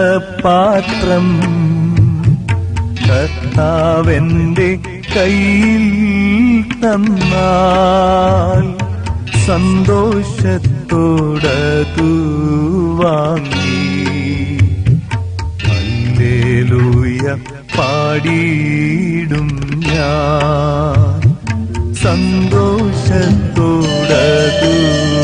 പാത്രം കർത്താവെന്റെ കയ്യിൽ തന്നാൽ സന്തോഷത്തോടതു വാങ്ങി ഹല്ലേലൂയ പാടിയിടും ഞാൻ സന്തോഷത്തോടതു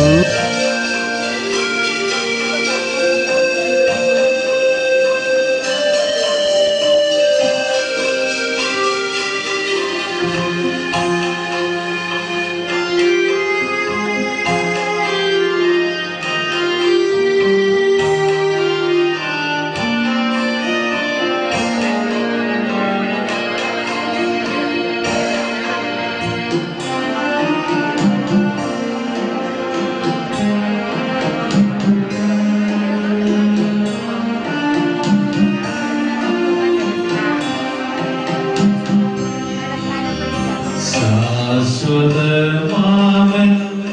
ശാശ്വതമാവൻ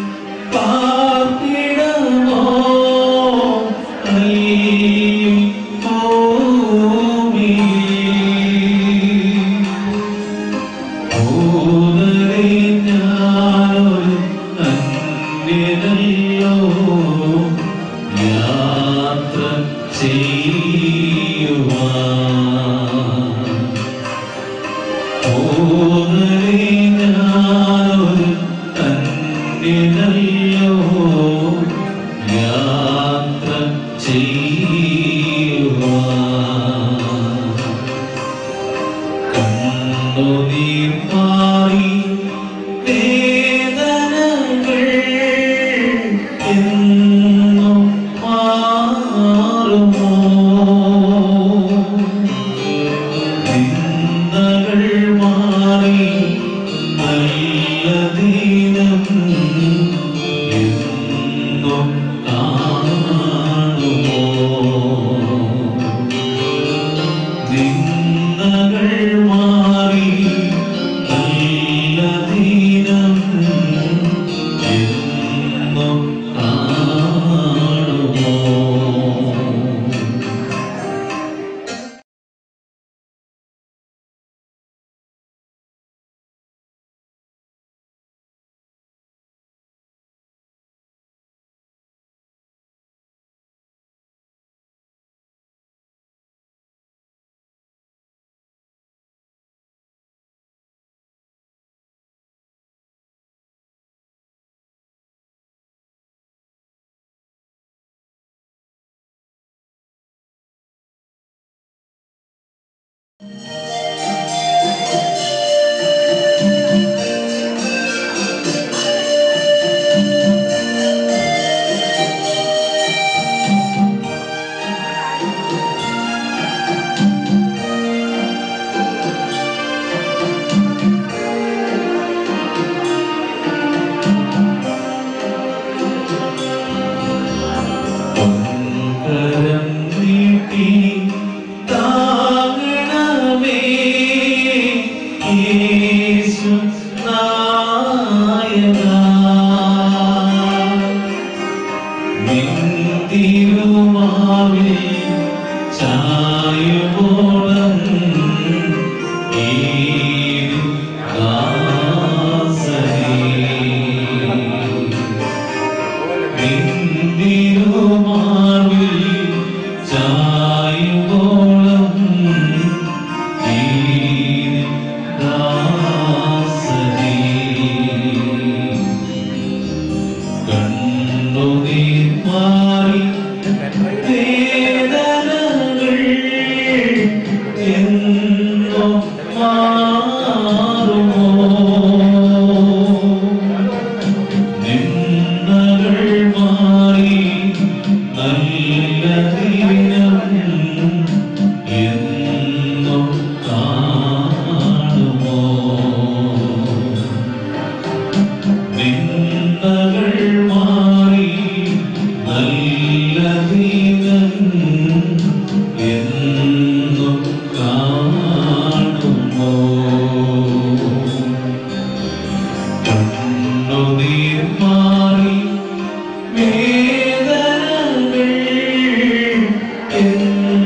പാർപ്പിടമോ അല്ലി ഭൂമി ഭൂതരെ ഞാനൊരു അന്യനല്ലോ യാത്ര ചെയ്യുവാൻ ഓനേ ഞാനൊരു തന്നിനല്ലോ യാത്ര ചെയ്യുവാൻ കണ്ണുനീർ മാറി വേദനകൾ എന്നും മാറുമോ നിന്ദകൾ മാറി നല്ല ദിനം എന്നും കാണുമോ നിന്ദകൾ മാറി നല്ല ദിനം എന്നും കാണുമോ കരം നീട്ടി താങ്ങണമേ യേശു നായകാ നിന്തിരുമാവിൽ ചായുമോളം ഏതു ദാസനേ നിന്തിരുമാവിൽ ചായുവോളം ഈ ദാസനേ കണ്ണുനീർ മാറി വേദനകൾ എന്നോ മാറുമോ നിന്ദകൾ മാറി നല്ല ദിനം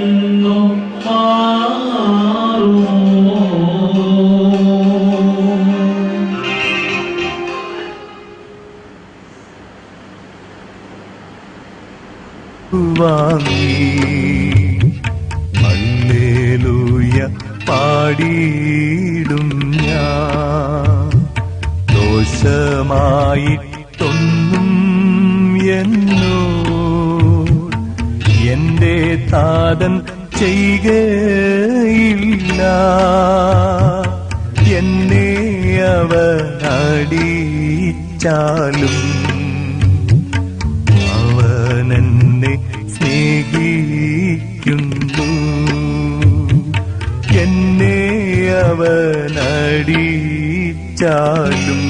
എന്നും മാറുമോ വാങ്ങി ഹല്ലേലൂയ പാടിയിടും ഞാൻ ദോഷമായിട്ടൊന്നും എന്നോ എന്റെ താതൻ ചെയ്യുകയില്ല എന്നെ അവൻ അടിച്ചാലും അവനെന്നെ സ്നേഹിക്കുന്നു എന്നെ അവനടിച്ചാലും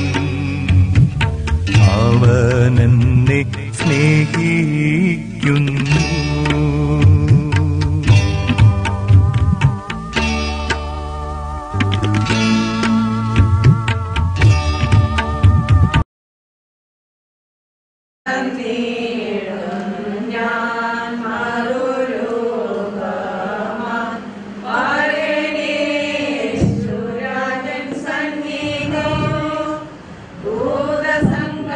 അവനെന്നെ സ്നേഹിക്കുന്നു ഞാൻ മറുരൂപമാൻ പരനേശ്വരാജൻ സന്നിധോ ഭൂതസംഗമാകവേ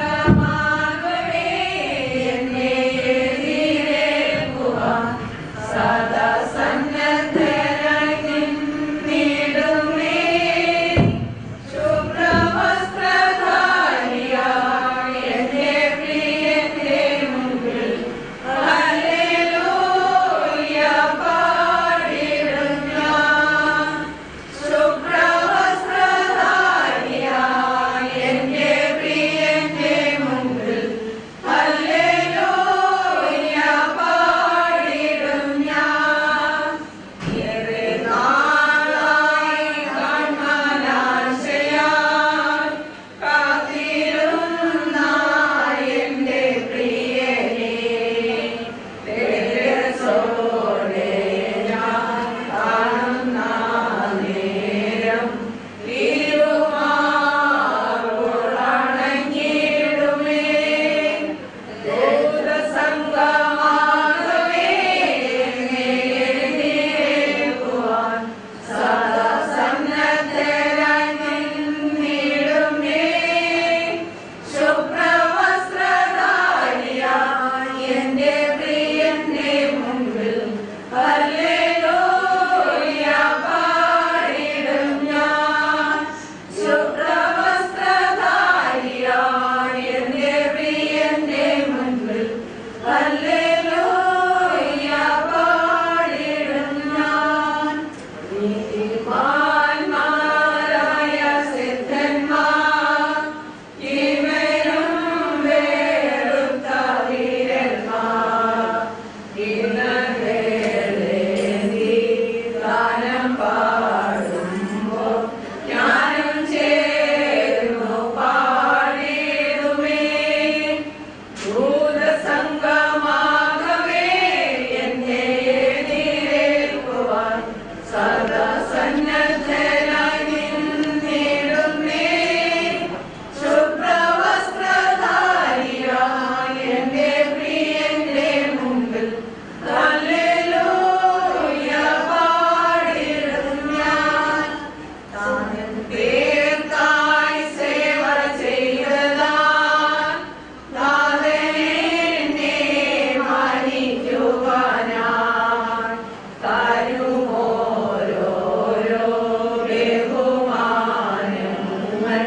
എന്നെ എതിരേൽക്കുവാൻ സദാ സന്നദ്ധരായി നിന്നിടുമേ ശുഭ്രവസ്ത്രധാരിയായ എന്റെ പ്രിയന്റെ മുമ്പിൽ ഹല്ലേലൂയ പാടിടും ഞാൻ. ശുഭ്രവസ്ത്രധാരിയായ എന്റെ പ്രിയന്റെ മുമ്പിൽ ഹല്ലേലൂയ പാടിടും ഞാൻ. ഏറെ നാളായി കാൺമാനാശയാൽ കാത്തിരുന്ന എന്റെ പ്രിയനെ തേജസ്സോടെ ഞാൻ കാണുന്ന നേരം തിരുമാറോടണഞ്ഞിടുമേ ദൂതസംഗമാകവേ എന്നെ എഴുന്നേൽക്കുവാൻ സദാ സന്നദ്ധരായി നിന്നിടുമേ ശുഭ്രവസ്ത്രധാരിയായ എന്റെ പ്രിയന്റെ മുമ്പിൽ ഹല്ലേലൂയ പാടിടും ഞാൻ ശുഭ്രവസ്ത്രധാരിയായ എന്റെ പ്രിയന്റെ മുമ്പിൽ ഹല്ലേലൂയ പാടിടും ഞാൻ നീതിമാന്മാരായ സിദ്ധന്മാർ ഇവരും വേറുത്ത വീരന്മാർ ഇന്നേലേന്തി ഗാനം പാടുമ്പോൾ ഞാനും ചേർന്നു പാടിടുമേ ഭൂതസംഗമാകവേ എന്നെ എതിരേൽക്കുവാൻ സദാ സന്നദ്ധരായി നിന്നിടുമേ ശുഭ്രവസ്ത്രധാരിയായ എന്റെ പ്രിയന്റെ മുമ്പിൽ ഹല്ലേലൂയ പാടിടും ഞാൻ താനും പേർക്കായി സേവ ചെയ്തതാൻ നാഥനെന്നെ മാനിക്കുവാനായി തരുമോരോരോ ബഹുമാനങ്ങൾ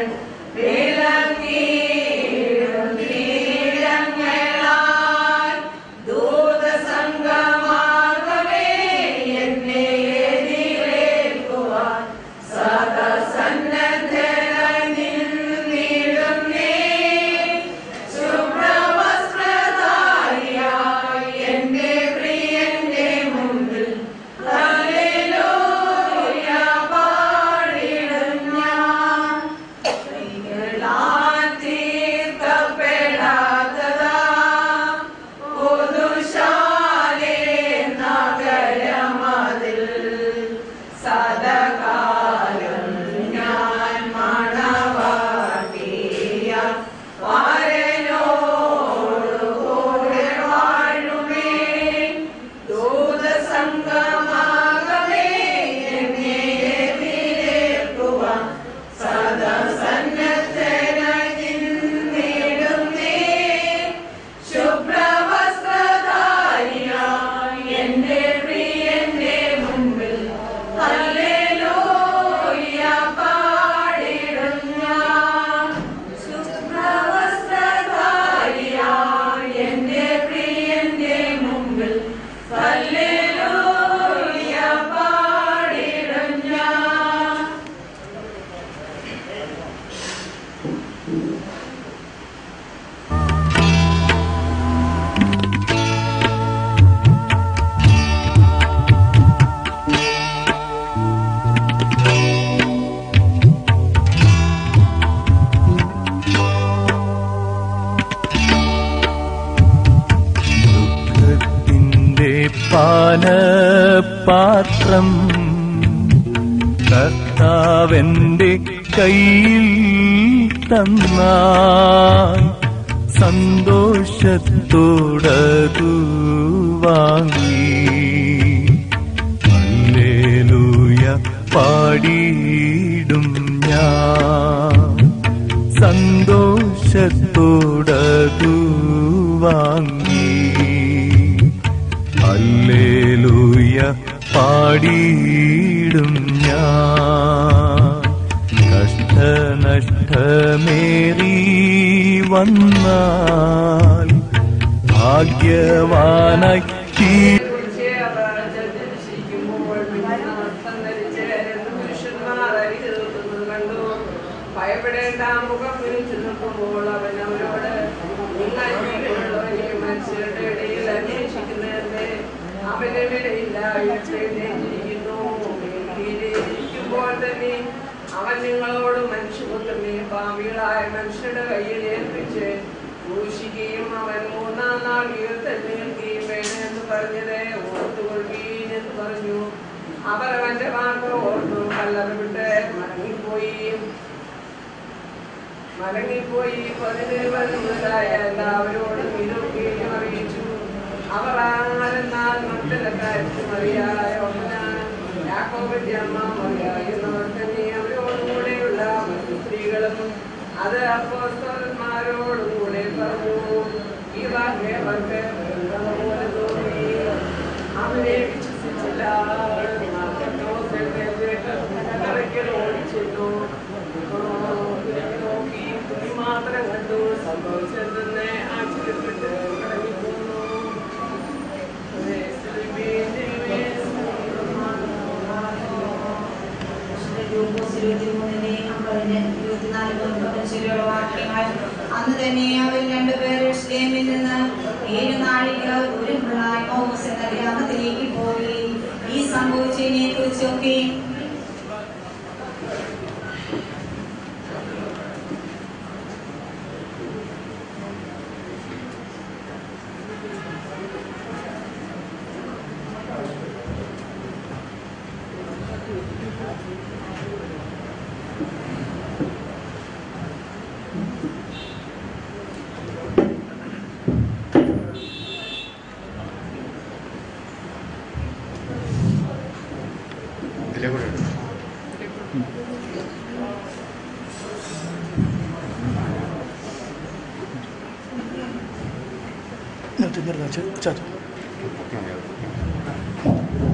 വിലങ്ങിയിടും തീരങ്ങളാൽ ദൂതസംഗമാകവേ എന്നെ എതിരേൽക്കുവാൻ സദാ സന്നദ്ധരായി നിന്നിടുന്നേ ശുഭ്രവസ്ത്രധാരിയായ എന്റെ പ്രിയന്റെ മുമ്പിൽ ഹല്ലേലൂയ പാടിടും ഞാൻ സ്ത്രീകളാൽ തീർക്കപ്പെടാത്തതാ പുതുശാലേ നഗരമതിൽ സദകാലം ഞാൻ മണവാട്ടിയ വരനോടു കൂടെ വാഴുമേ ദൂതസംഗം പാത്രം കർത്താവെന്റെ കയ്യിൽ തന്നാൽ സന്തോഷത്തോടതു വാങ്ങി ഹല്ലേലൂയ പാടിയിടും ഞാൻ സന്തോഷത്തോടതു വാങ്ങി ഹല്ലേലൂയ പാടിയിടും ഞാൻ കഷ്ടനഷ്ടമേറി വന്നാൽ ഭാഗ്യവാനായി തീ കുറിച്ച് അവർ ജനിച്ചിരിക്കുമ്പോൾ നമസ്തം ധരിച്ച് രണ്ട് പുരുഷന്മാർ അരികെ നിൽക്കുന്നത് കണ്ടു ഭയപ്പെടേണ്ട മുഖം വിരിച്ചു നിൽക്കുമ്പോൾ അവൻ അവരോട് നിങ്ങൾ ജീവനുള്ളവനെ മനുഷ്യരുടെ ഇടയിൽ അന്വേഷിക്കുന്നതിന്റെ അവന്റെ വിലയില്ല എഴുന്നേറ്റിരിക്കുന്നു ഇരിക്കുമ്പോൾ തന്നെ അവൻ നിങ്ങളോട് മനുഷ്യപുത്രനെ പാപികളായ മനുഷ്യരുടെ കയ്യിൽ ഏൽപ്പിച്ച് ക്രൂശിക്കുകയും അവൻ മൂന്നാം നാൾ ഉയർത്തെഴുന്നേൽക്കുകയും വേണമെന്ന് പറഞ്ഞത് ഓർത്തുകൊള്ളുകയും എന്ന് പറഞ്ഞു അവർ അവന്റെ വാക്ക് ഓർത്തു കല്ലറ വിട്ട് മടങ്ങിപ്പോയി മടങ്ങിപ്പോയി പതിനേഴ് മുതലായ എല്ലാവരോടും ഇതൊക്കെയും അറിയിച്ചു അവർ ആരെന്നാൽ മറ്റൊരു മറിയായ യാക്കോബിന്റെ അമ്മ മറിയ എന്നവർ തന്നെ അവരോടും കൂടെയുള്ള മറ്റു സ്ത്രീകളും അത് അപ്പോസ്തലന്മാരോടും കൂടെ പറഞ്ഞു ഈ വാക്ക് അവർക്ക് പോലെ തോന്നി അവരെ വിശ്വസിച്ചില്ല കരയ്ക്കൽ ഓടിച്ചെന്നു നോക്കി തുണി മാത്രം കണ്ടു സംഭവിച്ചതെന്ന് ആശ്ചര്യപ്പെട്ട് മടങ്ങിപ്പോന്നു അന്ന് തന്നെ അവർ രണ്ടുപേരും ഇസ്ലേമിൽ നിന്ന് ഏഴ് നാഴിക ദൂരമുള്ള ഓമസ് എന്ന ഗ്രാമത്തിലേക്ക് പോയി ഈ സംഭവിച്ചതിനെ കുറിച്ചൊക്കെ ഇതിലെ കൂടെ ഇടും. പൊക്കി മതി അത്.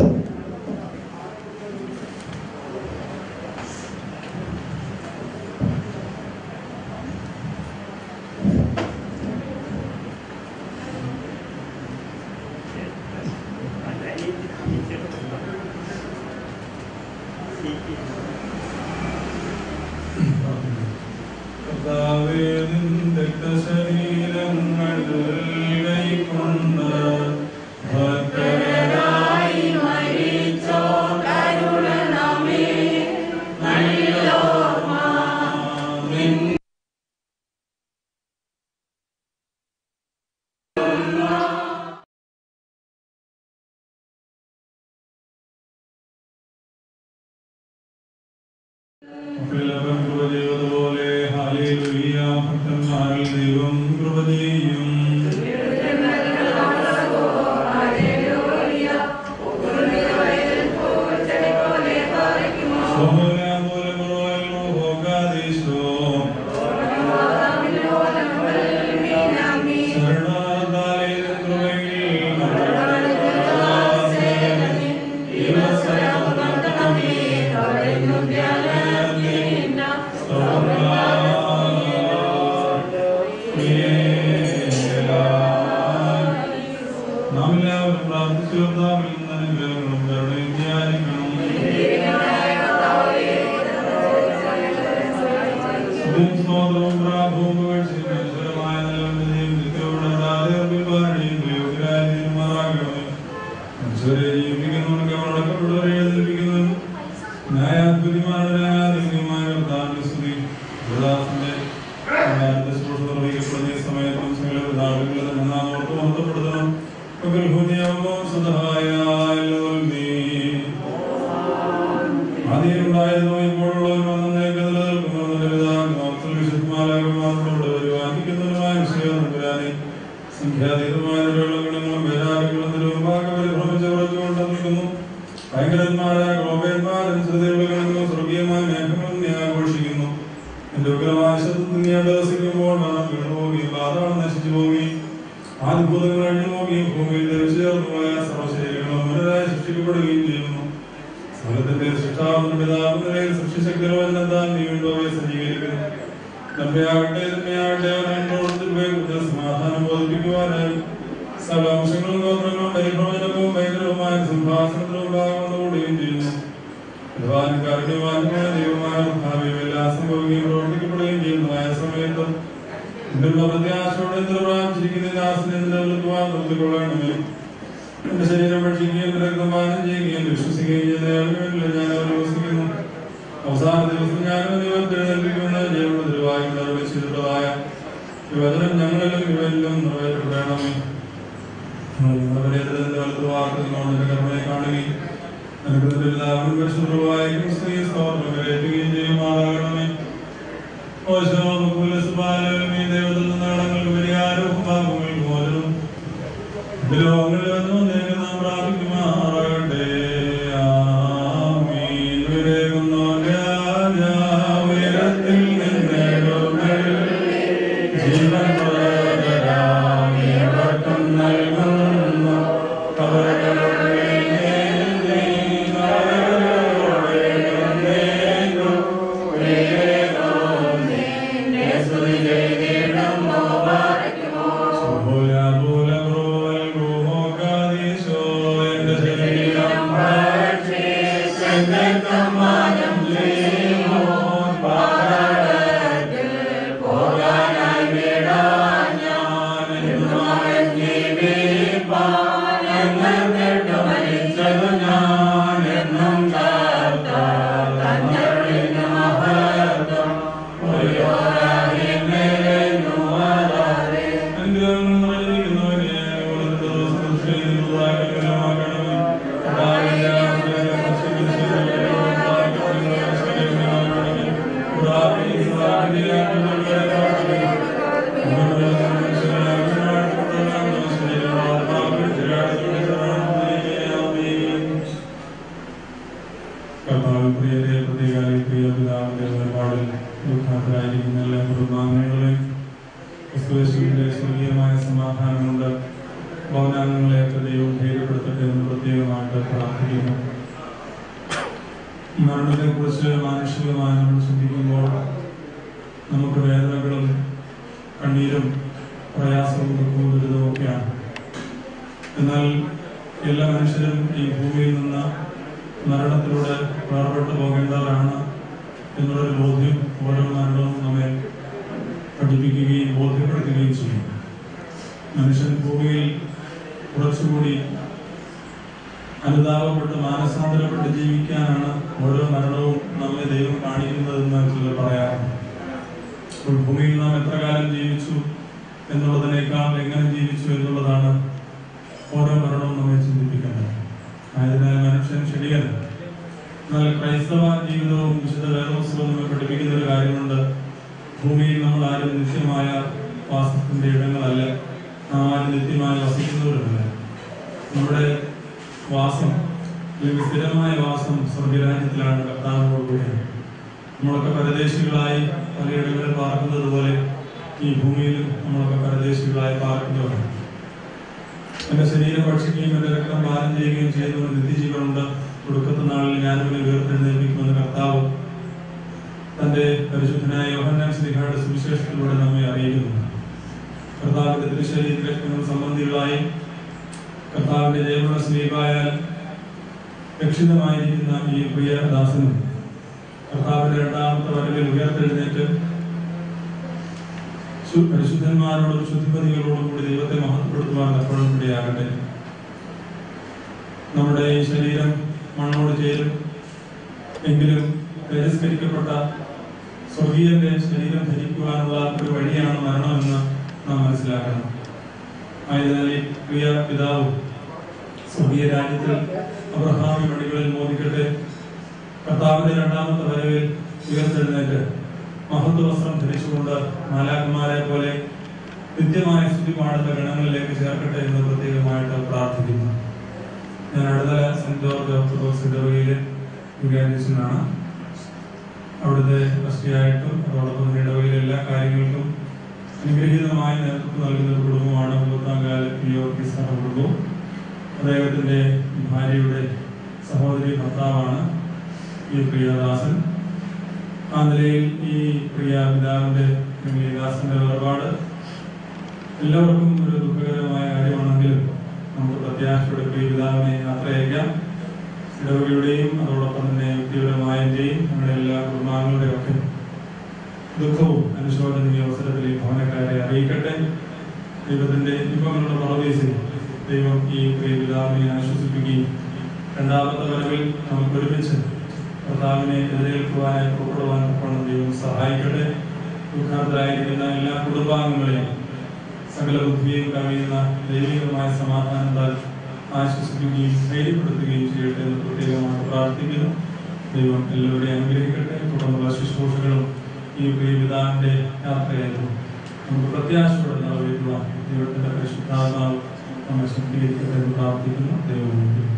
കർത്താവേ, നിൻ രക്തശരീരങ്ങൾ കൈക്കൊണ്ട് ഭക്തരായി മക്കളെല്ലാം കൃപ ചെയ്തതുപോലെ ഹല്ലേലൂയ ഭക്തന്മാരിൽ ദൈവം കൃപ ചെയ്യും നാം എല്ലാവരും പ്രാർത്ഥിച്ചു കർത്താവിൽ നിന്ന് അനുഗ്രഹങ്ങളും കരുണയും ധ്യാനിക്കണം സ്തുതിയും സ്തോത്രവും പ്രാഭവും പുകഴ്ചയും ഈശ്വരമായ നിലവിലെയും നിത്യവും ഉണ്ടാകാതെ അർപ്പിപ്പാരുടെയും യോഗ്യരായ തീരുമാനമാകണമേ. മനുഷ്യരെ ജീവിപ്പിക്കുന്നവർക്ക് അവർ അടക്കപ്പെട്ടവരെ എഴുന്നേൽപ്പിക്കുന്നതും ന്യായാധിപതിമാരുടെ ന്യായാധിപതിയുമായ കർത്താവിന്റെ സ്തുതി ഗുരുദാസന്റെ ആരാധന ശുശ്രൂഷ നിർവഹിക്കപ്പെടുന്ന ഈ സമയത്തും സകല നാടുകളിലും നാം ഓർത്ത് മഹത്വപ്പെടുത്തണം. പകൽ ഹുദിയാമോ സദായ ലോൽമീ ആദ്യമുണ്ടായതോ ഇപ്പോഴുള്ളവരും അന്നേക്ക് നിലനിൽക്കുന്നവരും നിലവിധാനം വിശുദ്ധമാലാകുമാരോട് വരുവാനിക്കുന്നവരുമായ വിഷയം സംഖ്യാതീതമായ വെള്ളങ്ങളും വേരാളുകളും നിരൂപാക പരിഭ്രമിച്ച് ഉറച്ചുകൊണ്ട് നിൽക്കുന്നു ഭയങ്കരന്മാരായ ഗോപന്മാരനുസൃതികളും സ്വർഗീയമായ മേഘങ്ങളും നീ ആഘോഷിക്കുന്നു എന്റെ ഉഗ്രമായ ശബ്ദത്തിൽ നീ അടസിക്കുമ്പോൾ മനം വീണുപോകുകയും പാതാളം നശിച്ചു പോവുകയും ആദ്ഭുതങ്ങൾ അഴിഞ്ഞു നോക്കുകയും ഭൂമിയിൽ ധരിച്ചേർന്നു പോയ സർവശരീരങ്ങളും മുന്നരായി സൃഷ്ടിക്കപ്പെടുകയും ചെയ്യുന്നു സകലത്തിന്റെ സൃഷ്ടാവിന്റെ പിതാവ് നിലയിൽ സൃഷ്ടിശക്തികളെല്ലാം നീ വീണ്ടുപോയി സജ്ജീകരിക്കുന്നു നന്മയാകട്ടെ നന്മയാകട്ടെ അവനോട് സമാധാനം ബോധിപ്പിക്കുവാനായി സകല അംശങ്ങളും ഗോത്രങ്ങളും പരിഭ്രമനവും ഭയങ്കരവുമായ സിംഹാസനത്തിലും ഭാഗമെന്നുകൂടുകയും ചെയ്യുന്നു ഭഗവാനും കാരുണ്യവാനുമായ ദൈവമായ ഭാവിയും എല്ലാം സംഭവിക്കുകയും പ്രവർത്തിക്കപ്പെടുകയും ചെയ്യുന്നതായ സമയത്ത് ഇതിലുള്ള പ്രത്യാശയോടെ പ്രാപിച്ചിരിക്കുന്ന ദാസനെ നിലനിൽക്കുവാൻ നിർത്തിക്കൊള്ളണമേ എന്റെ ശരീരം ഭക്ഷിക്കുകയും എന്റെ രക്തം പാനം ചെയ്യുകയും വിശ്വസിക്കുകയും ചെയ്യുന്ന ഏവരിലും ഞാൻ അവരെ വസിക്കുന്നു അവസാന ദിവസം ഞാൻ ദൈവത്തെ എഴുന്നേൽപ്പിക്കുന്ന ജൈവയുടെ തിരുവായി നിർവഹിച്ചിട്ടുള്ളതായ യുവജനം ഞങ്ങളിലും ഇവരിലും നിറവേറ്റപ്പെടണമേ അവരെ വലതു വാർത്തകളോട് കർമ്മയെ കാണുകയും അനുഗ്രഹത്തിൽ എല്ലാവരും പരിശുദ്ധമായി ക്രിസ്തീയ സ്തോത്രം കരയറ്റുകയും ചെയ്യുമാറാകണമേ ഓശോ കുലസുബാലമേ ദൈവത്തിൽ നിന്നാളങ്ങൾക്ക് പരിഹാരവും പാപങ്ങൾക്ക് മോചനവും ലോകങ്ങളിൽ വന്നു നേരെ നാം പ്രാപിക്കുമാറാകട്ടെ ആമീൻ വിവേകുന്നോന്റെ രാജാവിരത്തിൽ നിന്നെഴുന്നള്ളി ജീവൻ പകരാം ഇവർക്കും നൽകുന്നു കബറുകളിൽ നീന്തി നരകത്തിലേക്കു ഉയരുന്നു. നിന്നെ സ്തുതി ചെയ്തിടുന്നു Hola, hola, hola, hola, Kadisho, എന്റെ ശരീരം ഭക്ഷിച്ച് എന്റെ സമ്മാനം ചെയ്യുമോ? പാതാളത്തിൽ പോകാനായി വിടാൻ ഞാൻ എന്നും അവൻ ജീവിപ്പാൻ എന്നെ കേട്ടു മരിച്ചതു ഞാൻ എന്നും കാത്താൽ തന്നരുളിന് മഹത്വം ഉയരാതെ നിറഞ്ഞു വരാതെ പ്രിയരെ പ്രത്യേകാലി പ്രിയ പിതാവിന്റെ വേർപാടിൽ ദുഃഖാന്തരായിരിക്കുന്ന എല്ലാ കുടുംബാംഗങ്ങളെയും ക്രിസ്തുവേശുവിന്റെ സ്വർഗീയമായ സമാധാനം കൊണ്ട് ഭവനാംഗങ്ങളെയൊക്കെ ദൈവം ധൈര്യപ്പെടുത്തട്ടെ എന്ന് പ്രത്യേകമായിട്ട് പ്രാർത്ഥിക്കുന്നു മരണത്തെക്കുറിച്ച് മാനുഷികമായി നമ്മൾ ചിന്തിക്കുമ്പോൾ നമുക്ക് വേദനകളും കണ്ണീരും പ്രയാസവും ദുഃഖവും ദുരിതവും ഒക്കെയാണ് എന്നാൽ എല്ലാ മനുഷ്യരും ഈ ഭൂമിയിൽ നിന്ന് മരണത്തിലൂടെ വേർപെട്ടു പോകേണ്ടവരാണ് എന്നുള്ളൊരു ബോധ്യം ഓരോ മരണവും നമ്മെ പഠിപ്പിക്കുകയും ബോധ്യപ്പെടുത്തുകയും ചെയ്യും മനുഷ്യൻ ഭൂമിയിൽ കുറച്ചുകൂടി അനുതാപപ്പെട്ട് മാനസാന്തരപ്പെട്ട് ജീവിക്കാനാണ് ഓരോ മരണവും നമ്മെ ദൈവം കാണിക്കുന്നതെന്ന് ചിലർ പറയാറുണ്ട് അപ്പോൾ ഭൂമിയിൽ നാം എത്ര കാലം ജീവിച്ചു എന്നുള്ളതിനേക്കാൾ എങ്ങനെ ജീവിച്ചു എന്നുള്ളതാണ് ഓരോ മരണവും നമ്മെ ചിന്തിപ്പിക്കേണ്ടത് ആയതിനാൽ മനുഷ്യൻ ക്ഷണികൻ എന്നാൽ ക്രൈസ്തവ ജീവിതവും വിശുദ്ധ വേദോത്സവവും നമ്മെ പഠിപ്പിക്കുന്ന ഒരു കാര്യമുണ്ട് ഭൂമിയിൽ നമ്മൾ ആരും നിത്യമായ വാസത്തിന്റെ ഇടങ്ങളല്ല നാം ആരും നിത്യമായി വസിക്കുന്നവരല്ല നമ്മുടെ വാസം അല്ലെങ്കിൽ സ്ഥിരമായ വാസം സ്വർഗരാജ്യത്തിലാണ് കർത്താവിനോടുകൂടിയാണ് നമ്മളൊക്കെ പരദേശികളായി പലയിടങ്ങളിൽ പാർക്കുന്നത് പോലെ ഈ ഭൂമിയിലും നമ്മളൊക്കെ പരദേശികളായി പാർക്കുന്നവരാണ് എന്റെ ശരീരം ഭക്ഷിക്കുകയും എന്റെ രക്തം പാനം ചെയ്യുകയും ചെയ്യുന്ന ഒരു നിത്യജീവനുണ്ട് ഒടുക്കത്തെ നാളിൽ ഞാനിവനെ ഉയർത്തെഴുന്നേൽപ്പിക്കുമെന്ന് കർത്താവ് തന്റെ പരിശുദ്ധനായ യോഹന്നാൻ ശ്രീഹായുടെ സുവിശേഷത്തിലൂടെ നമ്മെ അറിയിക്കുന്നു കർത്താവിന്റെ തിരുശരീര രക്തങ്ങൾ സംബന്ധികളായി കർത്താവിന്റെ ജൈവ സ്നേഹായാൽ രക്ഷിതമായിരിക്കുന്ന ഈ പ്രിയദാസനും കർത്താവിന്റെ രണ്ടാമത്തെ വരവിൽ ഉയർത്തെഴുന്നേറ്റ് ശു- പരിശുദ്ധന്മാരോടും ശുദ്ധിപതികളോടും കൂടി ദൈവത്തെ മഹത്വപ്പെടുത്തുവാൻ എപ്പോഴും ഇടയാകട്ടെ നമ്മുടെ ഈ ശരീരം മണ്ണോട് ചേരും എങ്കിലും തിരസ്കരിക്കപ്പെട്ട സ്വർഗീയന്റെ ശരീരം ധരിക്കുവാനുള്ള ഒരു വഴിയാണ് മരണമെന്ന് നാം മനസ്സിലാക്കണം ആയതിനാൽ ഈ പ്രിയ പിതാവ് സ്വർഗീയ രാജ്യത്തിൽ അബ്രഹാമി മണികളിൽ മോദിക്കട്ടെ കർത്താവിന്റെ രണ്ടാമത്തെ വരവിൽ ഉയർത്തെഴുന്നേറ്റ് മഹത്വ വസ്ത്രം ധരിച്ചുകൊണ്ട് മാലാക്കന്മാരെ പോലെ നിത്യമായ സ്തുതി പാടുന്ന ഗണങ്ങളിലേക്ക് ചേർക്കട്ടെ എന്ന് പ്രത്യേകമായിട്ട് പ്രാർത്ഥിക്കുന്നു ഞാൻ അടുത്ത സെന്റ് ജോർജ് ഓർത്തഡോക്സ് ഇടവകയിലെ വികാരിച്ചനാണ് അവിടുത്തെ ട്രസ്റ്റിയായിട്ടും അതോടൊപ്പം തന്നെ ഇടവകയിലെ എല്ലാ കാര്യങ്ങൾക്കും അനുഗ്രഹീതമായ നേതൃത്വം നൽകുന്ന ഒരു കുടുംബമാണ് മുപ്പത്താംകാല പി ഒ പി സഹ കുടുംബം അദ്ദേഹത്തിന്റെ ഭാര്യയുടെ സഹോദരി ഭർത്താവാണ് ഈ പ്രിയദാസൻ ആ നിലയിൽ ഈ പ്രിയ പിതാവിന്റെ ദാസന്റെ വേർപാട് എല്ലാവർക്കും ഒരു ദുഃഖകരമായ കാര്യമാണെങ്കിലും നമുക്ക് പ്രത്യാശയുടെ പ്രിയ പിതാവിനെ യാത്ര അയക്കാം ഇടവകയുടെയും അതോടൊപ്പം തന്നെ വ്യക്തിപരമായ എന്റെയും നമ്മുടെ എല്ലാ കുടുംബാംഗങ്ങളുടെയും ഒക്കെ ദുഃഖവും അനുശോചനം ഈ അവസരത്തിൽ ഈ ഭവനക്കാരെ അറിയിക്കട്ടെ ദൈവത്തിന്റെ ദീപങ്ങളുടെ പറവീസിൽ ദൈവം ഈ പ്രിയ പിതാവിനെ ആശ്വസിപ്പിക്കുകയും രണ്ടാമത്തെ വരവിൽ നമുക്ക് ഒരുമിച്ച് കർത്താവിനെ എതിരേൽക്കുവാനായി പുറപ്പെടുവാൻ തക്കവണ്ണം ദൈവം സഹായിക്കട്ടെ ദുഃഖാന്തരായിരിക്കുന്ന എല്ലാ കുടുംബാംഗങ്ങളെയും സകല ബുദ്ധിയെയും കവിയുന്ന ദൈവികമായ സമാധാനത്താൽ ആശ്വസിപ്പിക്കുകയും ധൈര്യപ്പെടുത്തുകയും ചെയ്യട്ടെ എന്ന് പ്രത്യേകമായി പ്രാർത്ഥിക്കുന്നു ദൈവം എല്ലാവരെയും അനുഗ്രഹിക്കട്ടെ തുടർന്നുള്ള ശുശ്രൂഷകളും ഈ പ്രിയപിതാവിന്റെ യാത്രയായിരുന്നു നമുക്ക് പ്രത്യാശയോടെ നിറവേറ്റുവാൻ ദൈവത്തിന്റെ പരിശുദ്ധാത്മാവ് നമ്മെ ശക്തീകരിക്കട്ടെ എന്ന് പ്രാർത്ഥിക്കുന്നു ദൈവം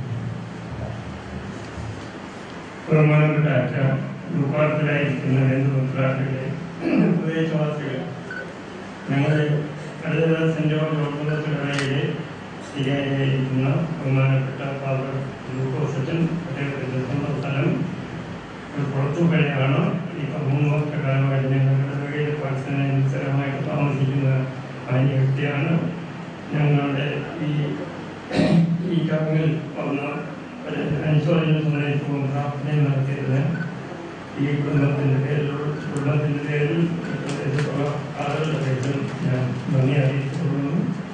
ബഹുമാനപ്പെട്ട അച്ഛ ദുഃഖത്തിലായിരിക്കുന്ന രണ്ട് മക്കളാട്ടിലെ പ്രദേശവാസികൾ ഞങ്ങളുടെ അടുത്ത സെന്റ് ജോർജ് ഓർത്തഡോക്സിലെ സ്ഥിരായിരിക്കുന്ന ബഹുമാനപ്പെട്ട ഫാദർ ലൂക്കോസച്ചൻ അദ്ദേഹത്തിന്റെ സ്വന്തം സ്ഥലം പുറത്തുകഴിയാണ് ഇപ്പം മൂന്ന് വർഷക്കാലമായിട്ട് ഞങ്ങളുടെ വീട് പാകിസ്ഥാനെ നിസ്സരമായിട്ട് താമസിക്കുന്ന മാന്യ വ്യക്തിയാണ് ഞങ്ങളുടെ ഈ ഈ ചടങ്ങിൽ വന്ന ഒരു അനുശോചന സന്ദേശവും പ്രാർത്ഥനയും നടത്തിയത് ഈ കുടുംബത്തിന്റെ പേരിൽ കുടുംബത്തിന്റെ പേരിൽ ഈ പ്രദേശത്തുള്ള ആളുകളുടെ പേരിൽ ഞാൻ നന്ദി അറിയിച്ചുകൊള്ളുന്നു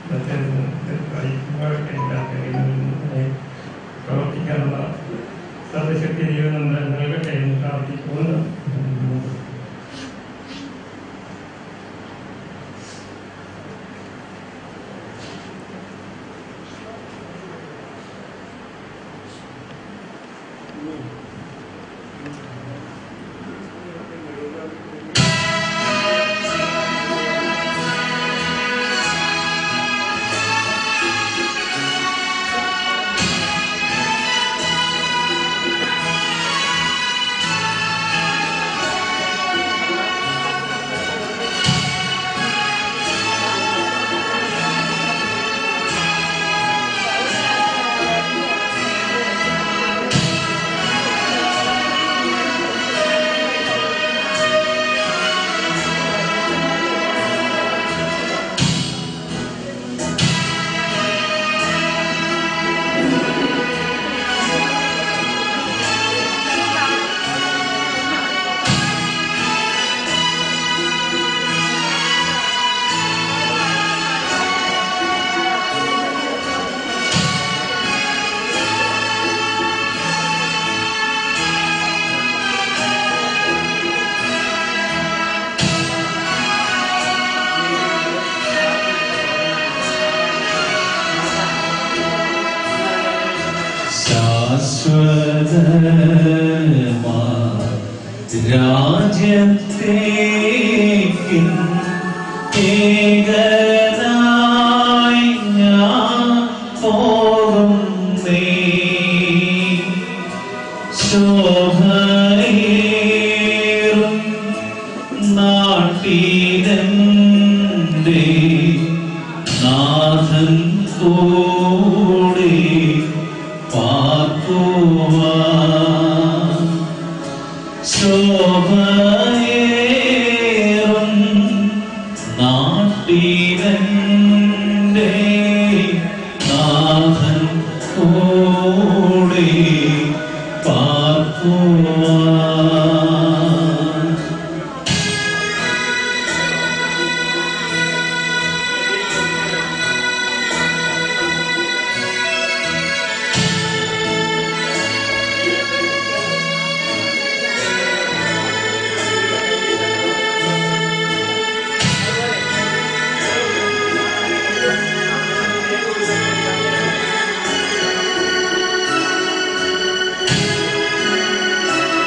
പ്രവർത്തിക്കാനുള്ള സർവശക്തി ദൈവം നമ്മൾ നൽകട്ടെ എന്ന് പ്രാർത്ഥിച്ചുകൊണ്ട് രാജ്യത്തേക്കും ഏകനായി ഞാൻ പോകുന്നേ ശോഭയേറും നാട്ടിലെന്റെ നാഥൻ കൂടെ പാർക്കുവാൻ ശോഭയേറും നാട്ടിലെന്റെ നാഥൻ കൂടെ പാർക്കുവാൻ ും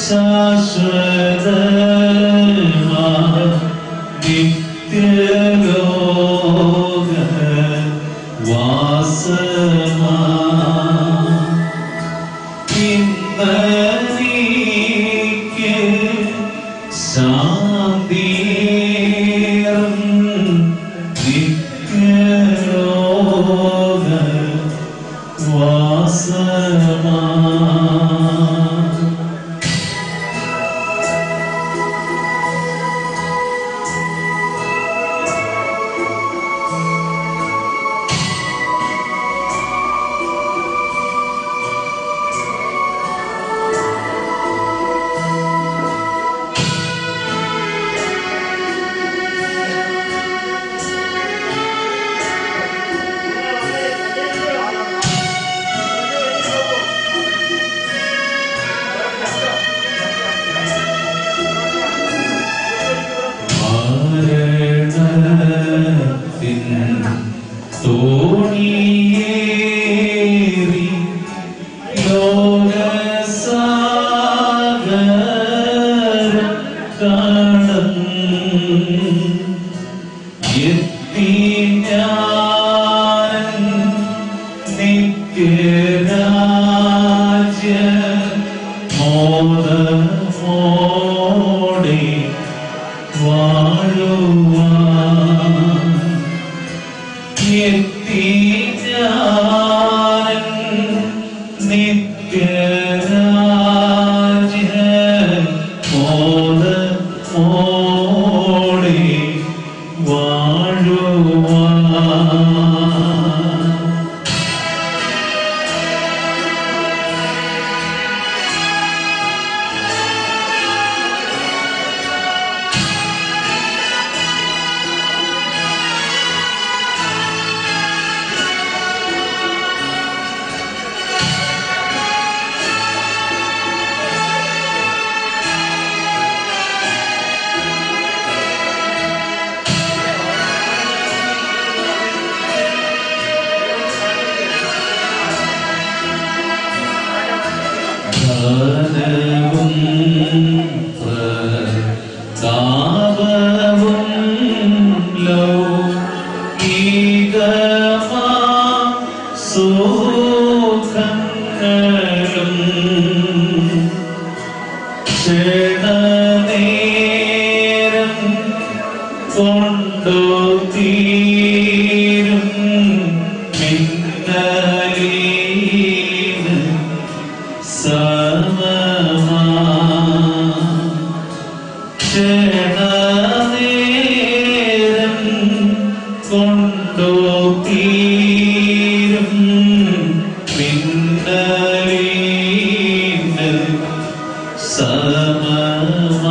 ശാശ്വതമാ നിത്യലോക വാസമാ ഇന്നീക്ക് ശാന്തിയേറും നിത്യലോക വാസമാ മരണത്തിൻ തോണിയേറി ലോകസാഗരം കടന്ന് എത്തി ഞാൻ നിത്യരാജ്യ മോദമോടെ വാഴുവാൻ എത്തി ഞാൻ നിത്യരാജ്യ മോദമോടെ വാഴുവാൻ ധനവും പ്രതാപവും ലൗകികമാ സുഖങ്ങളും ക്ഷണനേരം കൊണ്ടു തീരും മിന്നലീന് സമമാ ക്ഷണനേരം കൊണ്ടു തീരും മിന്നലീന് സമമാ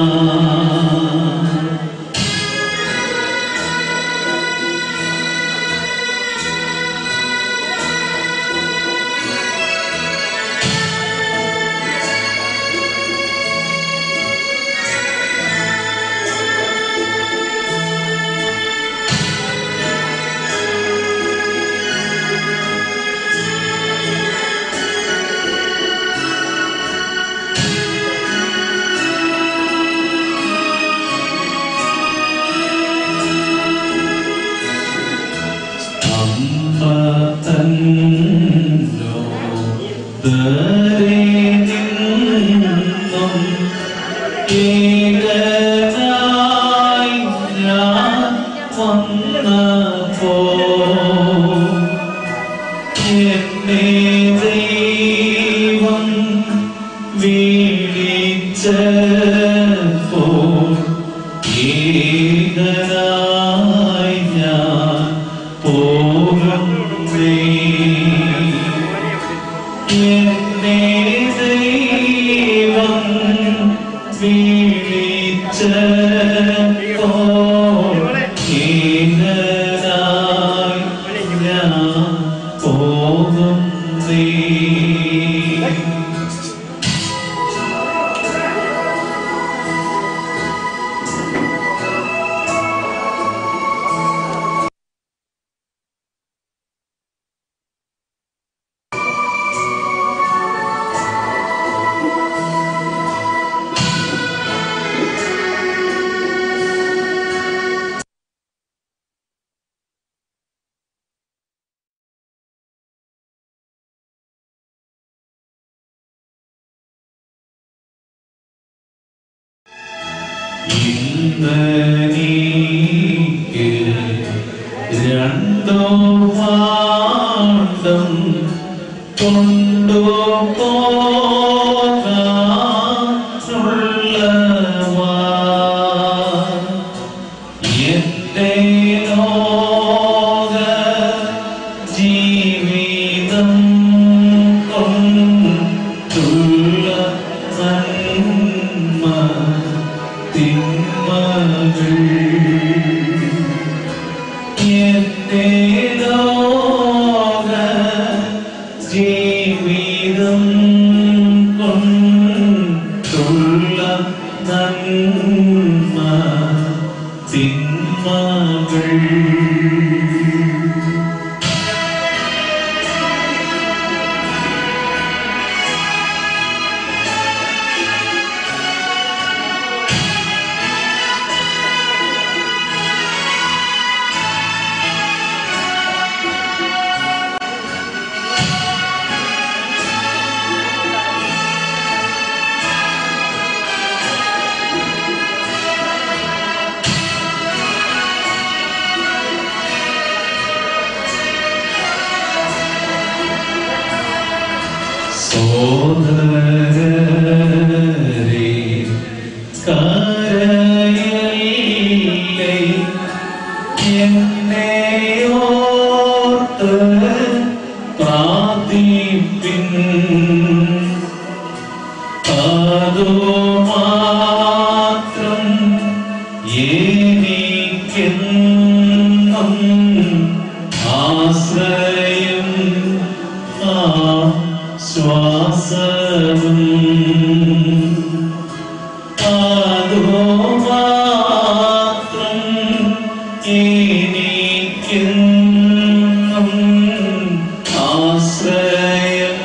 അമ്മ തന്നോ ദരെ നിന്നും ഏകനായി ഞാൻ വന്നപ്പോ എന്നെ ദൈവം വിളിച്ചപ്പോൾ ഏകനായി ഞാൻ പോകുന്നേ എന്നെ ദൈവം വിളിച്ചപ്പോൾ ഏകനായി ഞാൻ പോകുന്നേ ഇന്നീക്ക് രണ്ടോ പാണ്ടം കൊണ്ടുപോകാനുള്ളവാ എന്റെ ലോക ജീവിതം കൊണ്ടുള്ള നന്മ തിന്മകൾ എന്റെ ലോക ജീവിതം കൊണ്ടുള്ള നന്മ തിന്മകൾ സോദരരെ കരയല്ലേ എന്നെ ഓർത്ത് പ്രാർത്ഥിപ്പിൻ അതു മാത്രം എനിക്കെന്നും ആശ്രയം ശ്വാസവും അതു മാത്രം എനിക്കെന്നും ആശ്രയം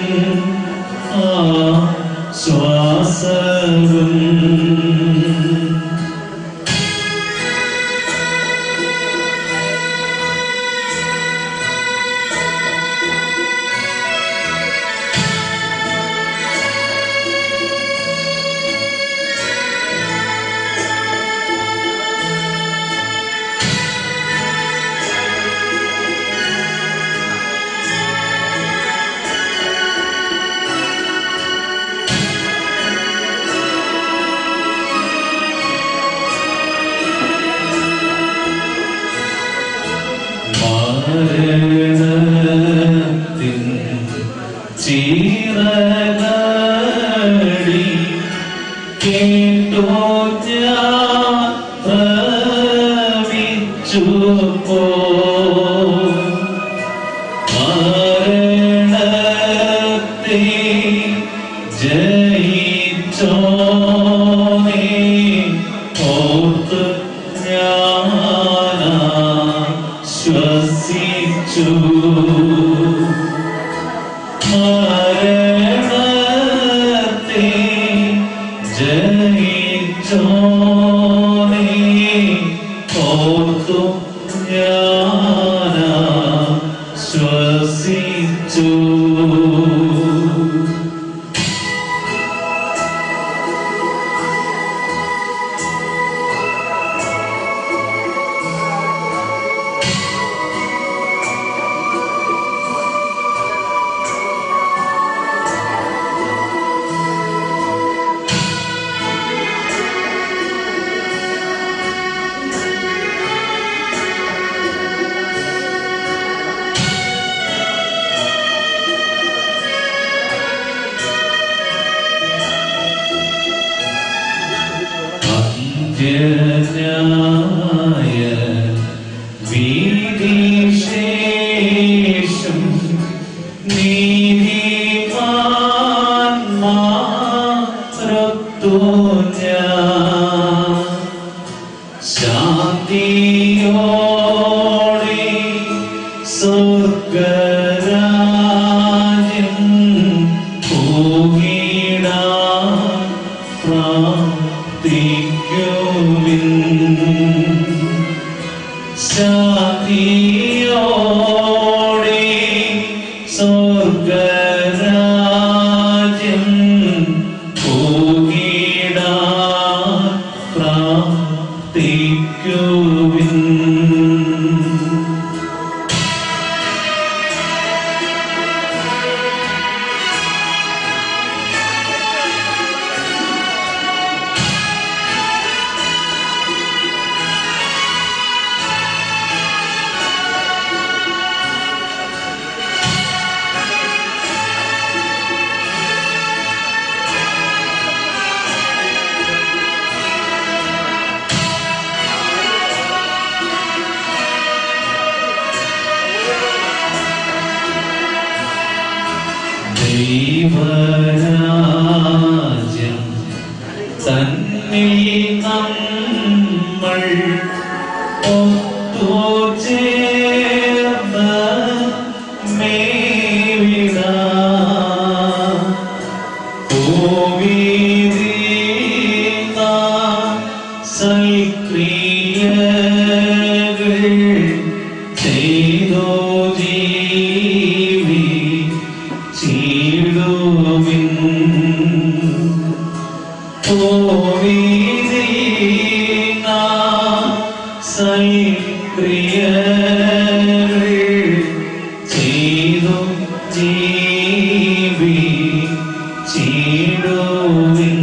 ശ്വാസവും മരണത്തിൻ ചീറകളി കേട്ടോ ഞാൻ ഭ്രമിച്ചു പോ മരണത്തെ ജയിച്ചോനെ ഓർത്ത് ഞാനാ ശ്വസിച്ചു മരണത്തെ ജയിച്ചോനെ ഓർത്തു ഞാനാ ശ്വസിച്ചു അന്ത്യനായ വീതിശേഷം നീതിമാന്മാരൊത്തു ഞാൻ ശാന്തിയോടെ സ്വർഗരാജ്യം പോകിടാൻ പ്രാർത്ഥിക്കുവിൻ ശാന്തിയോടെ സ്വർഗരാജ്യം പോകിടാൻ പ്രാർത്ഥിക്കുവിൻ തന്നിൽ നമ്മൾ ഒത്തുചേർന്ന് മേവിടാം. ഭൂമിയിലിരുന്ന സൽക്രിയകൾ ചെയ്തോ ജീവി ചീടുവിൻ പോവിതീന സൽക്രിയകൾ ചെയ്തു ജീവി ചീടുവിൻ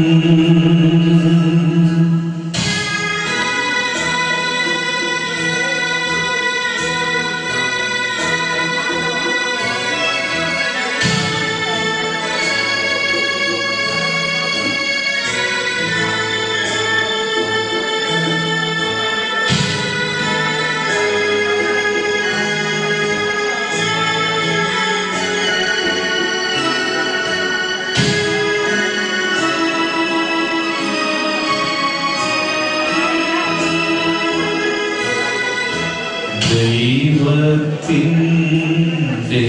ദൈവത്തിൻ്റെ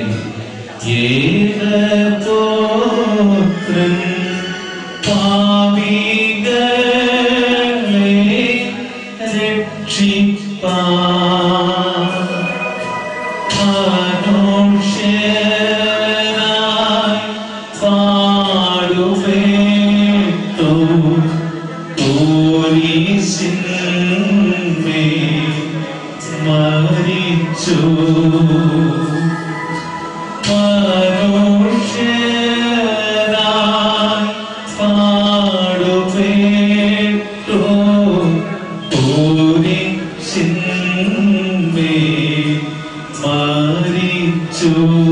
ഏകപുത്രൻ പാപികളെ രക്ഷിപ്പാൻ മനുഷ്യനായി പാടുപേട്ടു കുരിശിന്മേൽ മരിച്ചു മനുഷ്യനായി പാടുപേട്ടു കുരിശിന്മേൽ മരിച്ചു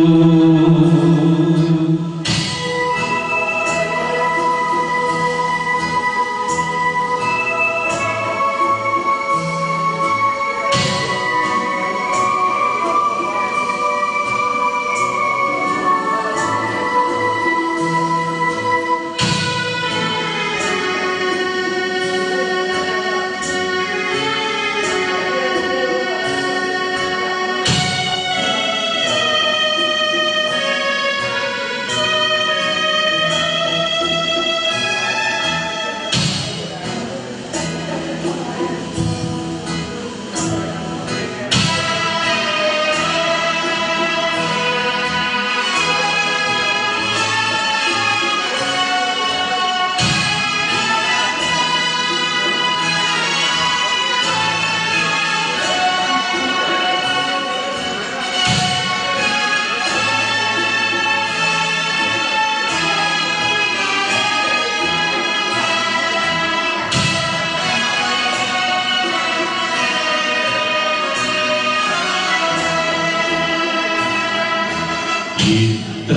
ഇത്ര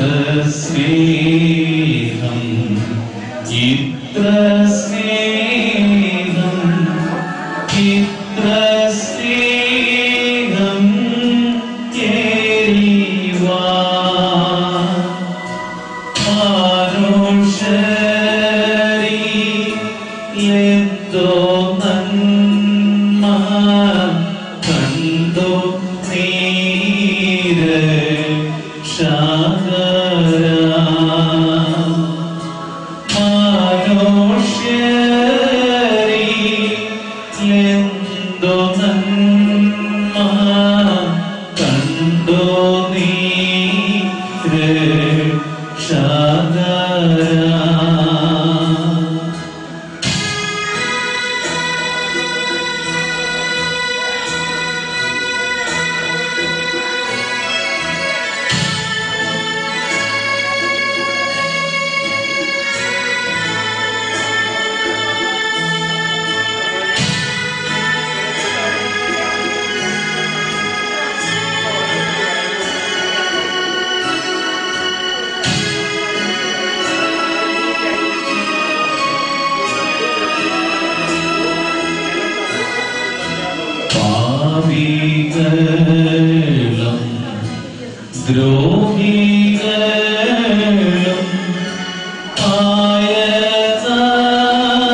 സ്നേഹം ഇത്ര സ്നേഹം ഇത്ര സ്നേഹം കേരിവാ മനുഷ്യരി എന്തോ നന്മ കണ്ടു നീര് ശാകര മനുഷ്യരി എന്തോ നന്മ കണ്ടു നീര് ശാകര പാപികളും ദ്രോഹികളും ആയ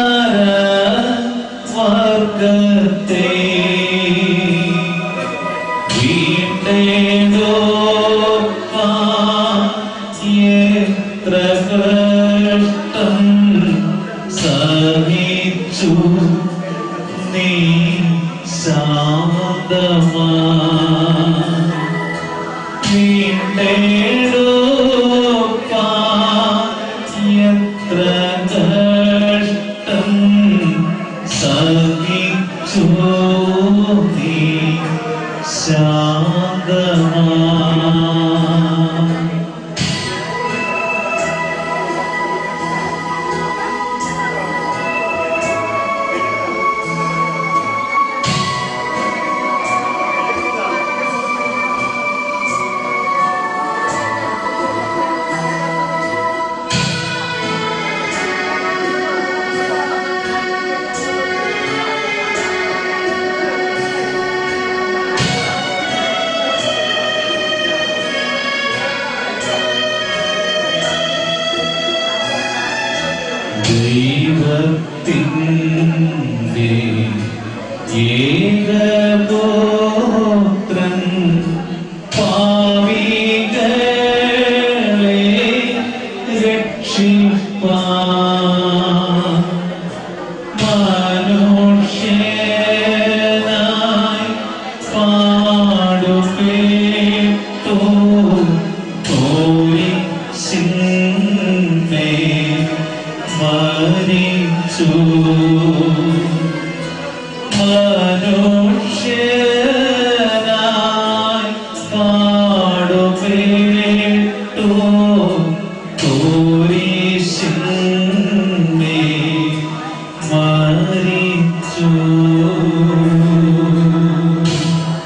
സഹിച്ചു നീ ശാന്തമാ എത്ര കഷ്ടം സഹിച്ചു നീ ശാന്തമാ ദൈവത്തിൻ്റെ ഏകപുത്രൻ പാവികളെ രക്ഷിപ്പാൻ മനുഷ്യനായി പാടുപേട്ടു തോരി സിന്മേ മരിച്ചു മനുഷ്യനായി പാടുപേട്ടു തോരി സിന്മേ മരിച്ചു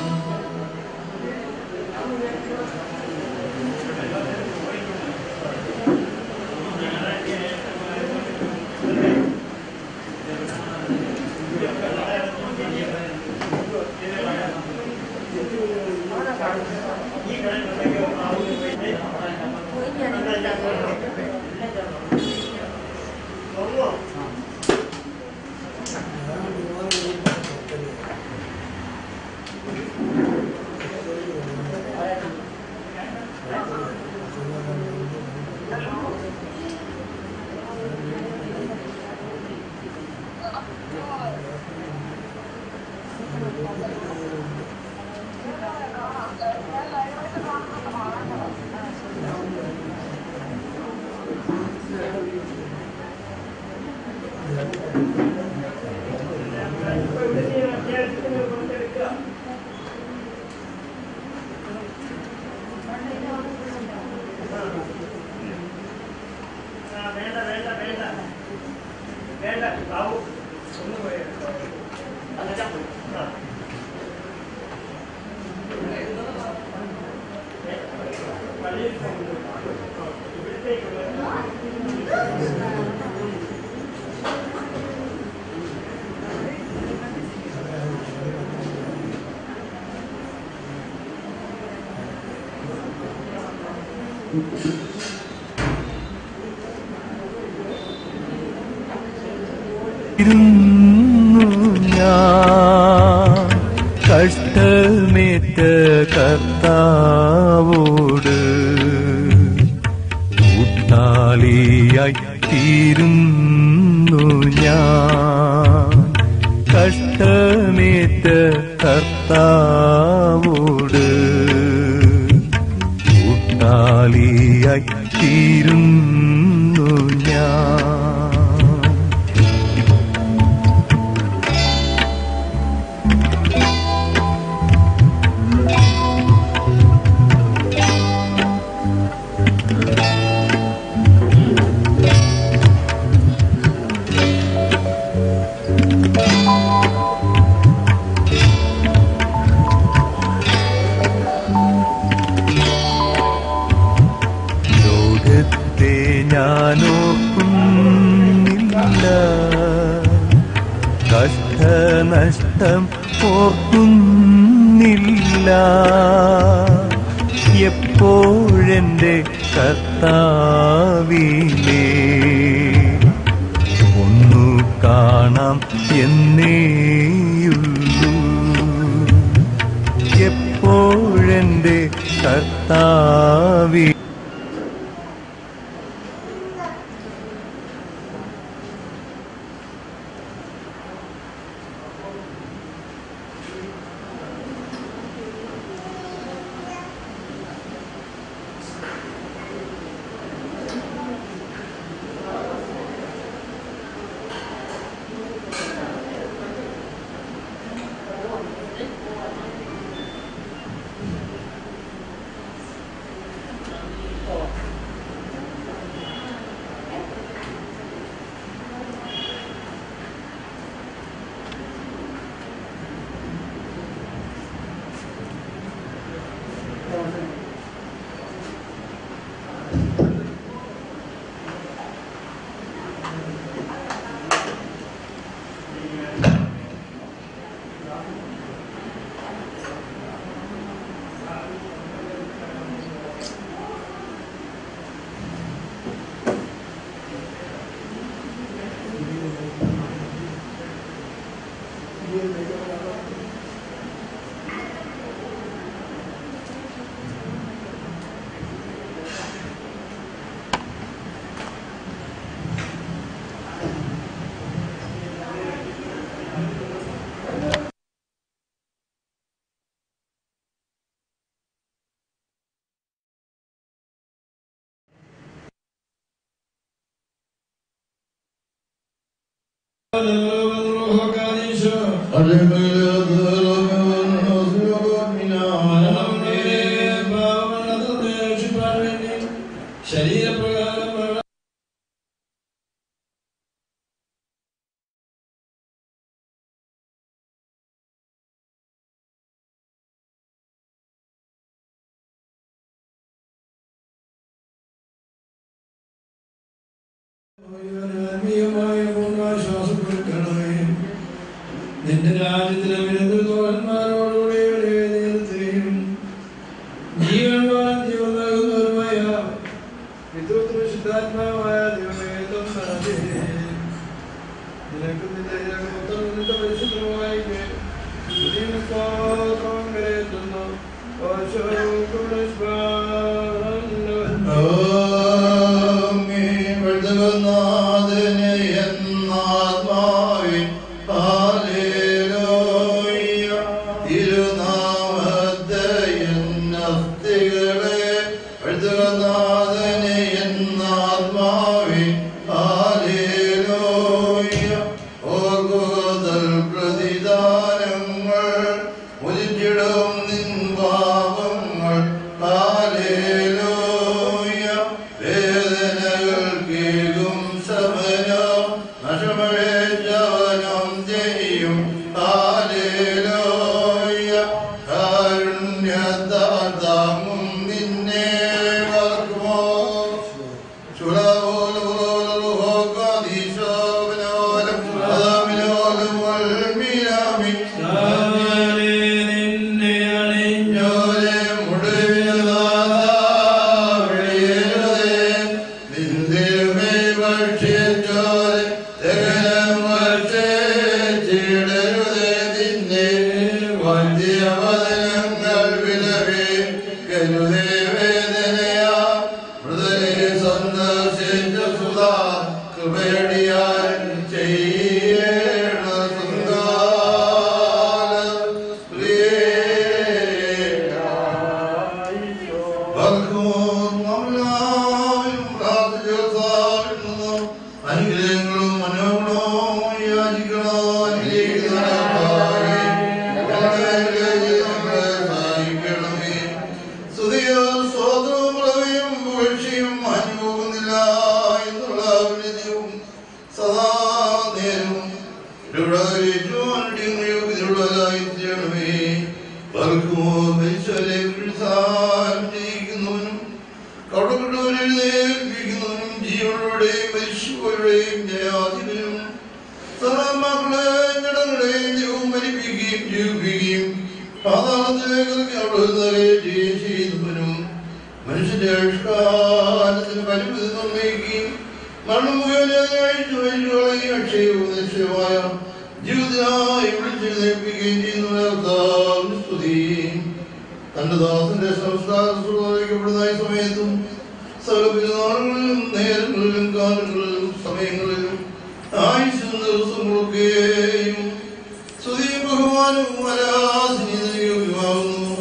ഇരുന്നു ഞാൻ കഷ്ടമേറ്റ കർത്താവോട് കൂട്ടാളിയായി തീരുന്നു ഞാൻ കഷ്ടമേറ്റ കർത്താവോട് കൂട്ടാളിയായി തീരുന്നു ഞാൻ ലോകത്തെ ഞാനോർക്കുന്നില്ല കഷ്ടനഷ്ടം ഓർക്കുന്നില്ല എപ്പോഴെന്റെ കർത്താവിനെ ഒന്നു കാണാം എന്നേയുള്ളൂ എപ്പോഴെന്റെ കർത്താവി ശരീരപ്രകാരം ആത്മീയമായ പൂർണ്ണാശ്വാസം കൊടുക്കണമേ നിന്റെ രാജ്യത്തിലെ വിരുദ്ധന്മാരോടുകൂടി ഇവരെ നിർത്തുകയും ജീവൻവാൻ ജീവൻ നൽകുന്നവരുമായ പിതൃത്വ ശുദ്ധാത്മാവായ ദൈവമേ തമ്പുരാനേ, നിനക്ക് നിന്റെ മൊത്തം നിന്റെ പരിശുദ്ധമായി കരയെത്തുന്നു പ്രതിദാനങ്ങൾ മുരിച്ചിടും നിൻ പാപങ്ങൾ ഹാലേലൂയ വേദനകൾ കേൾക്കും ശമനം നശമഴേജവനം ചെയ്യും ഹാലേലൂയ കാരുണ്യത്താൽ താങ്ങും നിന്നെ വളർത്തുമോ വന്ധ്യവദനങ്ങൾ വിലവേ കരുതേ വേദനയാ മൃദരെ സന്ദർശിച്ച സുധാ കൃപയടിയാൻ ചെയ്യേണ സുന്ദാല അനുഗ്രഹങ്ങളും മനോഗുണവും യാചിക്കണം സഹായിക്കണമേ സ്തുതിയോ സ്വതവും പ്രവയും പുകഴ്ചയും മാഞ്ഞുപോകുന്നില്ല എന്നുള്ള വിനയവും സദാ നേരവും യോഗ്യതയുള്ളതായിത്തീരണമേ പലർക്കുമോ മരിച്ചവരെ വിഴുസാരം ചെയ്യിക്കുന്നവനും കടപ്പെട്ടവരെ എഴുന്നേൽപ്പിക്കുന്നവനും ജീവനുടെയും മരിച്ചുപോരുടെയും ജയാധിപനും സഹമക്കളെ ജഡങ്ങളെയും ദൈവം മരിപ്പിക്കുകയും ജീവിപ്പിക്കുകയും പാതാളത്തിലേക്ക് അവിടുന്ന് ചെയ്യുന്നവനും മനുഷ്യന്റെ ആയുഷ്കാലത്തിന് പരിമിതി നിർണ്ണയിക്കുകയും മരണം മുഖേന അഴിച്ചു വഴികളെയും അക്ഷയവും നിശ്ചയമായ ജീവിതത്തിനായി വിളിച്ചെഴുന്നേൽപ്പിക്കുകയും ചെയ്യുന്നവരെ സ്തുതി തന്റെ ദാസന്റെ സംസ്കാരം സുഖപ്പെടുന്ന ഈ സമയത്തും സകല പെരുന്നാളുകളിലും നേരങ്ങളിലും കാലങ്ങളിലും സമയങ്ങളിലും ആയുസും ദിവസങ്ങളൊക്കെയും സ്തുതിയും ബഹുമാനവും അരാധനീയമാകുന്നു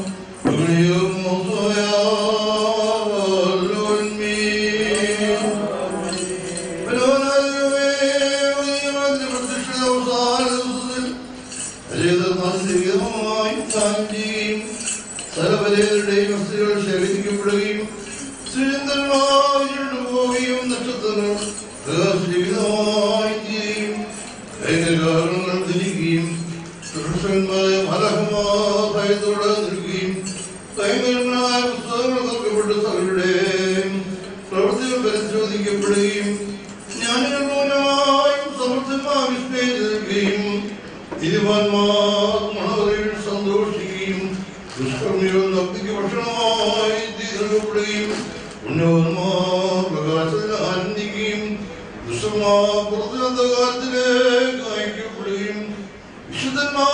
സർവരേതരുടെയും വസ്തുക്കൾ ശേഖരിക്കപ്പെടുകയും ശ്രീചന്ദ്രനായി പോവുകയും നക്ഷത്രങ്ങൾ പ്രകാശജീവിതമായി തീരുകയും ഭയങ്കരകാരണങ്ങൾ ധരിക്കുകയും പുരുഷന്മാരെ മലഹമാഭയത്തോടെ നിൽക്കുകയും ഭയങ്കരങ്ങളായ പുസ്തകങ്ങൾ തുറക്കപ്പെട്ട് സകലുടെയും പ്രവൃത്തികൾ പരിശോധിക്കപ്പെടുകയും ജ്ഞാനികൾ മൂലമായും സമർത്ഥന്മാർ വിസ്മയിച്ചിരിക്കുകയും ഇരുവാന്മാർ മണവറിയിൽ സന്തോഷിക്കുകയും ദുഷ്കർമ്മികൾ ഭക്തിക്ക് ഭക്ഷണമായി തീർക്കപ്പെടുകയും ഉന്നതന്മാർ പ്രകാശത്തിൽ ആനന്ദിക്കുകയും ദുഷ്ടന്മാർ പുറത്തു അന്ധകാരത്തിലേക്ക് അയക്കപ്പെടുകയും വിശുദ്ധന്മാർ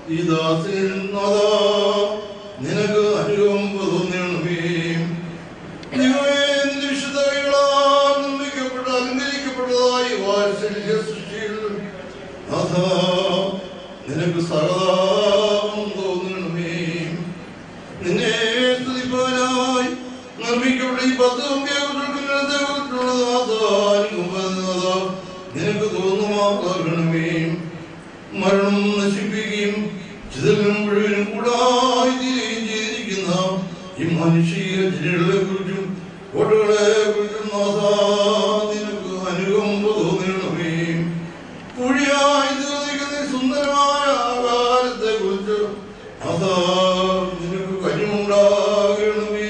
ഈ ദാസിൽ നാഥാ നിനക്ക് അനുഭവം തോന്നണമേ ദൈവമേ, നിന്റെ വിശുദ്ധ കൈകളാൽ നിർമ്മിക്കപ്പെട്ട അലങ്കരിക്കപ്പെട്ടതായി വാത്സല്യ സൃഷ്ടിയിൽ നാഥാ നിനക്ക് സഹതാപം തോന്നണമേ നിന്നെ സ്തുതിപ്പാനായി നിർമ്മിക്കപ്പെട്ട ഈ പത്ത് നിനക്ക് തോന്നുമാകണമേ മരണം നശിപ്പിക്കുകയും ചിതലും മുഴുവനും കൂടായി തീരുകയും ചെയ്തിരിക്കുന്ന ഈ മനുഷ്യ ജനങ്ങളെ കുറിച്ചും കോട്ടകളെ കുറിച്ചും നാഥാ നിനക്ക് അനുകമ്പ തോന്നണമേ പുഴിയായി തീർന്നിരിക്കുന്ന ഈ സുന്ദരമായ ആകാരത്തെ കുറിച്ച് അതാ നിനക്ക് കനിമുണ്ടാകണമേ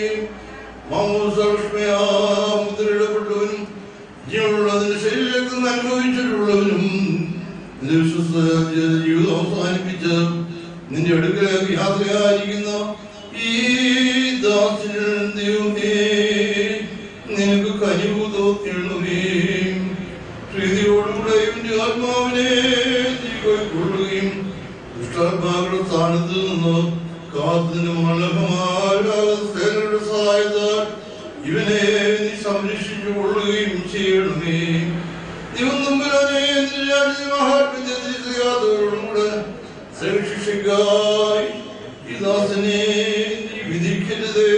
മാമോസമയാ മുദ്രയിടപ്പെട്ടവനും ജീവനുള്ളതിന്റെ ശരീരത്തിൽ നിന്ന് അനുഭവിച്ചിട്ടുള്ളവനും നിന്റെ വിശ്വസ്ത ജീവിതം അവസാനിപ്പിച്ച് നിന്റെ അടുക്കലേക്ക് യാത്രയായിരിക്കുന്ന ഈ ദാസിന് ദൈവമേ നിനക്ക് കനിവ് തോന്നിയണമേ പ്രീതിയോടുകൂടെ ഇവന്റെ ആത്മാവിനെ നീ കൈക്കൊള്ളുകയും ദുഷ്ടാത്മാക്കളുടെ സ്ഥാനത്ത് നിന്ന് കാത്തിന് മനോഹരമായ സഹായത്താൽ ഇവനെ നീ സംരക്ഷിച്ചു കൊള്ളുകയും ചെയ്യണമേ ദൈവം നമ്പുരാനെ മഹാത്മ്യത്തോടും കൂടെ സംരക്ഷിക്കായി ഈ ദാസനെ നീ വിധിക്കരുതേ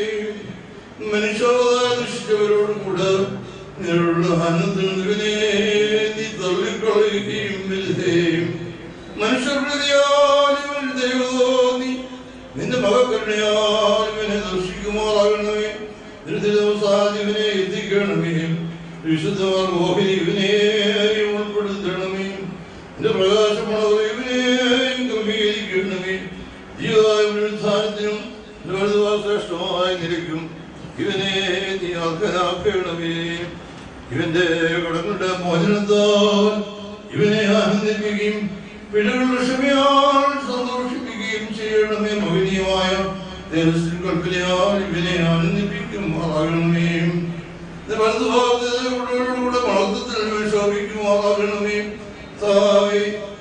മനുഷ്യരായ ദുഷിച്ചവരോടും കൂടെ നിന്നുള്ള ഹനത്തിനെ നീ തള്ളിക്കളയുകയും വലുതേയും മനുഷ്യപ്രതിയാൽ ഇവൻ ദൈവതോ നീ നിന്റെ മകക്കരുണയാൽ ഇവനെ ദർശിക്കുമാറാകണമേ ദുരിതവസാദിവനെ എത്തിക്കണമേ വിശുദ്ധമാർ മോഹിനി ഇവനെയും ഉൾപ്പെടുത്തണമേ എന്റെ പ്രകാശമുള്ളവർ ഇവനെയും ക്രമീകരിക്കണമേ ജീവായുസ്ഥാനത്തിനും ശ്രേഷ്ഠമായ നിലയ്ക്കും ഇവനെ നീ അർഹനാക്കണമേ ഇവന്റെ കടങ്ങളുടെ മോചനത്താൽ ഇവനെ ആനന്ദിപ്പിക്കുകയും പിഴകളുടെ ക്ഷമയാൽ സന്തോഷിപ്പിക്കുകയും ചെയ്യണമേ മോഹിനിയമായ ദേവസ്വം കൽപ്പനയാൽ ഇവനെ ആനന്ദിപ്പിക്കുമാറാകണമേ വലതുഭാഗത്തോടുകൂടെ മഹത്വത്തിൽ ശോഭിക്കുമാറാകണമേ താവേ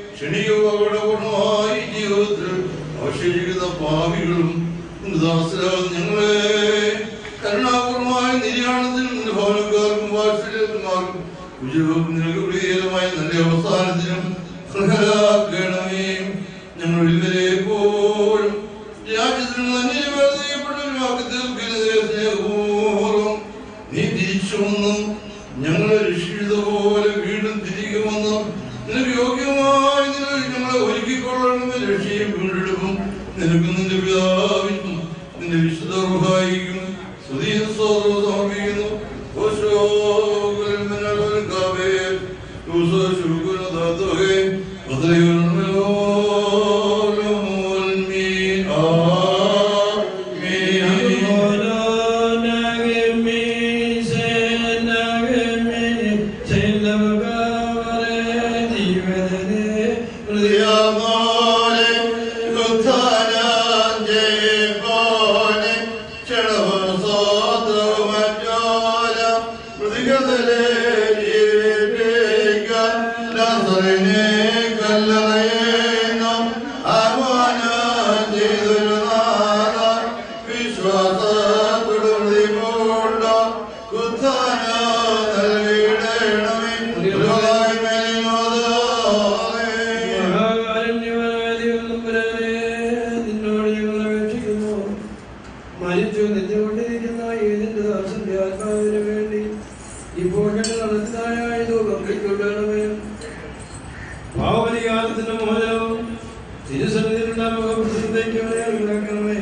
ക്ഷണികമായി ജീവിതത്തിൽ അവശേഷിക്കുന്ന പാവികളും ദാസരാൽ ഞങ്ങളെ കരുണാപൂർവമായ നിര്യാണത്തിനും നിന്റെ ഭവനക്കാർക്കും വാത്സല്യന്മാർക്കും ഉജ്ജ്വലവും നിലകുടിയേലുമായ നല്ല അവസാനത്തിനും സഹരാക്കണമേ ഞങ്ങൾ ഇവരെ പോലും രാജ്യത്തിൽ നിന്ന് അന്യവേദനപ്പെട്ടവരുമാക്കി തീർക്കുന്നതിനെ സ്നേഹപൂർവ്വം നീ തിരിച്ചു വന്ന് ഞങ്ങളെ രക്ഷിച്ചതുപോലെ വീണ്ടും തിരികെ വന്ന് നിനക്ക് യോഗ്യമായി നിലയിൽ ഞങ്ങളെ ഒരുക്കിക്കൊള്ളണമെന്ന് രക്ഷയും വീണ്ടെടുക്കും നിനക്ക് നിന്റെ പിതാവിനും നിന്റെ വിശുദ്ധ റുഹായിക്കും സ്തുതിയും സ്തോത്രവും സമർപ്പിക്കുന്നു ഓശോ കുലമിനൽക്കാവേ യൂസോ ശുക്രദാതോഹേ വദലയുൽമീൻ ആമീൻ മരിച്ചു നിന്നുകൊണ്ടിരിക്കുന്ന ഏതിന്റെ ദാസന്റെ ആത്മാവിന് വേണ്ടി ഇപ്പോൾ ഞങ്ങൾ നടത്തുന്നതായ ദൂരം കൈക്കൊള്ളണമേ ഭാവപരികാലത്തിന്റെ മോചനവും തിരുസന്നിധിയിലുള്ള മുഖപ്രസിദ്ധയ്ക്ക് കിടക്കണമേ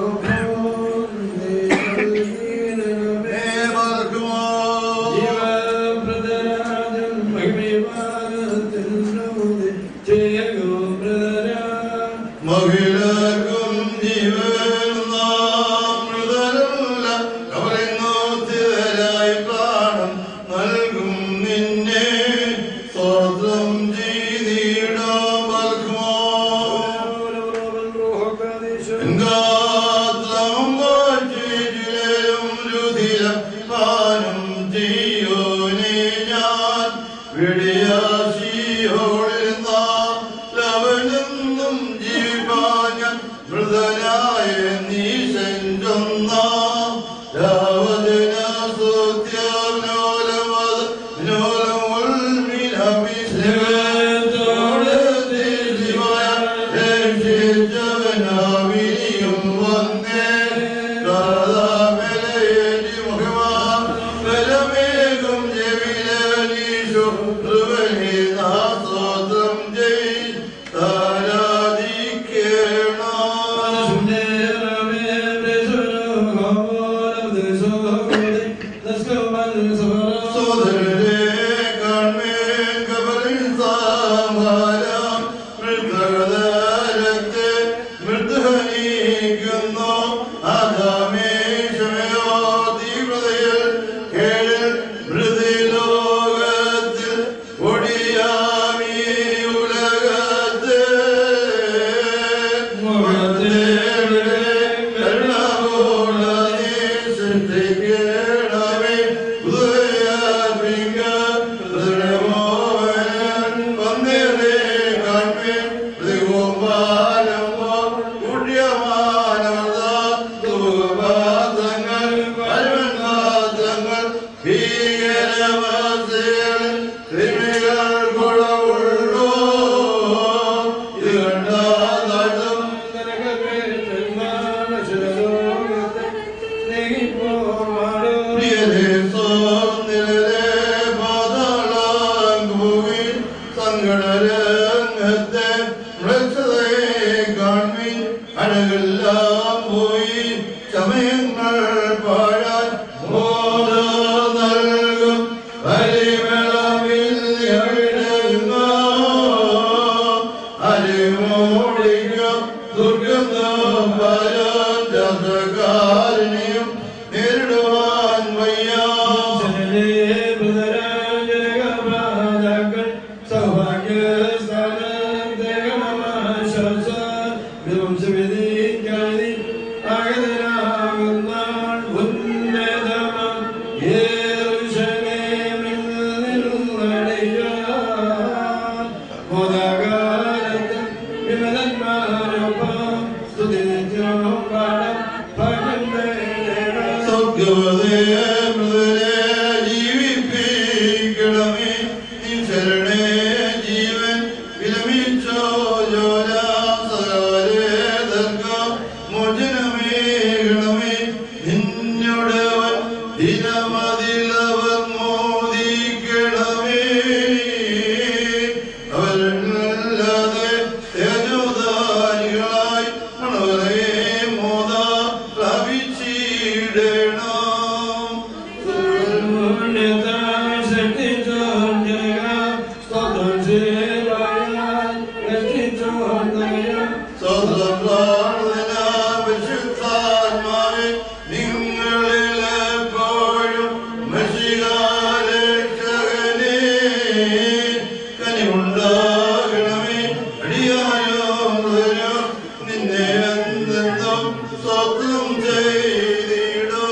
ഏവർക്കുമോ നൽകും നിന്നെ സ്തോത്രം ചെയ്തിടാം ബൽക്കുമോ ഗാത്രം വാഴ്ചയിലും രുധിരം പാനം ചെയ്യോനെ ഞാൻ വെടിയാശിയോളിൽ ലവനെന്നും ജീവിപ്പാൻ ഞാൻ മൃതനായ നീ സെഞ്ചൊന്ന രാവജന സ്തുത്യനോലമത് നോലമുൾമിനമിസ്ലത്തോട് ശിവായ രക്ഷിച്ചവനാവിനിയും വന്നേ രാധാമലയേറ്റി മുഖമാം ബലമേകും ജവിലനീഷു ധ്രുവനെ നാസ്തോത്രം ചെയ് സോദരരെ കാൺമേൻ കബറിൻ സാമാരം മൃതകരത്തെ മൃദുഹനീക്കുന്നു ആദാമേശമയോ തീവ്രതയിൽ കേളിൽ മൃതിലോകത്തിൽ ഒടിയാമീ ഉലകത്തെ സൃഷ്ടിക്കണമേ ഉദയപിംഗ ഹൃദയമോഹനൻ വന്നേറെ കാൺമേ പ്രതികൂമ്പാലമോ പുണ്യമാനവത സുഖപാത്രങ്ങൾ പരമനാഥങ്ങൾ ഭീകരവസ്ഥകൾ ക്രിമികൾ കുളവുള്ളോ ഇത് കണ്ടാലും പ്രിയരേ സോന്നിരരെ പാതാളാങ്കുവിൽ സങ്കടരംഗത്തെ മൃക്ഷതയെ കാൺമി അഴകെല്ലാം പോയി സമയങ്ങൾ പാഴാൻ മോദ നൽകും പരിമളമിൽ എവിടെങ്ങോ അരിമോടിക്കും ദുർഗന്ധം പരം രസകാരണിയും നേരിടുവാൻ വയ്യാ സ്വർഗവതയെ മൃതരെ ജീവിപ്പിക്കണമേ നിൻ ശരണേ ജീവൻ വിലമിച്ചോ ജോലാസരേതർക്കം മോചനമേകണമേ നിന്നോടവൻ ദിനമതിലവർ മോദിക്കണമേ അവരല്ലാതെ തേജോദാരികളായി മണവരെ മോദ പ്രാപിച്ചിടണം സ്വതപ്രാർത്ഥന വിശുദ്ധാത്മാവെ നിങ്ങളിലെപ്പോഴും മഷികാരക്ഷകനെ കനിവുണ്ടാകണമേ അടിയായോ മൃദയോ നിന്നെ എന്തെന്നും സ്വപ്നം ചെയ്തിടോ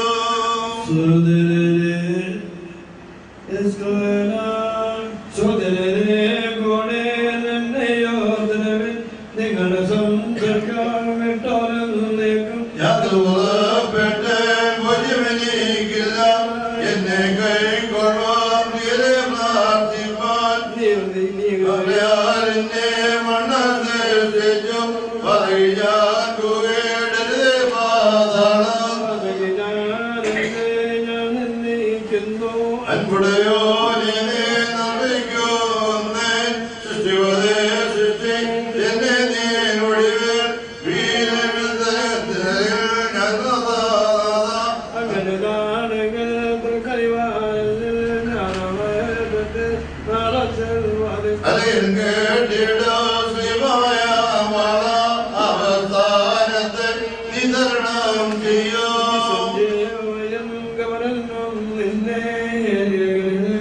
നിങ്ങളുടെ സംസർക്കാൻ വിട്ടോലെന്നേക്കും യാത്ര പുറപ്പെട്ട് ഭുജമെനിക്കില്ല എന്നെ കൈക്കൊള്ളുവാൻ പ്രിയരെ പ്രാർത്ഥിപ്പാൻ അവരാരെന്നെ മണ്ണത്തേച്ചു പറയാൻ കുവേടരുതേ പാതാളം അൻപുടയോ നീ നിർമ്മിക്കുന്നേ സൃഷ്ടിവതേ സൃഷ്ടി എന്നെ നീ ഒഴിവിൽ വീരവിദ്യത്തിൽ ഞങ്ങളതാ അല്ലെങ്കിൽ കേട്ടിടോ ശിവായ വള അവസാനത്തെ നിതരണം ചെയ്യോ നിന്നെ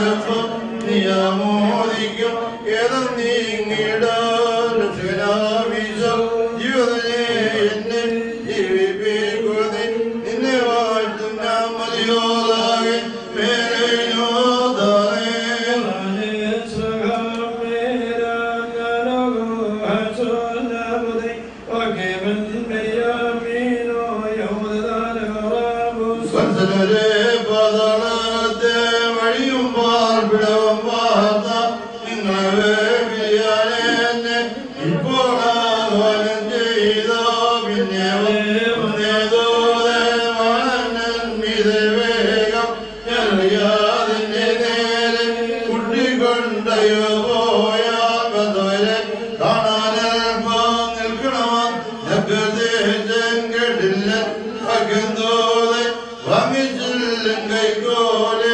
ആരംഭം നിയമോദിക്കും ഏതും നീങ്ങിടാൻ രക്ഷകനാമീശം ജീവിതനെ എന്നെ ജീവിപ്പിക്കുതി നിന്നെ വാഴ്ത്തും ഞാൻ മതിയോതാകെ മേലയോതാകെ വത്സലരെ പതളത്തെ വഴിയും പാർപ്പിടവും വാർത്ത നിങ്ങളെ പിരിയാനെ ഇപ്പോൾ ആഹ്വാനം ചെയ്ത പിന്നെ വേഗം ഞറിയാതിന്റെ നേരെ കുട്ടിക്കൊണ്ടയോ പോയ കഥവരെ കാണാനൽപ്പം നിൽക്കണം കേട്ടില്ല അകന്തോതെ വമിച്ചില്ലും കൈകോലെ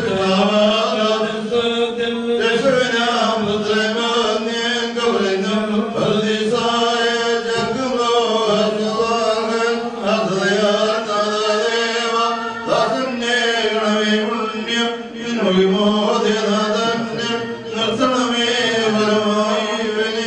നിർത്തണമേ പരമായി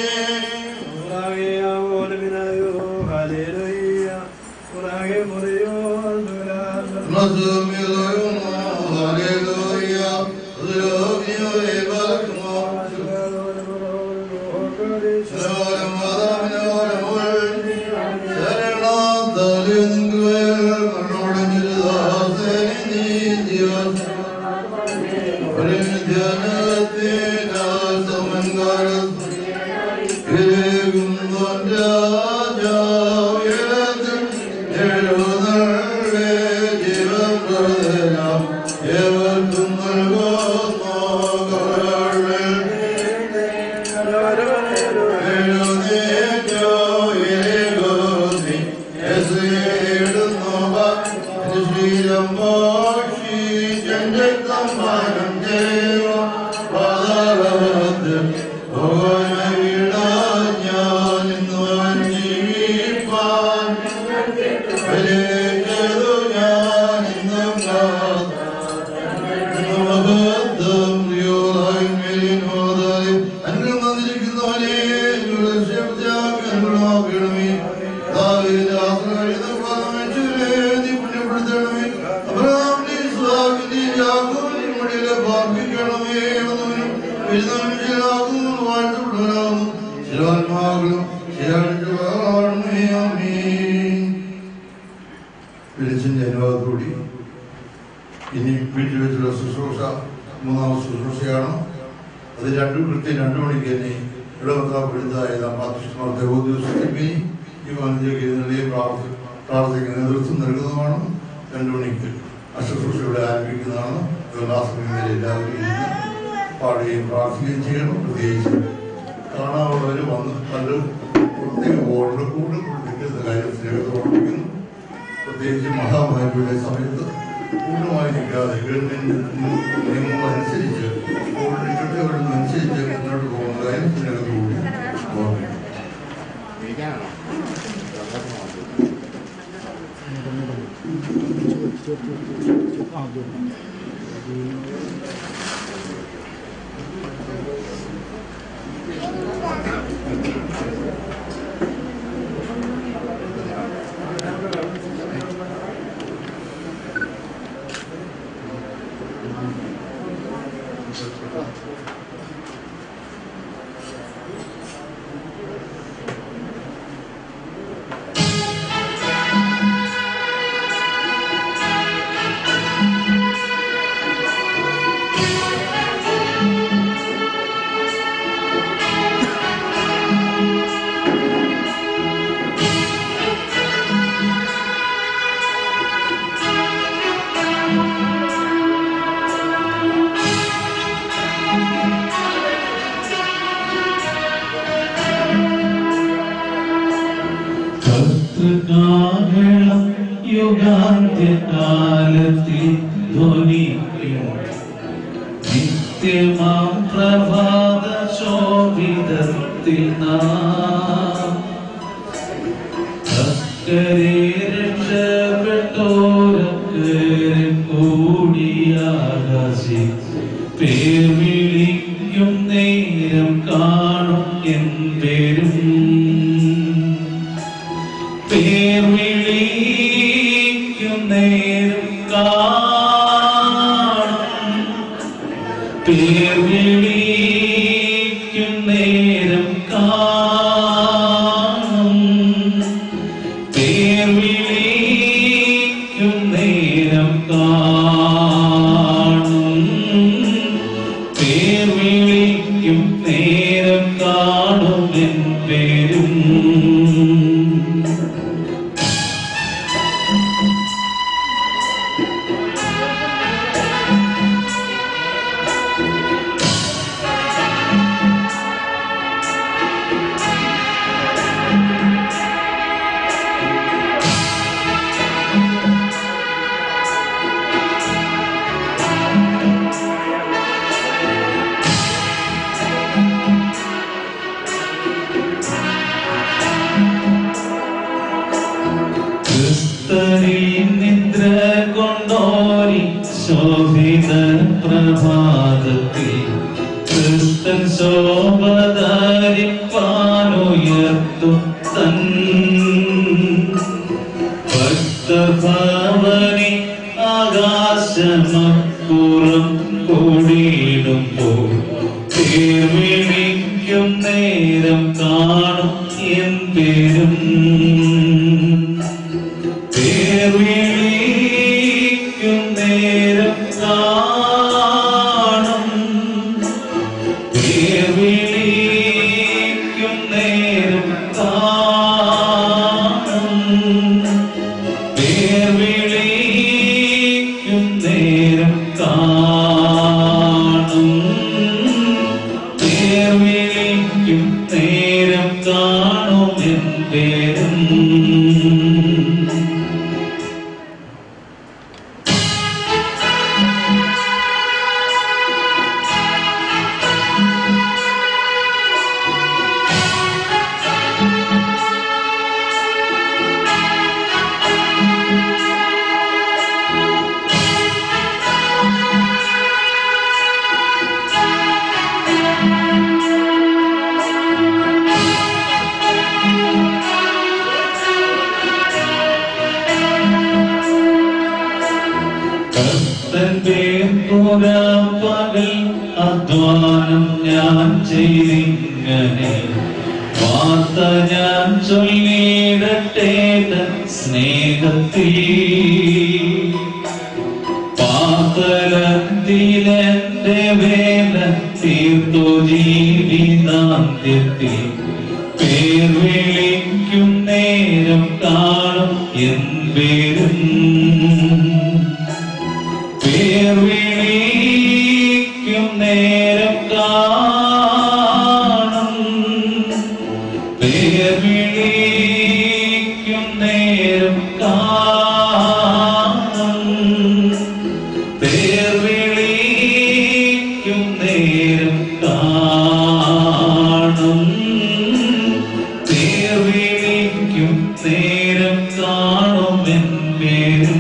വിളിച്ചിന്റെ അനുവാദത്തോടി ഇനി വീട്ടിൽ വെച്ചുള്ള ശുശ്രൂഷ മൂന്നാമത് ശുശ്രൂഷയാണ് അത് രണ്ടു കൃത്യം രണ്ടു മണിക്ക് തന്നെ ഇടവത്താപ്പെടുത്തായ പാത്രമാർത്തെ ഉദ്യോഗസ്ഥി ഈ വനത്തിലേക്ക് എഴുന്നള്ളിയെ പ്രാർത്ഥി പ്രാർത്ഥിക്കുന്ന നേതൃത്വം നൽകുന്നതാണ് രണ്ടു മണിക്ക് അശുശ്രൂഷ ഇവിടെ ആരംഭിക്കുന്നതാണ് ദേവദാസങ്ങളിൽ എല്ലാവരും ഇരുന്ന് പാടുകയും പ്രാർത്ഥിക്കുകയും ചെയ്യണം പ്രത്യേകിച്ച് കാണാനുള്ളവർ വന്ന് കണ്ട് പ്രത്യേക ബോർഡ് കൂടുതൽ നിൽക്കുന്ന കാര്യം സ്നേഹത്തോടെ ഓർമ്മിക്കുന്നു പ്രത്യേകിച്ച് മഹാമാരിയുടെ സമയത്ത് പൂർണ്ണമായി നിൽക്കാതെ ഗവൺമെന്റ് നിയമങ്ങൾ അനുസരിച്ച് കോവിഡ് ചുറ്റുപാടുന്നതനുസരിച്ച് മുന്നോട്ട് പോകുന്ന കാര്യം സ്നേഹത്തോടുകൂടി ഓർമ്മിക്കുന്നു കർത്തൃകാഹളം യുഗാന്ത്യകാലത്തിൽ ധ്വനിക്കും നിത്യമാം പ്രഭാത ശോഭിതത്തിൽ നാം ഭക്തരെ രക്ഷപ്പെട്ടോരക്കരെ കൂടിയാകാശി പേ രാത്രിയിൽ നിദ്ര കൊണ്ടോരി ശോഭിത പ്രഭാതത്തിൽ ക്രിസ്തൻ ശോഭതാരിപ്പാനുയർത്തു തൻ ഭക്തഭാവനി ആകാശമപ്പുറം കൂടിയിടുമ്പോൾ തേർവിളിക്കും നേരം കാണും എൻ പേരും തേർവിളിക്കും നേരം കാണും തേർവിളിക്കും നേരം കാണും പേർവിളിക്കും നേരം കാണും പേർവിളിക്കും നേരം കാണും എൻ പേരും കർത്തന്റെ പുറപ്പകൽ അധ്വാനം ഞാൻ ചെയ്തിങ്ങനെ വാർത്ത ഞാൻ ചൊല്ലിയിടട്ടെ തൻ സ്നേഹത്തിൽ പാതലത്തിലെന്റെ വേല തീർത്തു ജീവിതാന്ത്യത്തിൽ പേർ വിളിക്കും നേരം കാണും എൻ പേരും പേർ വിളിക്കും നേരം കാണും പേർ വിളിക്കും നേരം കാണും പേർ വിളിക്കും നേരം കാണും പേർ വിളിക്കും നേരം കാണും എൻ പേരും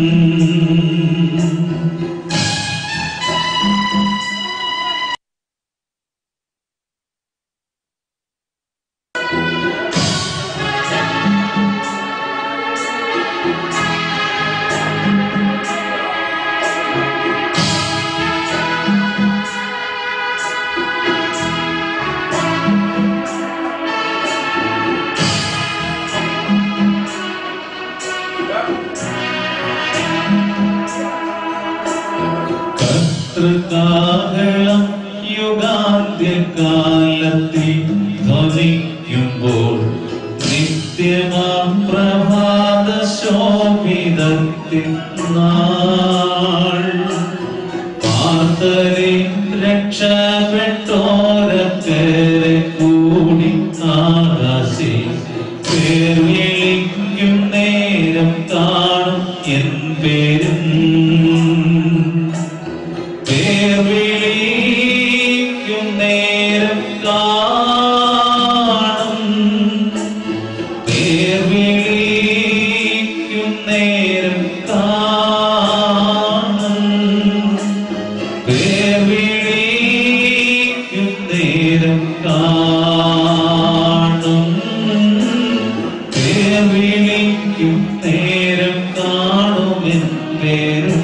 കർത്തൃകാഹളം യുഗാന്ത്യകാലത്തിൽ ധ്വനിക്കുമ്പോൾ നിത്യമാം പ്രഭാത ശോഭിതത്തിൽ നാൾ പാർത്തരെ രക്ഷപ്പെട്ടോരക്കരെ കൂടി ആകാശി പേർ വിളിക്കും നേരം കാണും എൻ പേരും പേർ വിളിക്കും നേരം കാണും പേർ വിളിക്കും നേരം കാണും പേർ വിളിക്കും നേരം കാണും പേർ വിളിക്കും നേരം കാണും എൻ പേരും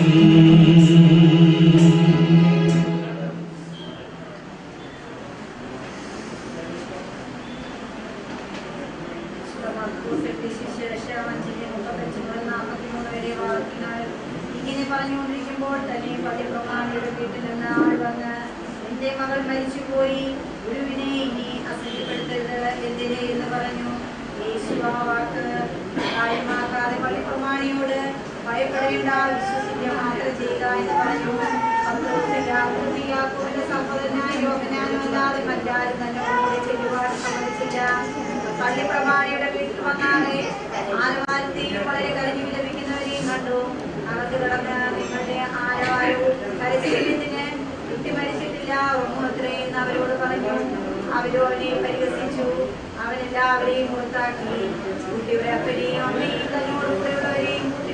ഇങ്ങനെ പറഞ്ഞുകൊണ്ടിരിക്കുമ്പോൾ തന്നെ പതിപ്രമാണിയുടെ വീട്ടിൽ നിന്ന് ആൾ വന്ന് എന്റെ മകൾ മരിച്ചുപോയി ഗുരുവിനെ ഇനി അസഹ്യപ്പെടുത്തരുത് എന്തിനെ എന്ന് പറഞ്ഞു യേശു ആ വാക്ക് കാര്യമാക്കാതെ പള്ളിപ്രമാണിയോട് ഭയപ്പെടേണ്ട വിശ്വസിക്കുക മാത്രം ചെയ്യുക എന്ന് പറഞ്ഞു യാക്കോബിന്റെ സഹോദരനായ യോഹന്നാനും അല്ലാതെ മറ്റാരും തന്നെ കൂടെ ചെല്ലുവാൻ സമ്മതിച്ചില്ല പള്ളിപ്രമാണിയുടെ വീട്ടിൽ വന്നാലെ ആരവാരത്തെയും വളരെ കരഞ്ഞു വിലപിക്കുന്നവരെയും കണ്ടു അകത്ത് കിടന്ന് നിങ്ങളുടെ ആരവാരവും കരച്ചിലിന് കുട്ടി മരിച്ചിട്ടില്ല ഉറങ്ങുമത്രേ എന്ന് അവരോട് പറഞ്ഞു അവരും അവനെ പരിഹസിച്ചു അവൻ എല്ലാവരെയും പുറത്താക്കി കുട്ടിയുടെ അപ്പനെയും അമ്മയും തന്നോട് കൂടെയുള്ളവരെയും കുട്ടി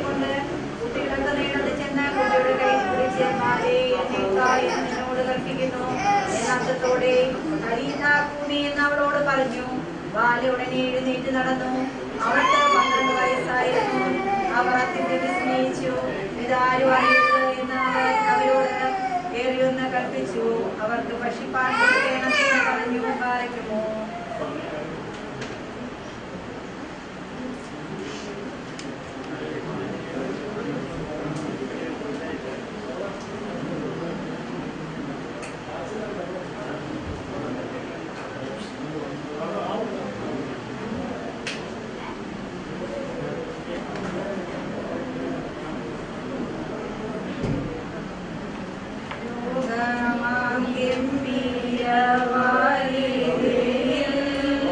ബാല്യ ഉടനെ എഴുന്നേറ്റ് നടന്നു അവർക്ക് പന്ത്രണ്ട് വയസ്സായിരുന്നു അവർ അത്യന്തം വിസ്മയിച്ചു ഇതാരും അറിയരുത് എന്ന് അവർ അവരോട് ഏറിയൊന്ന് കൽപ്പിച്ചു അവർക്ക് ഭക്ഷിപ്പാൻ കൊടുക്കണമെന്ന് പറഞ്ഞു പാലിക്കുമോ ോഗമാം ഗംഭീരവാരിതിൽ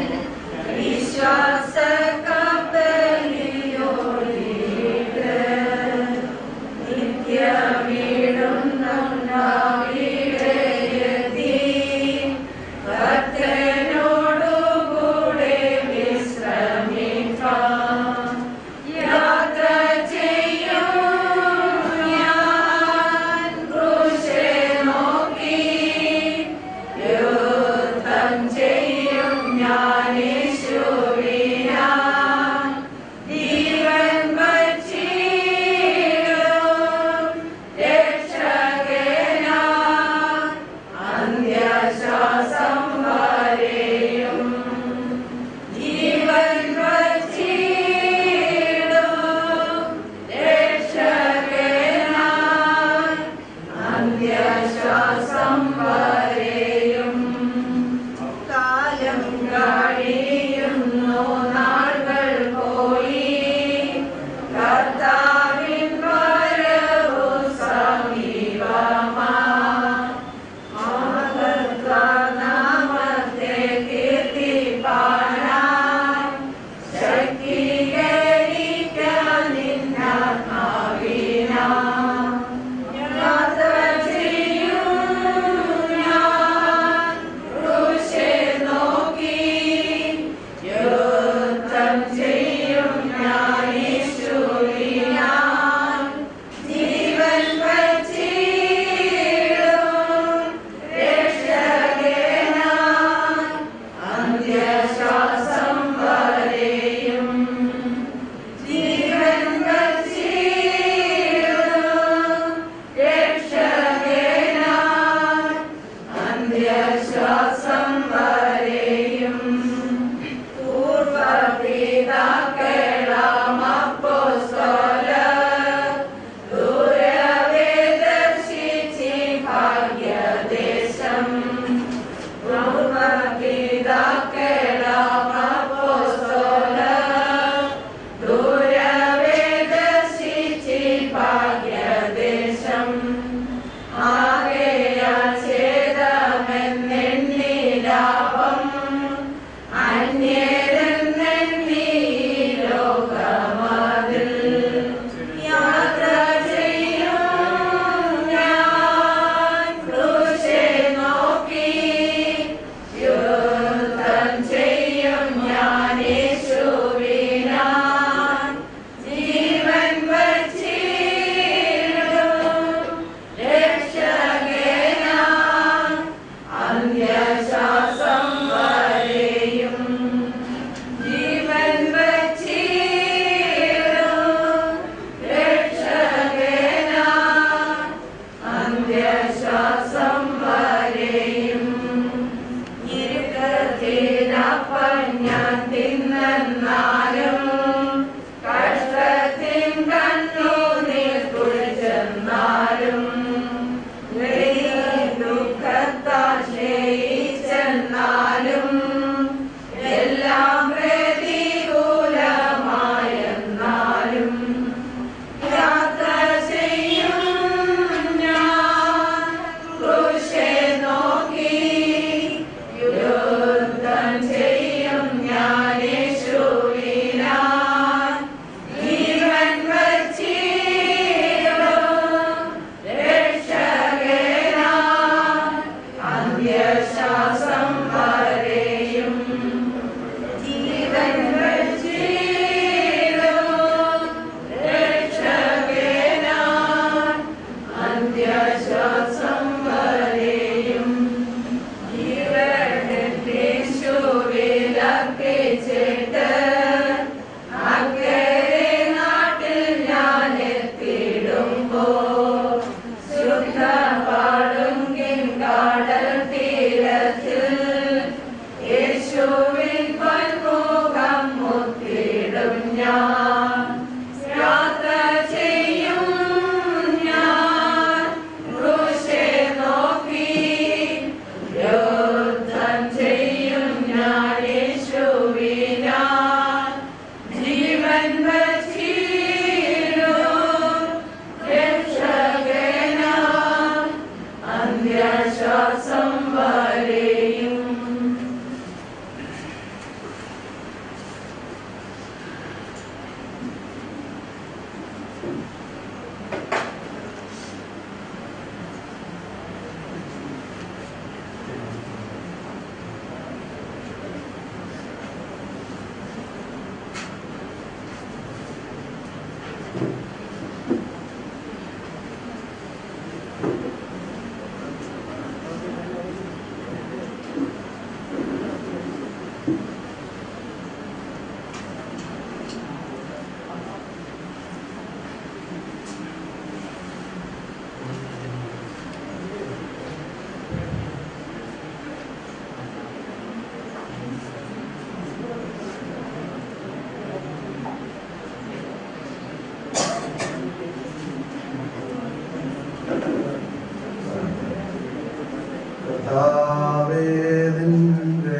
കർത്താവേ, നിന്റെ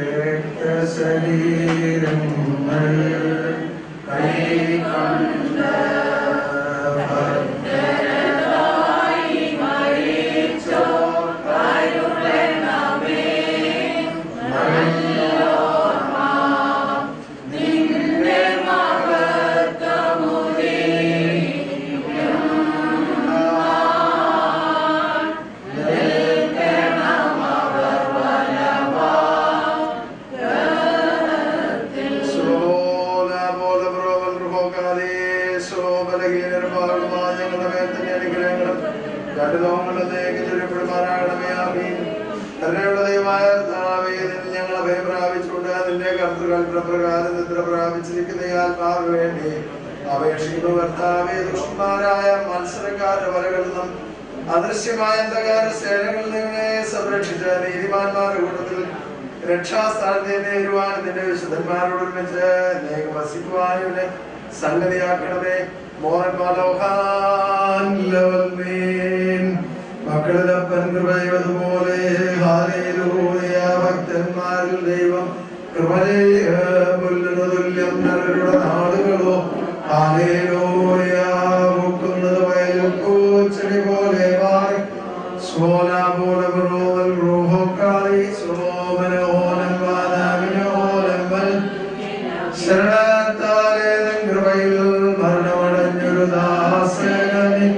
രക്തശരീരങ്ങൾ കൈക്കൊണ്ട് ഭക്തരായി മരിച്ചോർ കരുണണമേ. നല്ലോർമ്മ നിന്റെ പ്രകാരം നിദ്ര പ്രാപിച്ചിരിക്കുന്ന ഈ ആത്മാവിന് വേണ്ടി അപേക്ഷിക്കുന്നു കർത്താവേ ദുഷ്ടന്മാരായ മത്സരക്കാരുടെ വലകളിൽ നിന്നും അദൃശ്യമായ അന്ധകാര സേനകളിൽ നിന്നെ സംരക്ഷിച്ച നീതിമാന്മാരുടെ കൂട്ടത്തിൽ രക്ഷാസ്ഥാനത്തെ നേരുവാൻ നിന്റെ വിശുദ്ധന്മാരോട് ഒരുമിച്ച് നീ വസിക്കുവാനും ഇവനെ സംഗതിയാക്കണമേ മോഹൻ മനോഹാൻ ലവൽമീൻ മക്കളിലപ്പൻ കൃപയതുപോലെ ഹാലേലൂയ ഭക്തന്മാരിൽ ദൈവം കൃപയുന്ന തുല്യം നരരുടെ നാടുകളോ ഹാലേലൂയ പൂക്കുന്നത് വയലും പൂച്ചെടി പോലെ മാറി സ്മോലാമൂലമറോവൽ റൂഹോക്കാളി സ്ലോമനോലം വാദാമിനോലമ്പൽ ശരണത്താലേ നിൻ കൃപയിൽ മരണമടഞ്ഞൊരു ദാസകനെ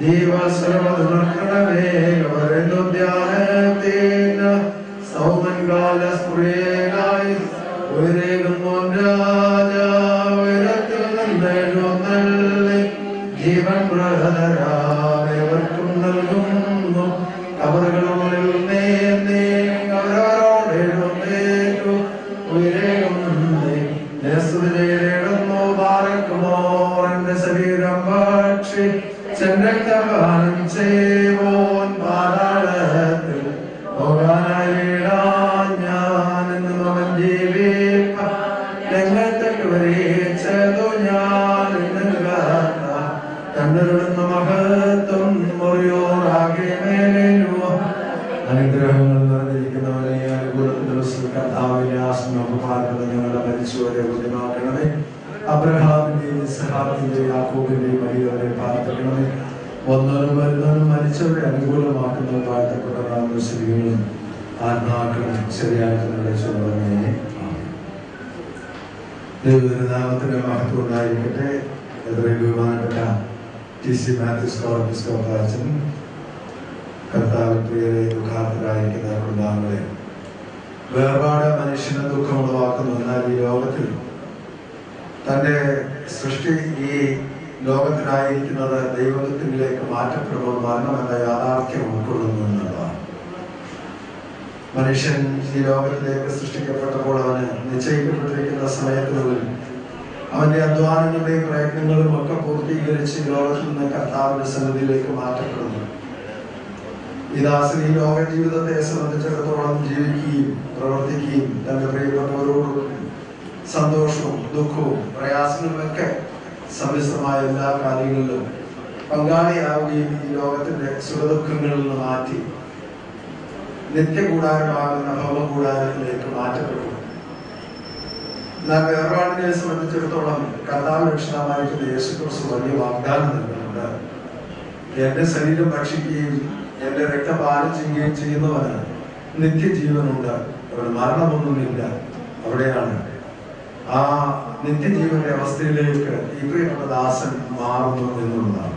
ജീവശ്രമേ വരുന്നു ധ്യാനത്തിന് സൗമൻകാല സ്പുരേനായി ഉയരേകുന്നു രാജ ഉയരത്തിൽ നിന്നെഴുന്നള്ളി ജീവൻ പ്രഹതരാവർക്കും നൽകുന്നു കബറുകളുള്ളിൽ നേർന്നേ അവരവരോട് എഴുന്നേറ്റു ഉയരേകുന്നേ യേശുവിനേടുന്നു പാർക്കുമോ എന്റെ ശരീരം ഭക്ഷി ചെന്നക്തപാനം ചെയ്വോൻ പാതാളത്തിൽ പോകാനായി വീഴാൻ ഞാൻ എന്നും അവൻ ജീവിപ്പ രംഗത്തേക്ക് വരേച്ചതു ഞാൻ ഇന്ന് കാത്ത കണ്ടരുന്ന മഹത്വം മുറിയോറാകെ മേലേലുവ അനുഗ്രഹങ്ങൾ നിറഞ്ഞിരിക്കുന്നവരെ ഈ അനുകൂല ദിവസം കർത്താവിനെ ആസ്മപാർക്കുന്ന ഞങ്ങളുടെ മരിച്ചവരെ ബുദ്ധിമാക്കണമേ അബ്രഹാമിന്റെയും ഇസ്ഹാക്കിന്റെയും യാക്കോബിന്റെയും വഴികളെ പ്രാർത്ഥിക്കണമേ ഒന്നോനും വരുന്നവനും മരിച്ചവരെ അനുകൂലമാക്കുന്ന വാഴ്ത്തപ്പെട്ട ശരികളും ആത്മാക്കളും ശരിയാക്കുന്ന ചുമതലയെ ദൈവനാമത്തിന്റെ മഹത്വം ഉണ്ടായിരിക്കട്ടെ എത്രയും ബഹുമാനപ്പെട്ട ടി സി മാത്യുസ് കോർപ്പിസ്കോപ്പാച്ചൻ കർത്താവിൻ പ്രിയരെ ദുഃഖാർത്ഥരായിരിക്കുന്ന കുടുംബാംഗങ്ങളെ വേർപാട് മനുഷ്യന് ദുഃഖമുളവാക്കുന്നു എന്നാൽ ഈ ലോകത്തിൽ തന്റെ സൃഷ്ടി ഈ ലോകത്തിലായിരിക്കുന്നത് ദൈവത്തിലേക്ക് മാറ്റപ്പെടുമ്പോൾ മരണം എന്ന യാഥാർത്ഥ്യം ഉൾക്കൊള്ളുന്നു എന്നുള്ളതാണ് മനുഷ്യൻ ഈ ലോകത്തിലേക്ക് സൃഷ്ടിക്കപ്പെട്ടപ്പോൾ അവന് നിശ്ചയിക്കപ്പെട്ടിരിക്കുന്ന സമയത്തിനുള്ളിൽ അവന്റെ അധ്വാനങ്ങളുടെയും പ്രയത്നങ്ങളും ഒക്കെ പൂർത്തീകരിച്ച് ഈ ലോകത്തിൽ നിന്ന് കർത്താവിന്റെ സന്നിധിയിലേക്ക് മാറ്റപ്പെടുന്നു ഈ ദാസൻ ഈ ലോക ജീവിതത്തെ സംബന്ധിച്ചിടത്തോളം ജീവിക്കുകയും പ്രവർത്തിക്കുകയും തന്റെ പ്രിയപ്പെട്ടവരോട് സന്തോഷവും ദുഃഖവും പ്രയാസങ്ങളുമൊക്കെ സമ്മിശ്രമായ എല്ലാ കാര്യങ്ങളിലും പങ്കാളിയാവുകയും ഈ ലോകത്തിന്റെ സുഖദുഃഖങ്ങളിൽ നിന്ന് മാറ്റി നിത്യകൂടാരമാകുന്ന ഭവകൂടാരത്തിലേക്ക് മാറ്റപ്പെട്ടു എന്നാൽ വേർപാടിനെ സംബന്ധിച്ചിടത്തോളം കർത്താവ് രക്ഷണമായിട്ടുള്ള യേശു ക്രിസ്തു വലിയ വാഗ്ദാനം നൽകുന്നുണ്ട് എന്റെ ശരീരം ഭക്ഷിക്കുകയും എന്റെ രക്തപാനം ചെയ്യുകയും ചെയ്യുന്നവന് നിത്യജീവനുണ്ട് അവിടെ മരണമൊന്നുമില്ല അവിടെയാണ് ആ നിത്യജീവന്റെ അവസ്ഥയിലേക്ക് ഈ പ്രിയപ്പെട്ട ദാസൻ മാറുന്നു എന്നുള്ളതാണ്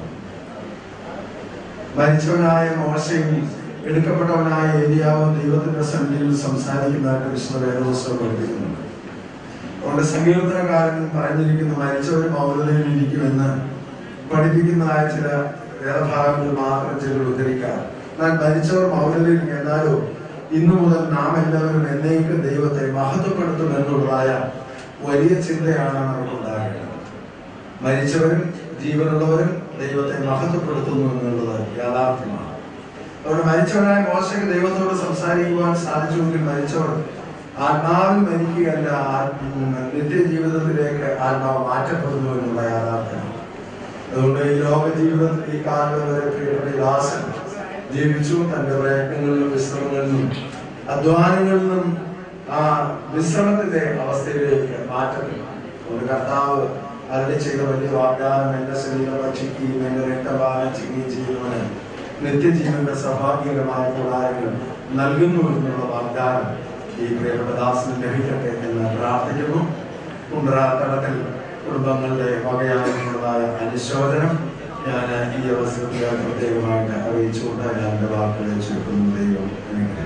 മരിച്ചവനായ മോശയും എടുക്കപ്പെട്ടവനായ ഏരിയാവും ദൈവത്തിന്റെ സന്നിധിയിൽ സംസാരിക്കുന്നതായിട്ട് വിശുദ്ധ വേദപുസ്തകം പഠിപ്പിക്കുന്നുണ്ട് അതുകൊണ്ട് സങ്കീർത്തനക്കാരൻ പറഞ്ഞിരിക്കുന്ന മരിച്ചവർ മൗനതയിൽ ഇരിക്കുമെന്ന് പഠിപ്പിക്കുന്നതായ ചില വേദഭാഗങ്ങൾ മാത്രം ചിലർ ഉദ്ധരിക്കാം എന്നാൽ മരിച്ചവർ മൗനതയിൽ എന്നാലോ ഇന്നു മുതൽ നാം എല്ലാവരും എന്നേക്കും ദൈവത്തെ മഹത്വപ്പെടുത്തും എന്നുള്ളതായ വലിയ ചിന്തയാണ് നമുക്കുണ്ടാകേണ്ടത് മരിച്ചവരും ജീവനുള്ളവരും ദൈവത്തെ മഹത്വപ്പെടുത്തുന്നു എന്നുള്ളത് യാഥാർത്ഥ്യമാണ് അതുകൊണ്ട് മരിച്ചവനായ മോശയ്ക്ക് ദൈവത്തോട് സംസാരിക്കുവാൻ സാധിച്ചുവെങ്കിൽ മരിച്ചവർ ആത്മാവിൽ മരിക്കുകയല്ല ആത്മ- നിത്യജീവിതത്തിലേക്ക് ആത്മാവ് മാറ്റപ്പെടുന്നു എന്നുള്ള യാഥാർത്ഥ്യമാണ് അതുകൊണ്ട് ഈ ലോക ജീവിതത്തിൽ ഈ കാലം വരെ പ്രിയപ്പെട്ട ഈ ദാസൻ ജീവിച്ചു തന്റെ പ്രയത്നങ്ങളിലും വിശ്രമങ്ങളിലും അധ്വാനങ്ങളിൽ നിന്നും ആ വിശ്രമത്തിന്റെ അവസ്ഥയിലേക്ക് മാറ്റപ്പെട്ടു അതുകൊണ്ട് കർത്താവ് അരളി ചെയ്ത വലിയ വാഗ്ദാനം എന്റെ ശരീരം ഭക്ഷിക്കുകയും എന്റെ രക്തപാനം ചെയ്യുകയും ചെയ്യുന്നവന് നിത്യജീവന്റെ സൗഭാഗ്യകരമായ കൂടാരങ്ങൾ നൽകുന്നു എന്നുള്ള വാഗ്ദാനം ഈ പ്രിയപ്പെട്ട ദാസന് ലഭിക്കട്ടെ എന്ന് പ്രാർത്ഥിക്കുന്നു കുണ്ടറാത്തടത്തിൽ കുടുംബങ്ങളുടെ വകയായിട്ടുള്ളതായ അനുശോചനം ഞാൻ ഈ അവസരത്തിൽ പ്രത്യേകമായിട്ട് അറിയിച്ചുകൊണ്ട് ഞാൻ എൻ്റെ വാക്കുകളെ ചുരുക്കുന്നു ദൈവം അനുഗ്രഹിക്കട്ടെ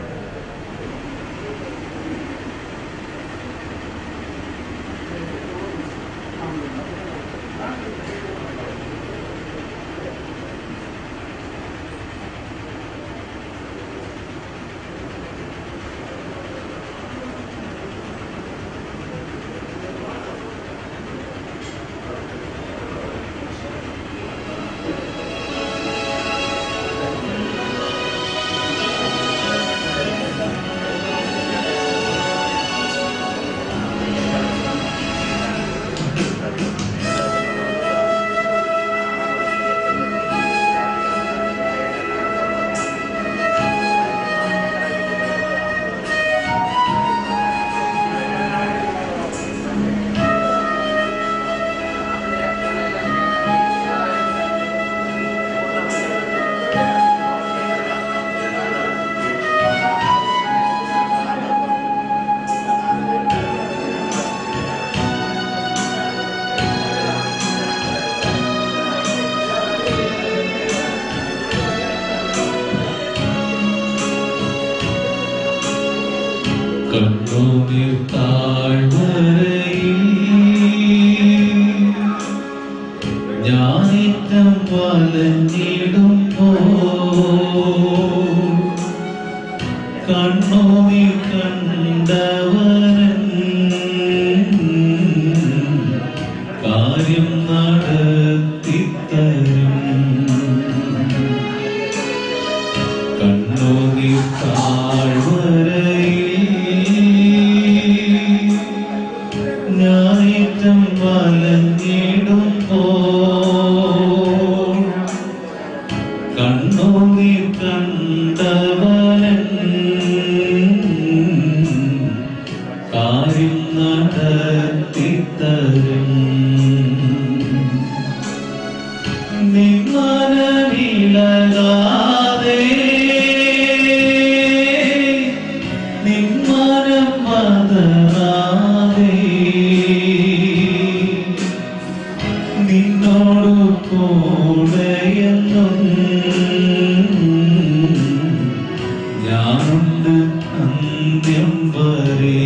കണ്ണുനീർ താഴ്വരയിൽ ഞാനേറ്റം വലഞ്ഞിടുമ്പോ കണ്ണുനീർ കണ്ടവരൻ കാര്യം നടത്തിത്തരും കണ്ണുനീർ താഴ്വരയിൽ ഞാനേറ്റം വലഞ്ഞിടുമ്പോ കണ്ണുനീർ കണ്ടവരൻ കാര്യം നടത്തിത്തരും നിന്മനമിളകാതെ നിന്മനം പതറാതെ നിന്നോടു കൂടെയെന്നും ഞാനുണ്ട് അന്ത്യം വരെ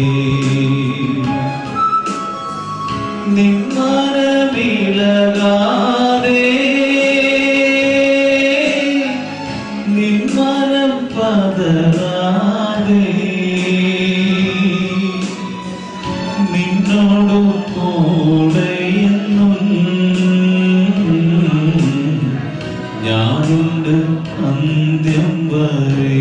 നിന്മനമിളകാതെ നിന്മനം പതറാതെ നിന്നോടു കൂടെയെന്നും ഞാനുണ്ട് അന്ത്യം വരെ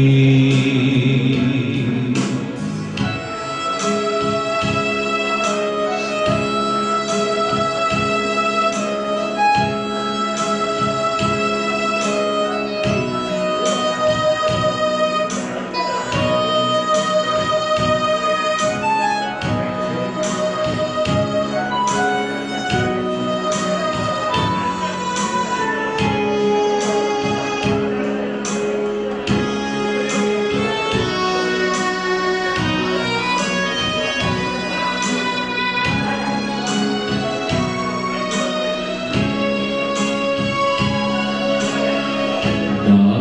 Thank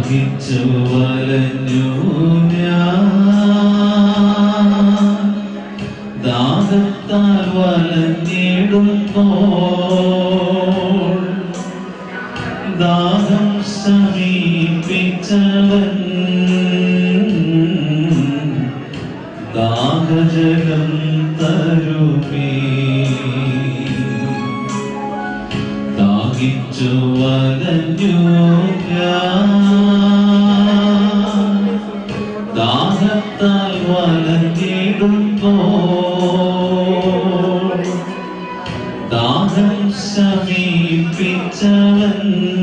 ദാഹിച്ചു വലഞ്ഞു ഞാൻ ദാഹത്താൽ വലഞ്ഞിടുമ്പോൾ ദാഹം സമീപിച്ചവൻ ദാഹജലം തരുമേ ദാഹിച്ചു വലഞ്ഞു ഞാൻ ദാഹത്താൽ വലഞ്ഞിടുമ്പോൾ ദാഹം സമീപിച്ചവൻ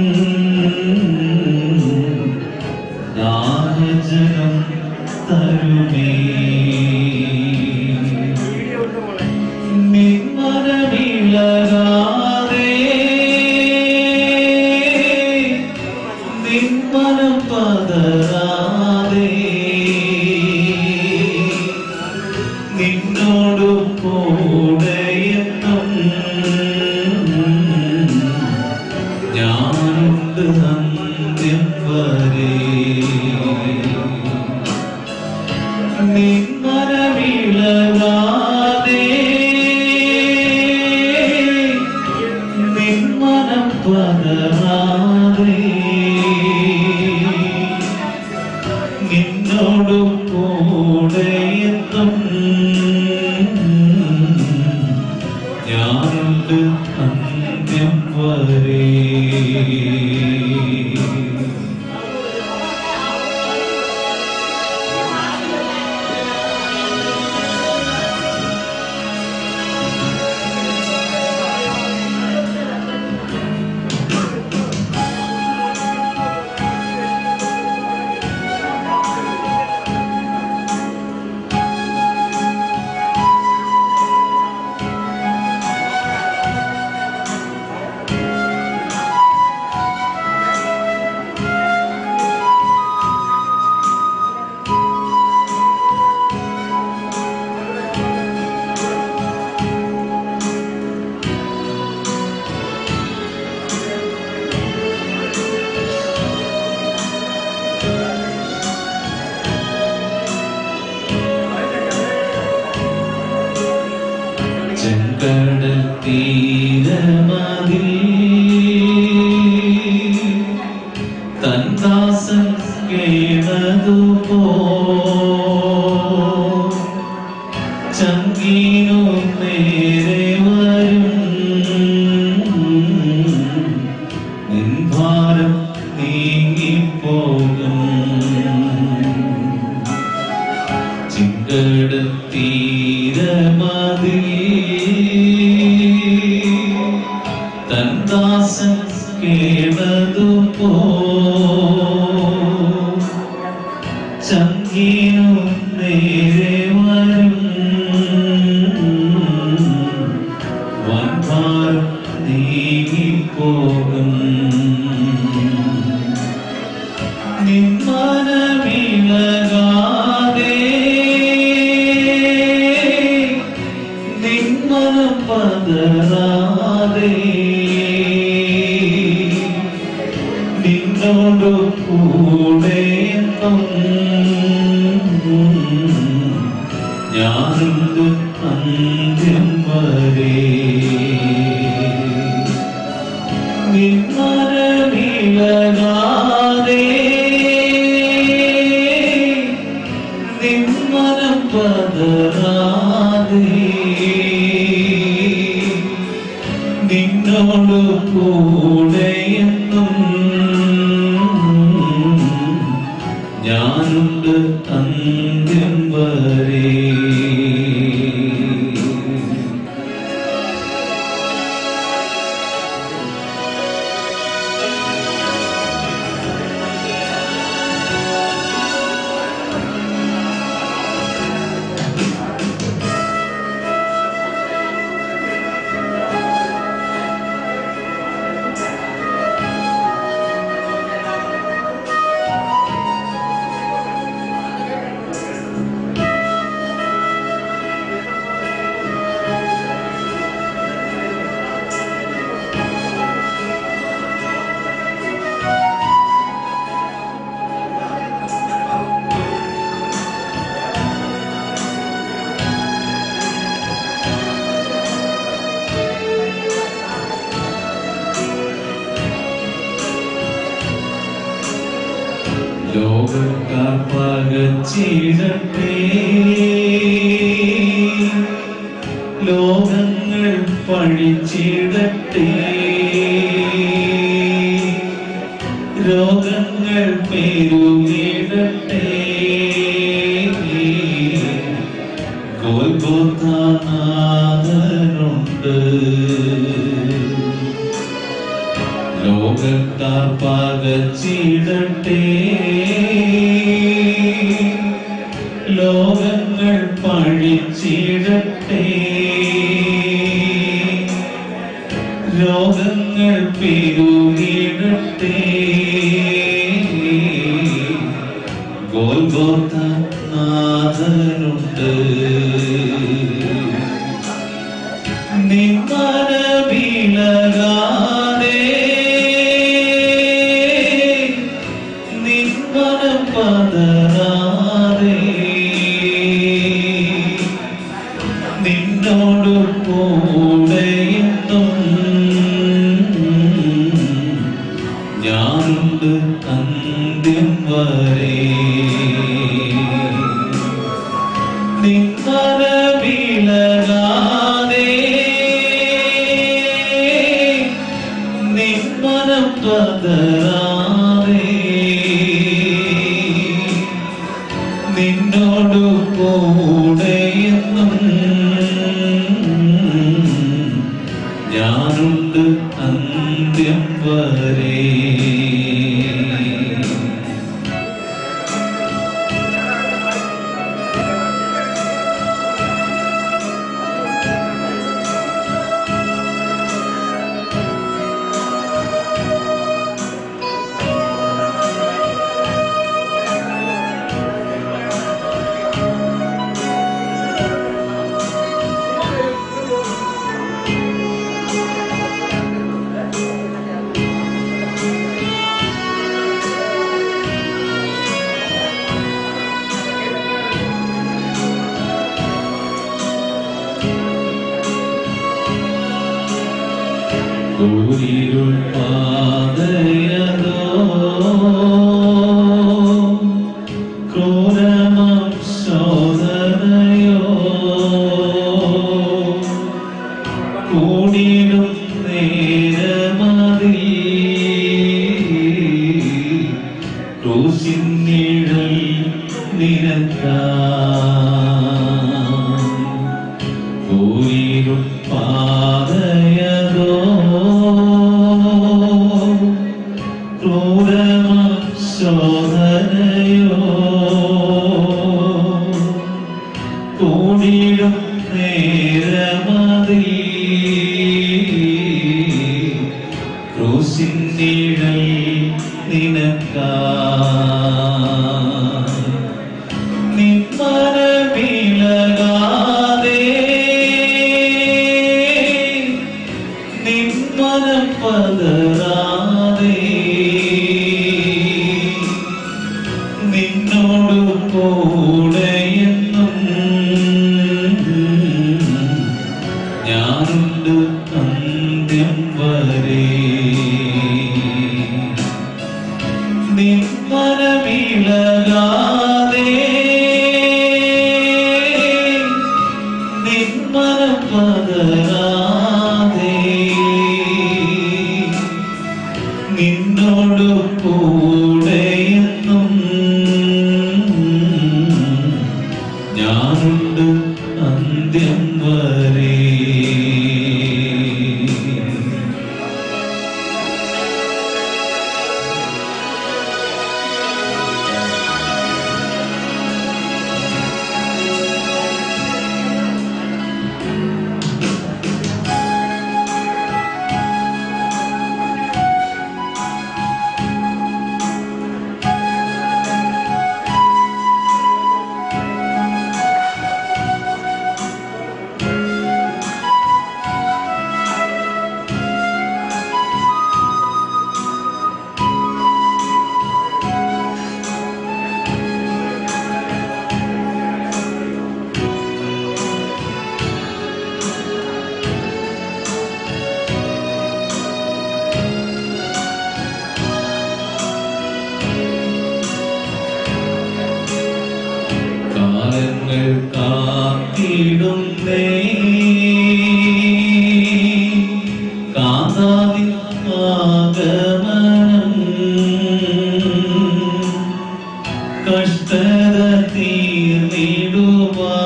ദാഹജലം തരുമേ നിന്മനമിളകാതെ നിന്മനം പതറാതെ നിന്നോടു കൂടെയെന്നും ഞാനുണ്ട് അന്ത്യം വരെ നിന്മനമിളകാതെ നിന്മനം പതറാതെ നിന്നോടു കൂടെയെന്നും ഞാനുണ്ട് അന്ത്യം വരെ ചെങ്കടൽ തീരമതിൽ തന്ദാസൻ കേണതുപോ ചങ്കീനു നേരെ വരും നിൻഭാരം നീങ്ങിപ്പോകും ചിങ്കടൽ തീരമതിൽ തന്ദാസൻ കേണതുപോ ചങ്കീനു നേരെ വരും വൻഭാരം നീങ്ങിപ്പോകും നിന്മനമിളകാതെ നിന്മനം പതറാതെ നിന്നോടു കൂടെയെന്നും ഞാനുണ്ട് അന്ത്യം വരെ നിന്മനമിളകാതെ നിന്മനം പതറാതെ നിന്നോടു കൂടെയെന്നും ഞാനുണ്ട് അന്ത്യം വരെ ും ലോകക്കാർ പകച്ചിടട്ടെ ലോകങ്ങൾ പഴിച്ചിടട്ടെ രോഗങ്ങൾ പെരുകിടട്ടെ ഗോൽഗോത്താനാഥനുണ്ട് ലോകത്താർ പകച്ചിടട്ടെ ലോകങ്ങൾ പഴിച്ചിടട്ടെ രോഗങ്ങൾ പെരുകിടട്ടെ ഗോൽഗോത്ത നാഥനുണ്ട് നിന്മനമിളകാതെ നിന്മനം പതറാതെ നിന്നോട് കൂടെയെന്നും ഞാനുണ്ട് അന്ത്യം വരെ നിന്മനമിളകാതെ നിന്മനം പതറാതെ നിന്നോട് കൂടെയെന്നും ഞാനുണ്ട് അന്ത്യം വരെ കൂരിരുൾ പാതയതോ ക്രൂരമാം ശോധനയോ കൂടിയിടും നേരമതിൽ ക്രൂശിൻ നിഴൽ നിനക്കാം കൂരിരുൾ പാതയതോ ക്രൂരമാം ശോധനയോ കൂടിയിടും നേരമതിൽ ക്രൂശിൻ നിഴൽ നിനക്കാം നിന്മനമിളകാതെ നിന്മനം പതറാതെ നിന്നോട് കൂടെയെന്നും ഞാനുണ്ട് അന്ത്യം വരെ നിന്മനമിളകാതെ നിന്മനം പതറാതെ നിന്നോട് കൂടെയെന്നും ഞാനുണ്ട് അന്ത്യം വരെ കാത്തിടുന്നേ കാതാവിൻ ആഗമനം കഷ്ടത തീർന്നിടുവാൻ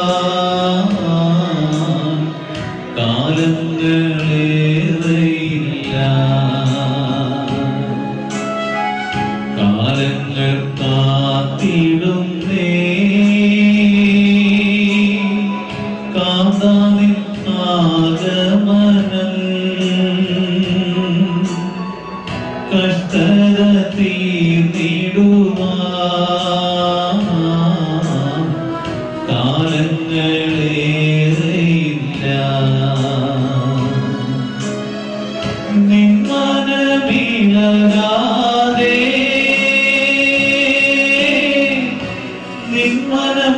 കാലങ്ങളേറെയില്ല കാലങ്ങൾ കാത്തിടുന്നേ കാതാവിൻ ആഗമനം കഷ്ടത തീർന്നിടുവാൻ കാലങ്ങളേറെയില്ല നിന്മനമിളകാതെ നിന്മനം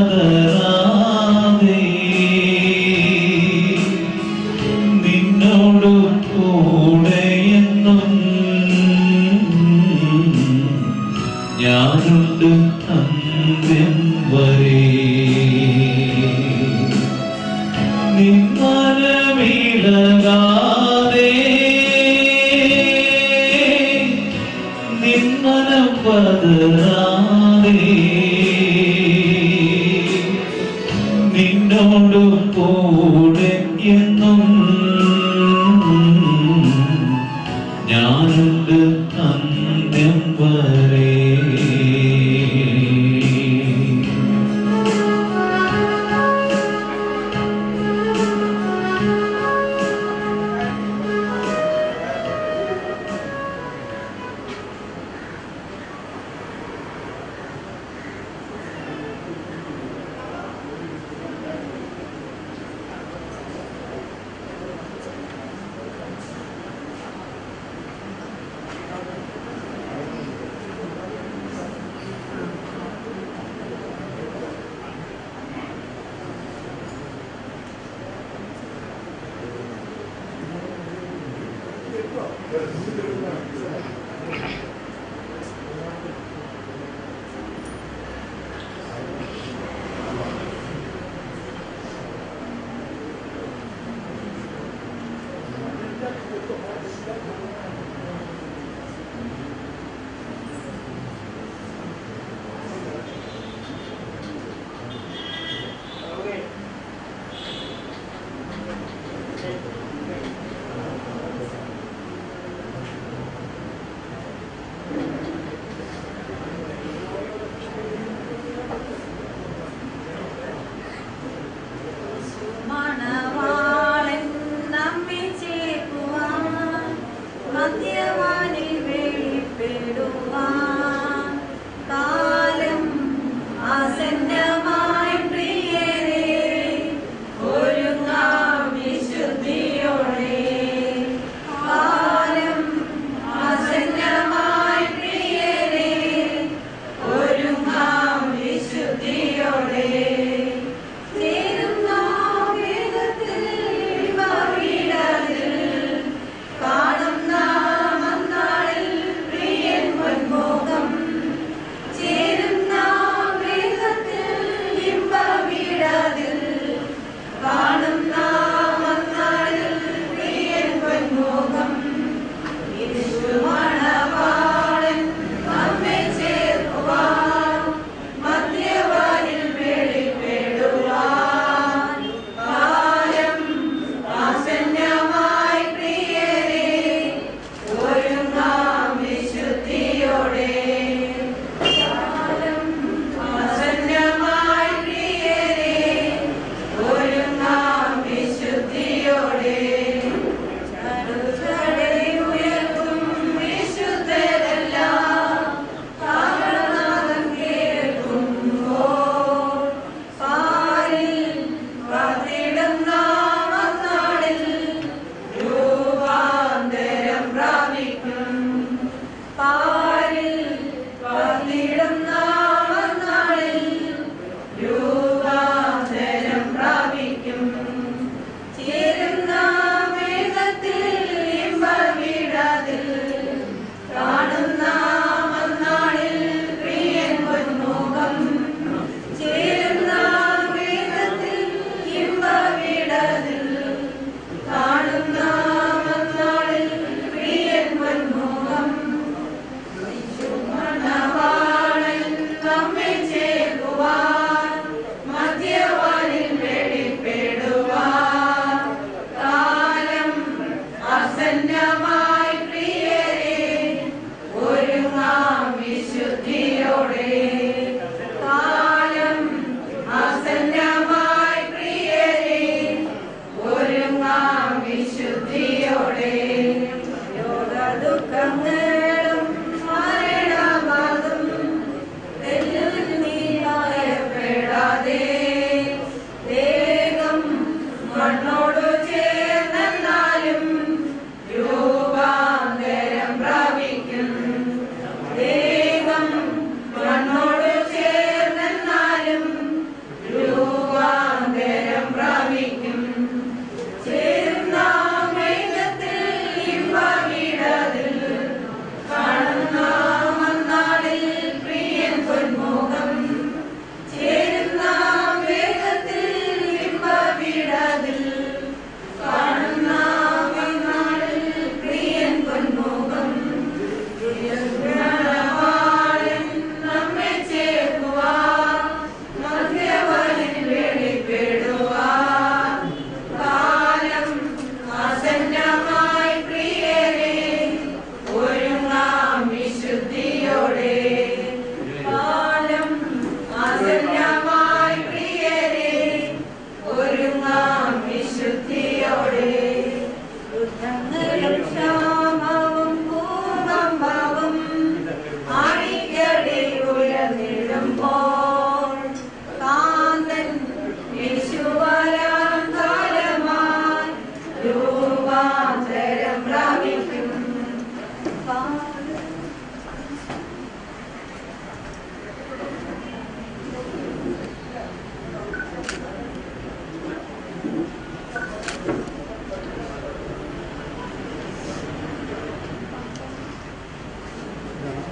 പതറാതെ നിന്നോട് കൂടെയെന്നും ഞാനുണ്ട് അന്ത്യം വരെ നിന്മനമിളകാതെ നിന്മനം പതറാതെ നിന്നോട് കൂടെ എന്നും ഞാനുണ്ട് അന്ത്യം വരെ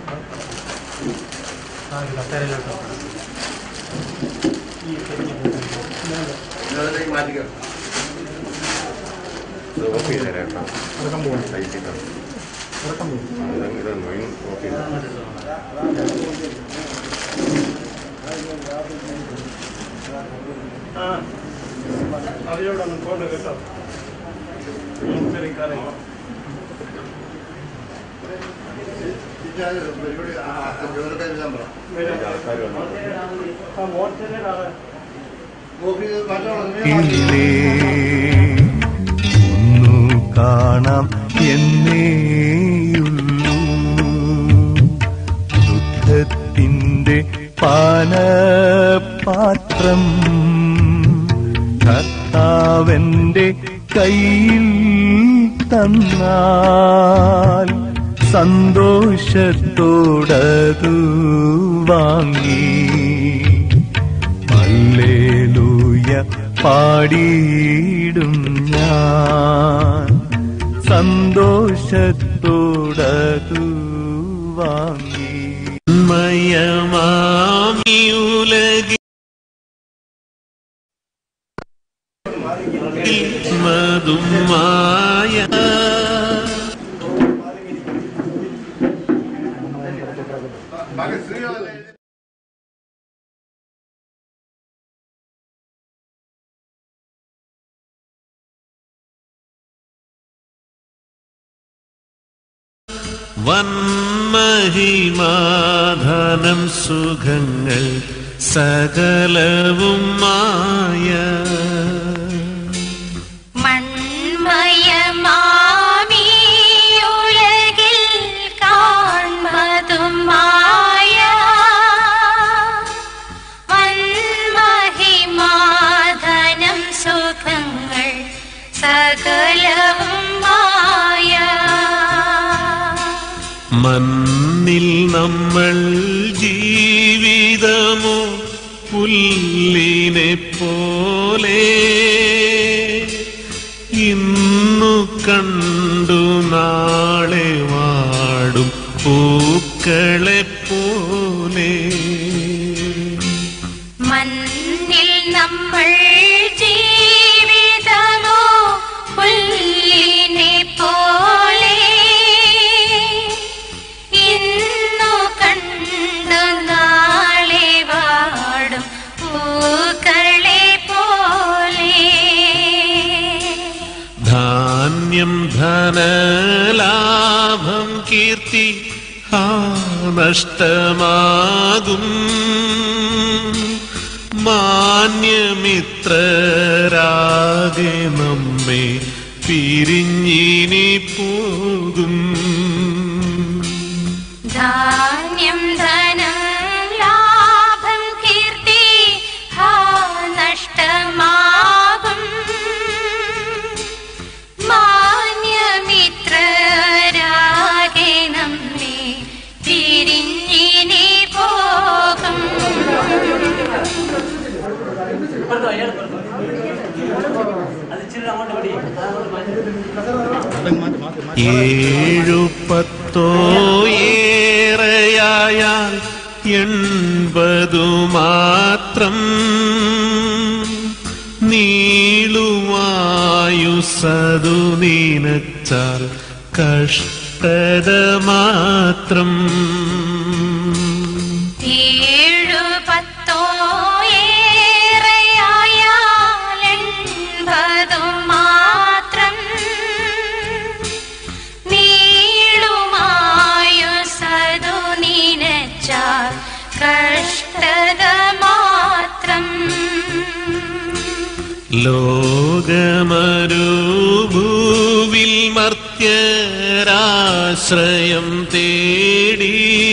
ഓഫ് ചെയ്ത് തരാം കേട്ടോ സൈറ്റിൽ ഇതൊന്ന് ഓഫ് ചെയ്ത് അവരോടൊന്നും കൊണ്ട് കേട്ടോ ശരി ആൾക്കാർ വന്നു ഇല്ലേ ഒന്നു കാണാം എന്നേയുള്ളൂ ദുഃഖത്തിൻ്റെ പാനപാത്രം കർത്താവന്റെ കയ്യിൽ തന്നാൽ സന്തോഷത്തോടതു വാങ്ങി ഹല്ലേലൂയ പാടിയിടും ഞാൻ സന്തോഷത്തോടതു വാങ്ങി മയമാമിയുലകി മധുമായ വന്മഹിമാധനം സുഖങ്ങൾ സകലവും മായ മൺമയമാമിയുലകിൽ കാൺമതും മായ വന്മഹിമാധനം സുഖങ്ങൾ സകലവും മായ മണ്ണിൽ നമ്മൾ ജീവിതമോ പുല്ലിനെ പോലെ ഇന്നു കണ്ടു നാളെ വാടും പൂക്കളെ പോലെ മണ്ണിൽ നമ്മൾ ജീവിതമോ പുല്ലിനെ പോലെ ഇന്നു കണ്ടു നാളെ വാടും പൂക്കളെ പോലെ ധാന്യം ധനലാഭം കീർത്തി ആ നഷ്ടമാകും മാന്യമിത്രരാകെ നമ്മെ പിരിഞ്ഞിനി പോകും ധാന്യം ധനം ലാഭം കീർത്തി ഹാ നഷ്ടമാകും മാന്യമിത്രരാകെ നമ്മെ തിരിഞ്ഞിനി പോകും ഏഴു പത്തോ ഏറെയായാൽ എൺപതു മാത്രം നീളുവായുസതു നീനച്ചാൽ കഷ്ടത മാത്രം ഏഴു പത്തോ ഏറെയായാലെൺപതു മാത്രം നീളുമായു സതു നിനച്ചാൽ കഷ്ടത മാത്രം ലോകമരുഭൂവിൽ മർത്യരാശ്രയം തേടി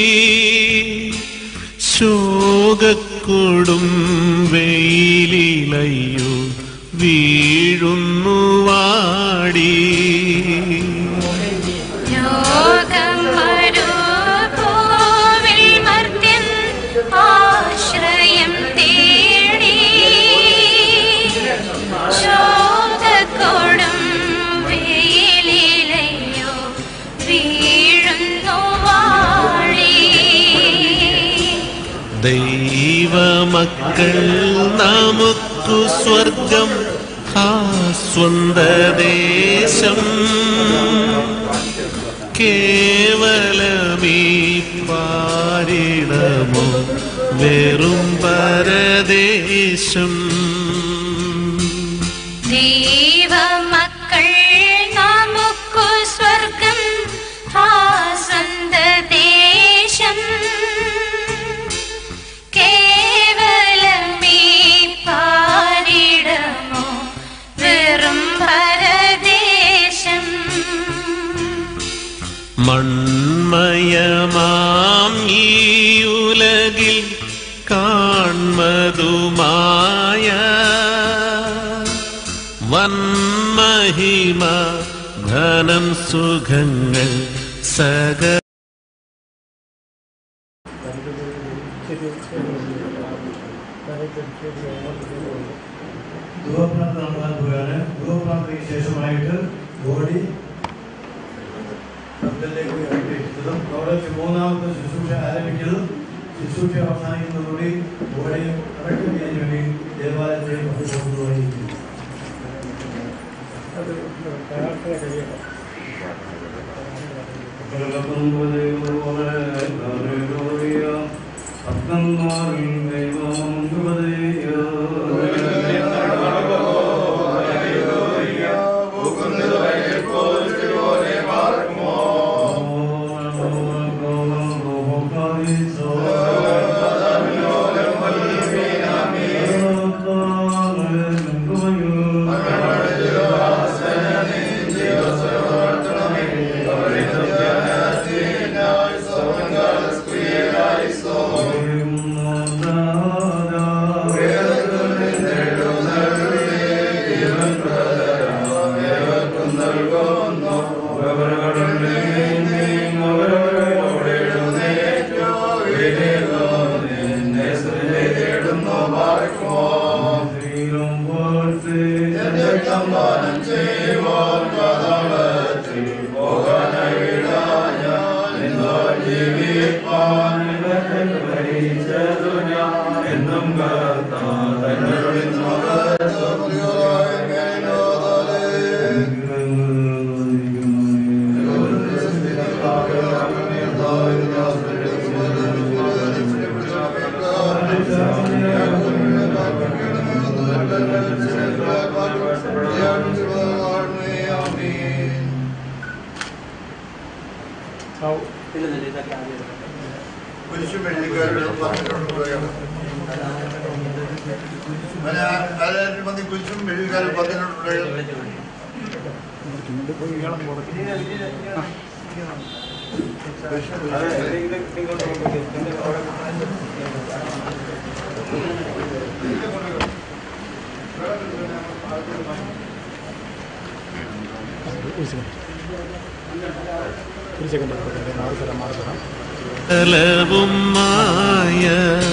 ശോകക്കൊടും വെയിലിലയ്യോ വീഴുന്നു വാടി ലോകം മരുഭൂവിൽ മർത്യൻ ആശ്രയം തേടി ശോകക്കൊടും വെയിലിലയോ വീഴുന്നു വാഴി ദൈവമക്കൾ നമുക്കു സ്വർഗം ആ സ്വന്തദേശം കേവലമീ പാരിടമോ വെറും പരദേശം ദൈവമക്കൾ നമുക്കു സ്വർഗം ആ സന്തദേശം കേവലമീ പാരിടമോ വെറും പരദേശം മൺമയമാം ഈ ഉലകിൽ കാൺമതുമായ വന്മഹിമ ധനം സുഖങ്ങൾ സക ധൂപപ്രാർത്ഥന നടത്താൻ പോവുകയാണ് ധൂപപ്രാർത്ഥനയ്ക്ക് ശേഷമായിട്ട് ബോഡി പന്തലിലേക്ക് ഇറക്കിയിട്ടുള്ളതും അവിടെ വെച്ച് മൂന്നാമത്തെ ശുശ്രൂഷ ആരംഭിച്ചതും ശുശ്രൂഷ അവസാനിക്കുന്നതോടുകൂടി ബോഡി അടക്കം ചെയ്യാൻ വേണ്ടി ദേവാലയത്തിലേക്ക് കൊണ്ടുപോയിരിക്കുന്നു കുരിശും വെള്ളിക്കാരുടെ ആരായിരം മതി കുരിശും വെള്ളിക്കാരും പത്തിനോട്ടുള്ള ഫലവും മായ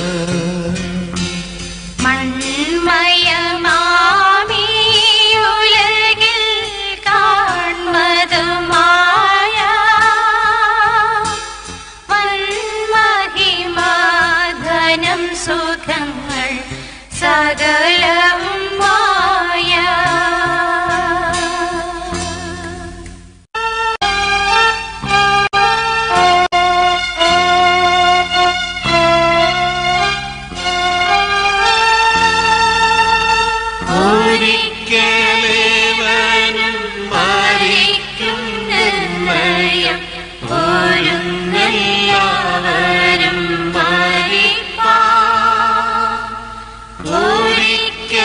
മൺമയമാമീ ഉലകിൽ കാൺമതുമായ വന്മഹിമാധനം സുഖങ്ങൾ സകലവും മായ ഒരിക്കലേവനും മരിക്കും നിർണയം ഒരുങ്ങെല്ലാവരും മരിപ്പാ ഒരിക്കലേവനും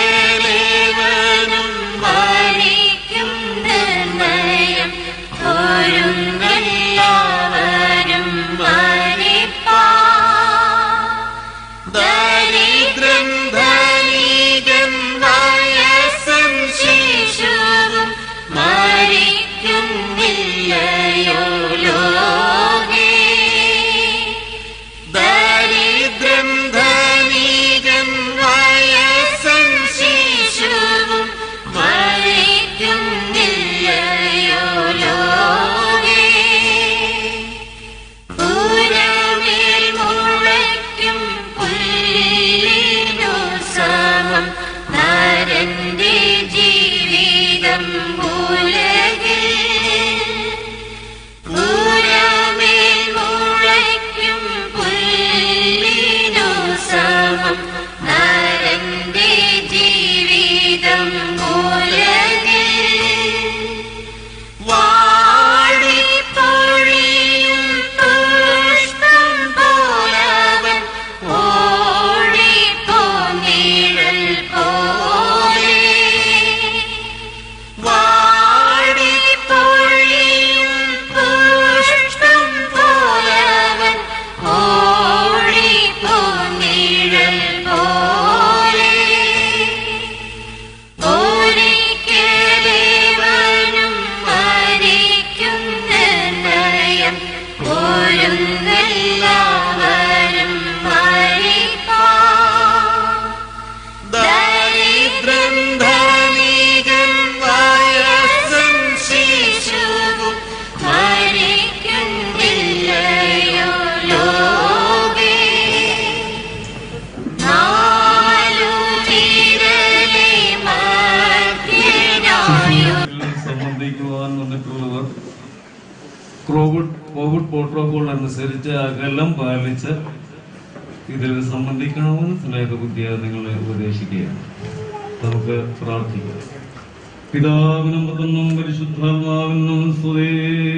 കോവിഡ് പ്രോട്ടോകോൾ അനുസരിച്ച് അകലം പാലിച്ച് ഇതിൽ സംബന്ധിക്കണമെന്ന് സ്നേഹബുദ്ധിയെ നിങ്ങളെ ഉപദേശിക്കുകയാണ് നമുക്ക് പ്രാർത്ഥിക്കാം പിതാവിനും പുത്രനും പരിശുദ്ധാത്മാവിനും സ്തുതി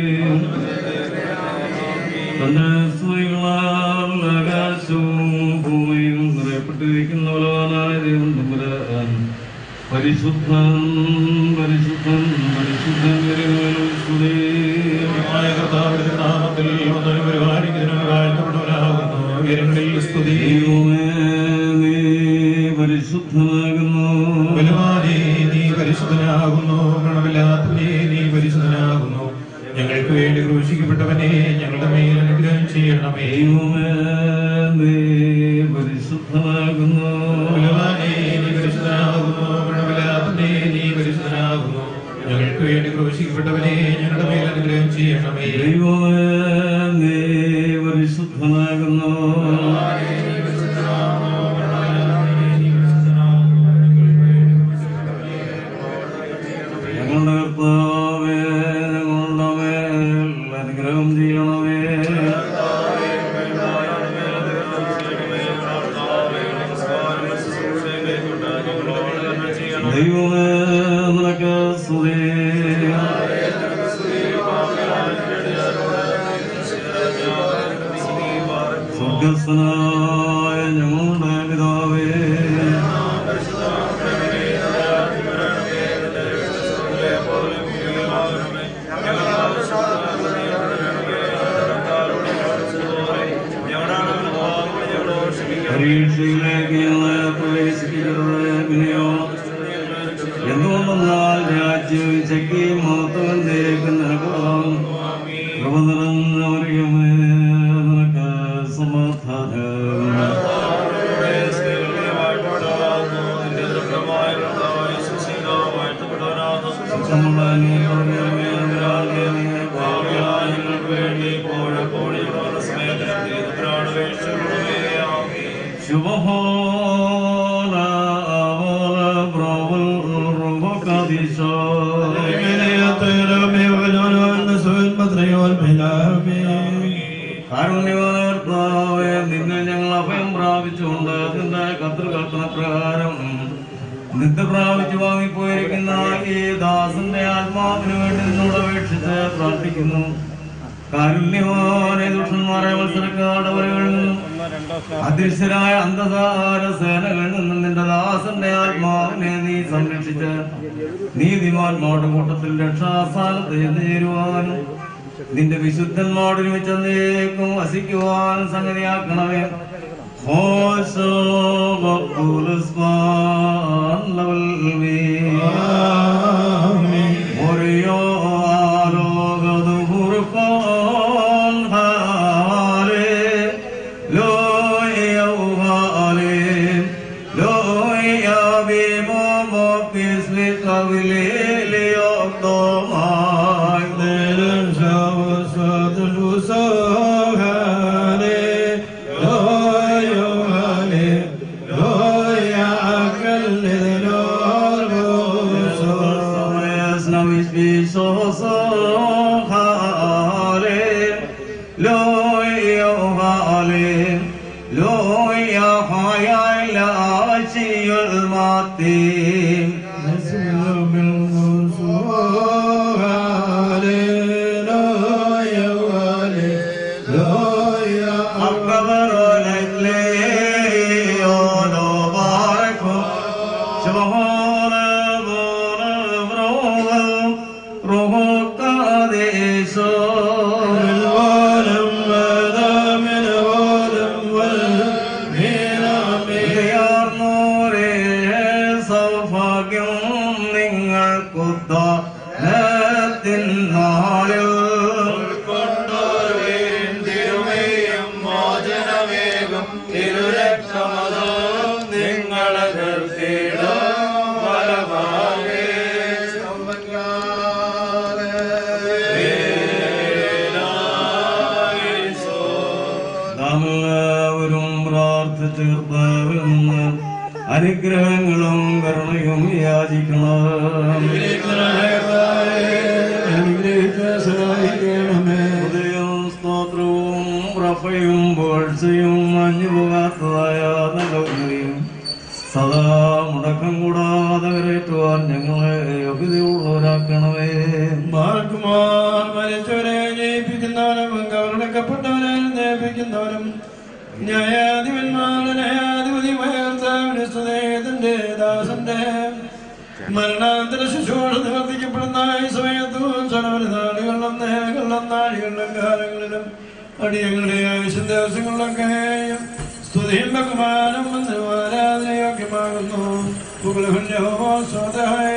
തന്റെ സ്തുതികളാൽ ആകാശവും ഭൂമിയും നിറയപ്പെട്ടിരിക്കുന്ന ബലവാനായ ദൈവം തമ്പുരാൻ പരിശുദ്ധൻ പരിശുദ്ധൻ പരിശുദ്ധൻ വരുവാനും സ്തുതി കർത്താവിന്റെ നാമത്തിൽ ഒന്നിനും പരിപാലിക്കുന്നതിനും വാഴ്ത്തപ്പെട്ടവനാകുന്നു ഉയരങ്ങളിൽ സ്തുതി ദൈവമേ, നീ പരിശുദ്ധനാകുന്നു ബലവാനേ നീ പരിശുദ്ധനാകുന്നു ഗുണമില്ലാത്തവനേ നീ പരിശുദ്ധനാകുന്നു ഞങ്ങൾക്ക് വേണ്ടി ക്രൂശിക്കപ്പെട്ടവനെ ഞങ്ങളുടെ മേൽ അനുഗ്രഹം ചെയ്യണമേ ദൈവമേ, നീ പരിശുദ്ധനാകുന്നു ബലവാനേ നീ പരിശുദ്ധനാകുന്നു ഗുണമില്ലാത്തവനേ നീ പരിശുദ്ധനാകുന്നു ഞങ്ങൾക്ക് വേണ്ടി ക്രൂശിക്കപ്പെട്ടവനെ ഞങ്ങളുടെ മേൽ അനുഗ്രഹം ചെയ്യണമേ ദൈവമേ, നീ പരിശുദ്ധനാകുന്നു ഞങ്ങളുടെ കർത്താവേ ഞങ്ങളുടെ മേൽ അനുഗ്രഹം ചെയ്യണമേ ദൈവമേ നിനക്ക് സ്തുതി സ്വർഗസ്ഥനായ ഞങ്ങളുടെ പിതാവേ പരീക്ഷയിലേക്ക് ഞങ്ങളെ പ്രവേശിപ്പിക്കരുത് പിന്നെയോ എന്തുകൊണ്ടെന്നാൽ രാജ്യവും ശക്തിയും മഹത്വം തേക്ക് നിനക്കാം കൃപ നിറഞ്ഞവരികമേ നിനക്ക് സമാധാനം സുഖമുള്ള അനുഗ്രഹമേ, അനുരാഗമേ, ഭാവിയായ ഞങ്ങൾക്ക് വേണ്ടി ഇപ്പോഴെപ്പോഴും ഞങ്ങളുടെ സമയത്തിനും ദൈവത്തിനാണ് വേണ്ടിച്ചുകൊള്ളണമേ. ആമേൻ. ശുഭഹോല അവല ബ്രവൽ റുബകദിശോ. കാരുണ്യവാനായ കർത്താവേ, നിന്നെ ഞങ്ങൾ അഭയം പ്രാപിച്ചുകൊണ്ട് നിന്റെ കർത്തൃകൽപ്പന പ്രകാരം നിത്യ പ്രാപിച്ചു വാങ്ങിപ്പോയിരിക്കുന്ന ഈ ദാസന്റെ ആത്മാവിന് വേണ്ടി നിന്നോട് അപേക്ഷിച്ച് പ്രാർത്ഥിക്കുന്നു കാരുണ്യവാനെ ദുഷ്ടന്മാരെ മത്സരക്കാടവരകളിൽ നിന്നും അദൃശ്യരായ അന്ധകാര സേനകളിൽ നിന്നും നിന്റെ ദാസന്റെ ആത്മാവിനെ നീ സംരക്ഷിച്ച് നീതിമാന്മാരുടെ കൂട്ടത്തിൽ രക്ഷാസ്ഥാനത്ത് ചെന്ന് ചേരുവാനും നിന്റെ വിശുദ്ധന്മാരോട് ഒരുമിച്ച് എന്നേക്കും വസിക്കുവാനും സംഗതിയാക്കണമേ ഹോശോ ബക്കുലുസ്മാൻ ലവൽ മീ. മുറിയോ ആലോകതു ഹുർഫാൻ ഹാലേ. ലോയ ഉഹാലേ. ലോയ ബിമോമോ കിസ്മി കവിലേ ലിയോക്തോമായി. നാം എല്ലാവരും പ്രാർത്ഥിച്ച് കർത്താവിൽ നിന്ന് അനുഗ്രഹങ്ങളും കരുണയും യാചിക്കണം ഹൃദയവും കൃപയും പുകഴ്ചയും മഞ്ഞു പോകാത്തതായ നല്ല ഉന്നതിയും സദാ മുടക്കം കൂടാതെ കരയറ്റുവാൻ ഞങ്ങളെ യോഗ്യതയുള്ളവരാക്കണമേ മാർക്കുമാർ മരിച്ചവരെ ജയിപ്പിക്കുന്നവനും കവർണക്കപ്പെട്ടവനെ ജയിപ്പിക്കുന്നവനും ന്യായാധിപന്മാരുടെ ന്യായാധിപതിയുമായ സ്തുതേതന്റെ ദാസന്റെ മരണാന്തര ശുശ്രൂഷ നിവർത്തിക്കപ്പെടുന്ന ഈ സമയത്തും ചടവരുന്നാളുകളിലും നേരങ്ങളിലും നാഴികളിലും കാലങ്ങളിലും അടിയങ്ങളുടെ ആവശ്യ ദിവസങ്ങളിലൊക്കെയും സ്തുതിയും ബഹുമാനം ആരാധന യോഗ്യമാകുന്നു പുകളഹുല്യഹോ സ്വതഹായ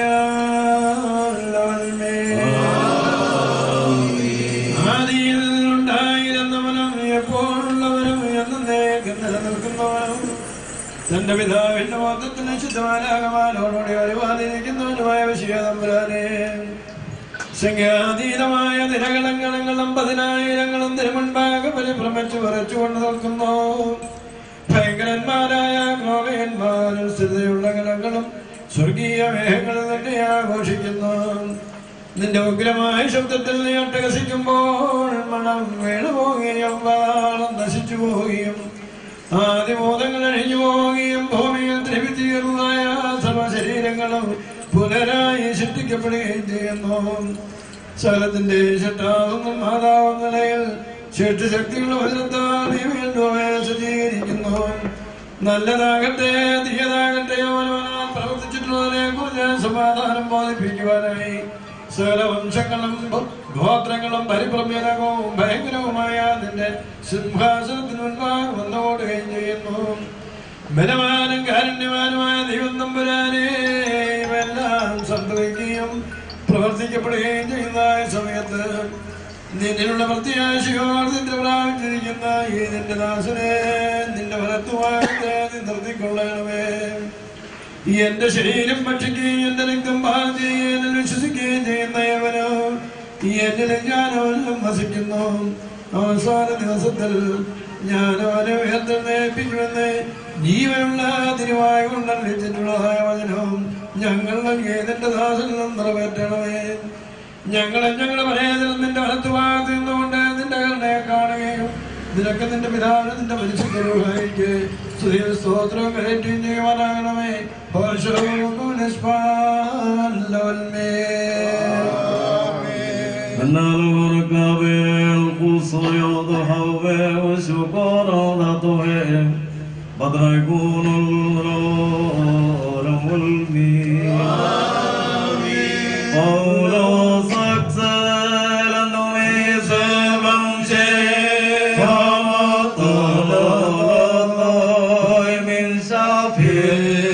ആദിയിൽ ഉണ്ടായിരുന്നവനും എപ്പോഴുള്ളവനും എന്നേക്കും നിലനിൽക്കുന്നവനും തന്റെ പിതാവിന്റെ മൊത്തത്തിന് ശുദ്ധമാനാകമാനോടുകൂടി വരുവാനിരിക്കുന്നവനുമായ വിഷയതമ്പുരാനെ സംഖ്യാതീതമായ നിരകളങ്ങളും പതിനായിരങ്ങളും തിരുമുൻപാകെ പരിഭ്രമിച്ചു വിറച്ചുകൊണ്ട് നിൽക്കുന്നു ഭയങ്കരന്മാരായ ക്രോവയന്മാരും സ്ഥിരതയുള്ള ഗണങ്ങളും സ്വർഗീയ മേഘങ്ങളിൽ തന്നെ ആഘോഷിക്കുന്നു നിന്റെ ഉഗ്രമായ ശബ്ദത്തിൽ നീ അട്ടഹസിക്കുമ്പോൾ മണം വീണുപോകുകയും വാളം നശിച്ചു പോവുകയും ആദിബോധങ്ങൾ അഴിഞ്ഞു പോവുകയും ഭൂമിയിൽ ദ്രവിതീർന്നതായ സർവശരീരങ്ങളും പുനരായി സൃഷ്ടിക്കപ്പെടുകയും ചെയ്യുന്നു സകലത്തിന്റെ ശട്ടാവുന്ന മാതാവുന്ന നിലയിൽ ശക്തിയുള്ള വചനത്താൽ നീ വീണ്ടും സജ്ജീകരിക്കുന്നു നല്ലതാകട്ടെ തീയതാകട്ടെ ഓരോനാൽ പ്രവർത്തിച്ചിട്ടുള്ളതിനെ കുറിച്ച് സമാധാനം ബോധിപ്പിക്കുവാനായി സകല വംശങ്ങളും ഗോത്രങ്ങളും പരിഭ്രമ്യനകവും ഭയങ്കരവുമായ നിന്റെ സിംഹാസനത്തിന് മുൻപാകെ വന്നോടുകയും ചെയ്യുന്നു ബലവാനും കാരുണ്യവാനുമായ ദൈവം നമ്പുരാനെ ഇവെല്ലാം സംഭവിക്കുകയും പ്രവർത്തിക്കപ്പെടുകയും ചെയ്യുന്ന ഈ സമയത്ത് നിന്നിലുള്ള പ്രത്യാശയോർദ്ദിന്റെ പ്രാപിച്ചിരിക്കുന്ന ഈ നിന്റെ ദാസനെ നിന്റെ വലത്തുവാകത്തെ നീ നിർത്തിക്കൊള്ളണമേ ഈ എന്റെ ശരീരം ഭക്ഷിക്കുകയും എന്റെ രക്തം പാനം ചെയ്യുകയും എന്നിൽ വിശ്വസിക്കുകയും ചെയ്യുന്ന യവനോ ഈ എന്നിൽ ഞാനവനും വസിക്കുന്നു അവസാന ദിവസത്തിൽ ഞാൻ അവനെ ഉയർത്തെഴുന്നേൽപ്പിക്കുമെന്ന് ജീവനുള്ള തിരുവായ കൊണ്ടല്ലിച്ചിട്ടുള്ളതായ വചനവും ഞങ്ങൾ നൽകിയ നിന്റെ ദാസനും നിറവേറ്റണമേ ഞങ്ങളെ ഞങ്ങളുടെ പരേതരം നിന്റെ വലത്തുഭാഗത്ത് നിന്നുകൊണ്ട് നിന്റെ കരുണയെ കാണുകയും നിനക്ക് നിന്റെ പിതാവിന് നിന്റെ പരിശുദ്ധരുമായിക്ക് സ്തുതിയും സ്തോത്രവും കരറ്റുകയും ചെയ്യുവാനാകണമേ النار القصر يضحى وشكر ذاته بدر يكون الغرام والمين قول سكسل النوي سبم شيء ومطل من شافي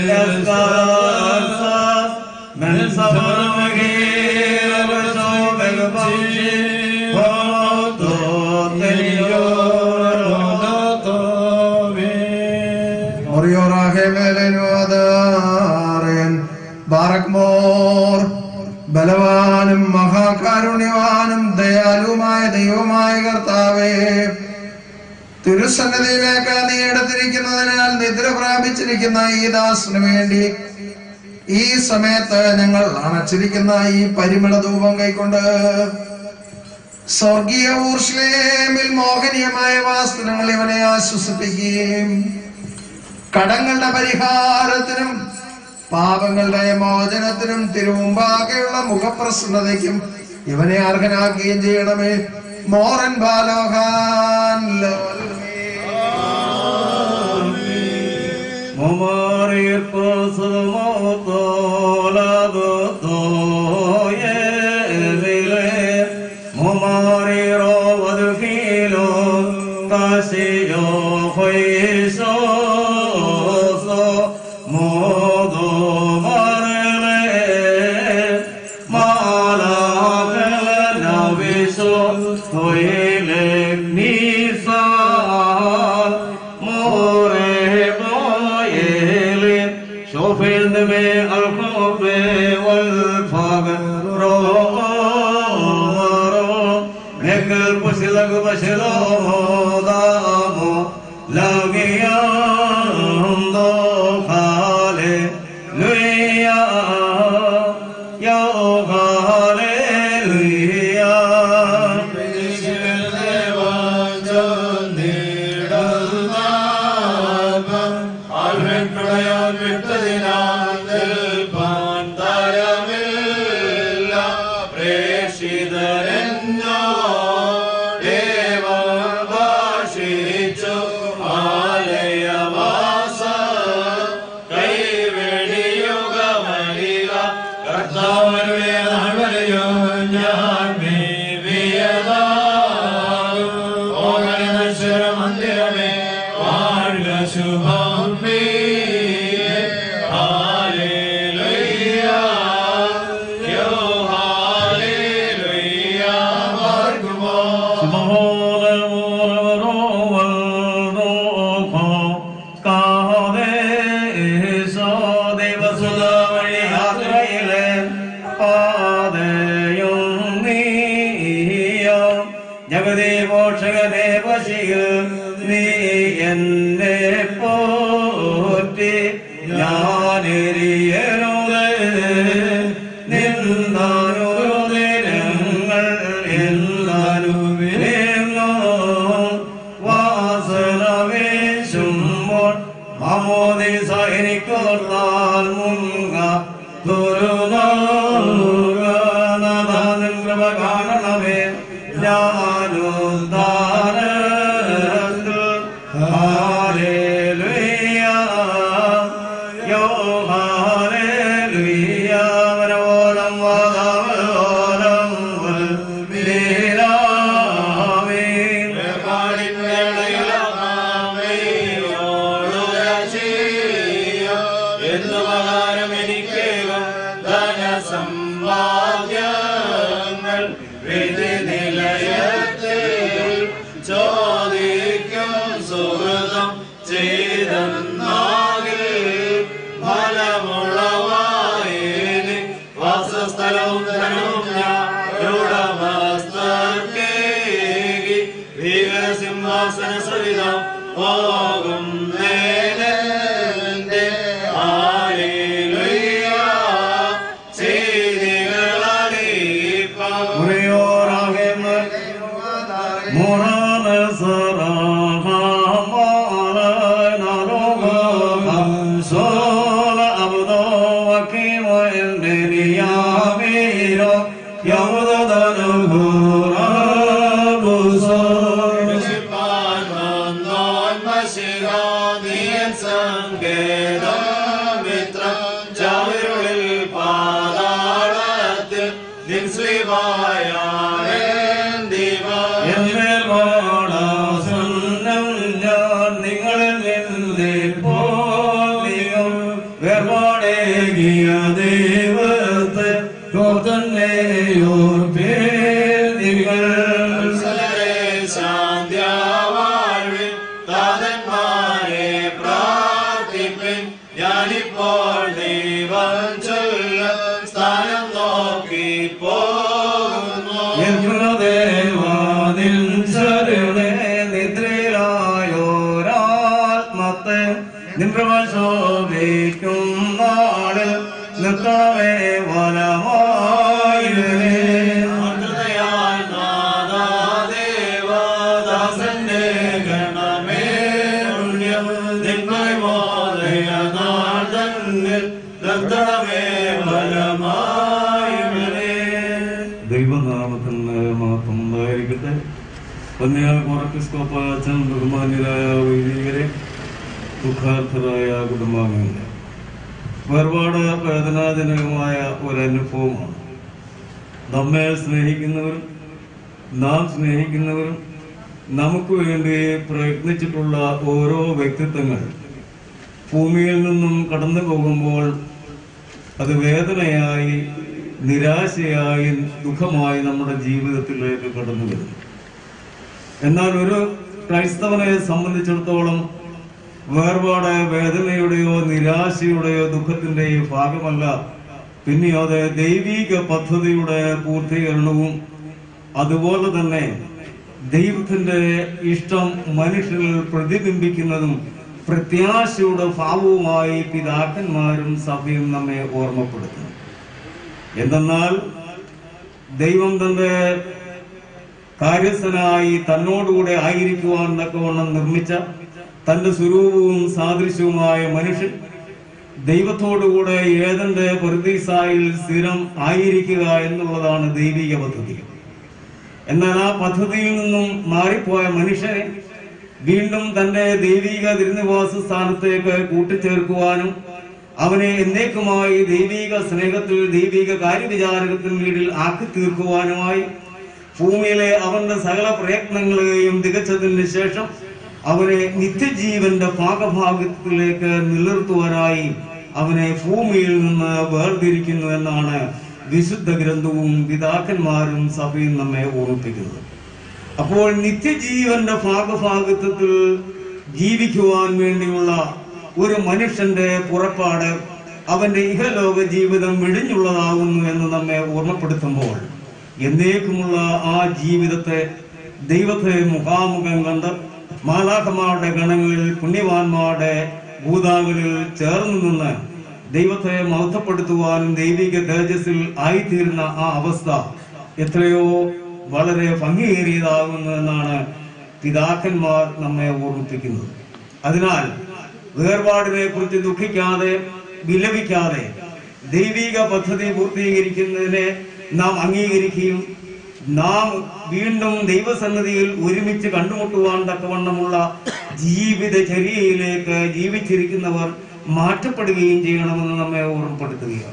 يسكر من صبر مغير رسول البشر ബാറക്മോർ ബലവാനും മഹാകാരുണ്യവാനും ദയാലുമായ ദൈവമായ കർത്താവേ തിരുസന്നിധിയിലേക്ക് നീ എടുത്തിരിക്കുന്നതിനാൽ നിദ്ര പ്രാപിച്ചിരിക്കുന്ന ഈ ദാസിനു വേണ്ടി ഈ സമയത്ത് ഞങ്ങൾ അണച്ചിരിക്കുന്ന ഈ പരിമള ധൂപം കൈക്കൊണ്ട് സ്വർഗീയ ഊർഷ്ലേമിൽ മോഹനീയമായ വാസ്തവങ്ങൾ ഇവനെ ആശ്വസിപ്പിക്കുകയും കടങ്ങളുടെ പരിഹാരത്തിനും പാപങ്ങളുടെ മോചനത്തിനും തിരുമുമ്പാകെയുള്ള മുഖപ്രസന്നതയ്ക്കും ഇവനെ അർഹനാക്കുകയും ചെയ്യണമേ മോറൻ ബാലോഹാൻ ممارير قصد مطالب الطاية إليه ممارير ودخيلو قاسيو خيسو موضو مرلي مالا نبيسو ويلك نيسان مورب ويلين شوف الدماء الحب والفقر نقل بسلك بشلو دامو لاقيا دو خالي لويا يا خالي لويا ഞാൻ വിട്ടതിനാൽ നിൽപ്പാൻ തരമില്ല പ്രേക്ഷിതരെന്നോ ദേവം ഭാഷിച്ചു ആലയവാസ കൈവെടിയുക മരിക കർത്താവരുടെ നാൾവരെയോ ഞാൻ മന്ദിരമേ വാഴ്ക ശുഭം മേ ഹാലേലുയ്യ യോ ഹാലേലുയ്യ പാർക്കുമോ ജഗതേ പോഷകനെ പശികൾ നീ എന്നെ പോറ്റി ഞാനെരിയരുത് നിന്നാനൊരു ദിനങ്ങൾ എല്ലാരും വിരുന്നു വാസന വീശുമ്പോൾ മമോദി സൈനിക്കൊള്ളാൽ മുങ്ങ ദുരുനാഥൻ കൃപ കാണണമേ ഞാനുദ്ധാരത്തിൽ ഹാലേലുയ്യ യോ ഹാലേലുയ്യ വനവോലം വാദാവലോലം ലീലാമീൻ എന്നുപകാരം എനിക്കേകം ധനസമ്പാദ്യങ്ങൾ വിധി നിലയത്തിൽ ചോദിക്കും സുഹൃതം ചെയ്തെന്നാകിൽ ഫലമുളവായേന് വാസസ്ഥലവും ധനവും ഞാൻ ഉടമസ്ഥർക്കേകി ഭീകരസിംഹാസന സവിധം പോകും നേരെ ആലേലുയ്യ ചെയ്തികളറിയിപ്പാം പാതാളത്തിൽ നിൻ ശ്രീവായാണേ ഞാൻ നിങ്ങളിൽ നിന്നിപ്പോളിയും വേർപാടേകിയ ദൈവത്തെ നിങ്ങൾ ശാന്തിയാവാഴ്വിൻ താതന്മാരെ പ്രാർത്ഥിപ്പിൻ ഞാനിപ്പോൾ ദൈവം ചൊല്ല സ്ഥാനം നോക്കി പോകുന്നു ദേവാനിൽ ശരണേ നിദ്രയിലായോരാത്മത്തെ നിമ്രവൽ ശോഭിക്കും നാളിൽ നിർത്തണമേ വനമായി ഹൃദയാൽ നാദാദേവദാസന്റെ ഗണമേ പുണ്യം നിന്മയ മോദയ നാൾ തന്നിൽ നിർത്തണമേ ഫലമായി ദൈവനാമത്തിന് മാത്രം ഉണ്ടായിരിക്കട്ടെ പന്നിയാൽ കോറക്കിസ്കോപ്പ അച്ഛൻ ബഹുമാന്യരായ വൈദികരെ ദുഃഖാർത്ഥരായ കുടുംബാംഗങ്ങളെ വേർപാട് വേദനാജനകമായ ഒരനുഭവമാണ് നമ്മെ സ്നേഹിക്കുന്നവരും നാം സ്നേഹിക്കുന്നവരും നമുക്ക് വേണ്ടി പ്രയത്നിച്ചിട്ടുള്ള ഓരോ വ്യക്തിത്വങ്ങൾ ഭൂമിയിൽ നിന്നും കടന്നു പോകുമ്പോൾ അത് വേദനയായി നിരാശയായി ദുഃഖമായി നമ്മുടെ ജീവിതത്തിലേക്ക് കടന്നു വരുന്നു എന്നാൽ ഒരു ക്രൈസ്തവനെ സംബന്ധിച്ചിടത്തോളം വേർപാട് വേദനയുടെയോ നിരാശയുടെയോ ദുഃഖത്തിന്റെയോ ഭാഗമല്ല പിന്നെയോ അത് ദൈവീക പദ്ധതിയുടെ പൂർത്തീകരണവും അതുപോലെ തന്നെ ദൈവത്തിന്റെ ഇഷ്ടം മനുഷ്യരിൽ പ്രതിബിംബിക്കുന്നതും പ്രത്യാശയുടെ ഭാവവുമായി പിതാക്കന്മാരും സഭയും നമ്മെ ഓർമ്മപ്പെടുത്തുന്നു എന്തെന്നാൽ ദൈവം തന്റെ കാര്യസ്ഥനായി തന്നോടുകൂടെ ആയിരിക്കുവാൻ തക്കവണ്ണം നിർമ്മിച്ച തന്റെ സ്വരൂപവും സാദൃശ്യവുമായ മനുഷ്യൻ ദൈവത്തോടുകൂടെ ഏതന്റെ പ്രതിസായിൽ സ്ഥിരം ആയിരിക്കുക എന്നുള്ളതാണ് ദൈവിക പദ്ധതി എന്നാൽ ആ പദ്ധതിയിൽ നിന്നും മാറിപ്പോയ മനുഷ്യനെ വീണ്ടും തന്റെ ദൈവിക തിരുനിവാസ സ്ഥാനത്തേക്ക് കൂട്ടിച്ചേർക്കുവാനും അവനെ എന്നേക്കുമായി ദൈവിക സ്നേഹത്തിൽ ദൈവിക കാര്യവിചാരകത്തിന് കീഴിൽ ആക്കി തീർക്കുവാനുമായി ഭൂമിയിലെ അവന്റെ സകല പ്രയത്നങ്ങളെയും തികച്ചതിന് ശേഷം അവനെ നിത്യജീവന്റെ ഭാഗഭാഗത്തിലേക്ക് നിലനിർത്തുവാനായി അവനെ ഭൂമിയിൽ നിന്ന് വേർതിരിക്കുന്നു എന്നാണ് വിശുദ്ധ ഗ്രന്ഥവും പിതാക്കന്മാരും സഭയും നമ്മെ ഓർമ്മിപ്പിക്കുന്നത് അപ്പോൾ നിത്യജീവന്റെ ഭാഗഭാഗത്വത്തിൽ ജീവിക്കുവാൻ വേണ്ടിയുള്ള ഒരു മനുഷ്യന്റെ പുറപ്പാട് അവന്റെ ഇഹലോക ജീവിതം വെടിഞ്ഞുള്ളതാകുന്നു എന്ന് നമ്മെ ഓർമ്മപ്പെടുത്തുമ്പോൾ എന്നേക്കുമുള്ള ആ ജീവിതത്തെ ദൈവത്തെ മുഖാമുഖം കണ്ട് മാലാഖമാരുടെ ഗണങ്ങളിൽ പുണ്യവാന്മാരുടെ ഭൂതാകളിൽ ചേർന്ന് നിന്ന് ദൈവത്തെ മഹത്വപ്പെടുത്തുവാനും ദൈവിക തേജസ്സിൽ ആയിത്തീരുന്ന ആ അവസ്ഥ എത്രയോ വളരെ ഭംഗിയേറിയതാകുന്നു എന്നാണ് പിതാക്കന്മാർ നമ്മെ ഓർമ്മിപ്പിക്കുന്നത് അതിനാൽ വേർപാടിനെ കുറിച്ച് ദുഃഖിക്കാതെ വിലപിക്കാതെ ദൈവിക പദ്ധതി പൂർത്തീകരിക്കുന്നതിനെ നാം അംഗീകരിക്കുകയും നാം വീണ്ടും ദൈവസന്നിധിയിൽ ഒരുമിച്ച് കണ്ടുമുട്ടുവാൻ തക്കവണ്ണമുള്ള ജീവിതചര്യയിലേക്ക് ജീവിച്ചിരിക്കുന്നവർ മാറ്റപ്പെടുകയും ചെയ്യണമെന്ന് നമ്മെ ഓർമ്മപ്പെടുത്തുകയാണ്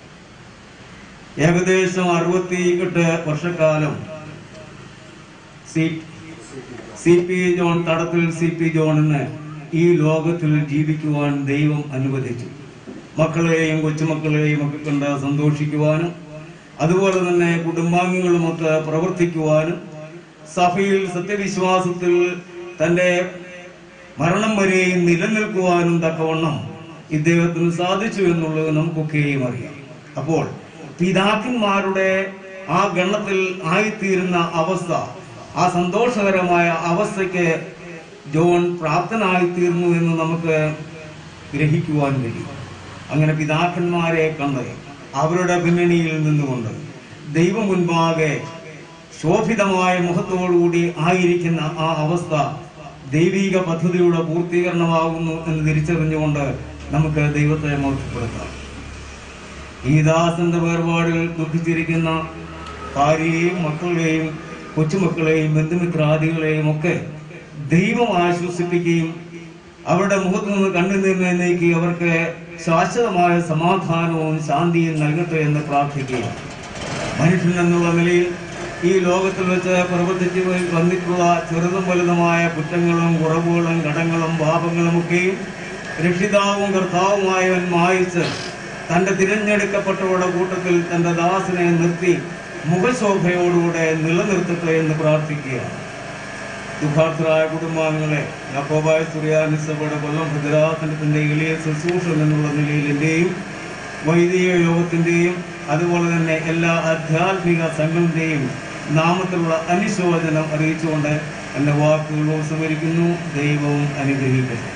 ഏകദേശം അറുപത്തി എട്ട് വർഷക്കാലം C C P John Thadathil C P ജോണിന് ഈ ലോകത്തിൽ ജീവിക്കുവാൻ ദൈവം അനുവദിച്ചു മക്കളെയും കൊച്ചുമക്കളെയും ഒക്കെ കണ്ട് സന്തോഷിക്കുവാനും അതുപോലെ തന്നെ കുടുംബാംഗങ്ങളുമൊക്കെ പ്രവർത്തിക്കുവാനും സഭയിൽ സത്യവിശ്വാസത്തിൽ തന്റെ മരണം വരെയും നിലനിൽക്കുവാനും തക്കവണ്ണം ഇദ്ദേഹത്തിന് സാധിച്ചു എന്നുള്ളത് നമുക്കൊക്കെയും അറിയാം അപ്പോൾ പിതാക്കന്മാരുടെ ആ ഗണത്തിൽ ആയിത്തീരുന്ന അവസ്ഥ ആ സന്തോഷകരമായ അവസ്ഥയ്ക്ക് ജോൺ പ്രാപ്തനായിത്തീർന്നു എന്ന് നമുക്ക് ഗ്രഹിക്കുവാൻ കഴിയും അങ്ങനെ പിതാക്കന്മാരെ കണ്ട് അവരുടെ പിന്നണിയിൽ നിന്നുകൊണ്ട് ദൈവം മുൻപാകെ ശോഭിതമായ മുഖത്തോടുകൂടി ആയിരിക്കുന്ന ആ അവസ്ഥ ദൈവിക പദ്ധതിയുടെ പൂർത്തീകരണമാകുന്നു എന്ന് തിരിച്ചറിഞ്ഞുകൊണ്ട് നമുക്ക് ദൈവത്തെ മോക്ഷപ്പെടുത്താം ഈ ദാസന്റെ വേർപാടുകൾ ദുഃഖിച്ചിരിക്കുന്ന ഭാര്യയെയും മക്കളെയും കൊച്ചുമക്കളെയും ബന്ധുമിത്രാദികളെയും ഒക്കെ ദൈവം ആശ്വസിപ്പിക്കുകയും അവരുടെ മുഖത്ത് നിന്ന് കണ്ണുനീർ നീക്കി അവർക്ക് ശാശ്വതമായ സമാധാനവും ശാന്തിയും നൽകട്ടെ എന്ന് പ്രാർത്ഥിക്കുകയാണ് മനുഷ്യൻ എന്നുള്ള നിലയിൽ ഈ ലോകത്തിൽ വെച്ച് പ്രവർത്തിച്ചു വന്നിട്ടുള്ള ചെറുതും വലുതുമായ കുറ്റങ്ങളും കുറവുകളും കടങ്ങളും പാപങ്ങളും ഒക്കെയും രക്ഷിതാവും കർത്താവുമായവൻ മായിച്ച് തന്റെ തിരഞ്ഞെടുക്കപ്പെട്ടവരുടെ കൂട്ടത്തിൽ തന്റെ ദാസനെ നിർത്തി മുഖശോഭയോടുകൂടെ നിലനിർത്തട്ടെ എന്ന് പ്രാർത്ഥിക്കുകയാണ് ദുഃഖാർത്ഥരായ കുടുംബാംഗങ്ങളെ യാക്കോബായ സുറിയാനിസഭയുടെ കൊല്ലം ഭദ്രാസനത്തിന്റെ എളിയ ശുശ്രൂഷ എന്നുള്ള നിലയിൽ എന്റെയും വൈദിക യോഗത്തിന്റെയും അതുപോലെ തന്നെ എല്ലാ ആധ്യാത്മിക സംഘത്തിന്റെയും നാമത്തിലുള്ള അനുശോചനം അറിയിച്ചുകൊണ്ട് എന്റെ വാക്കുകൾ ഉപസംഹരിക്കുന്നു ദൈവവും അനുഗ്രഹിക്കട്ടെ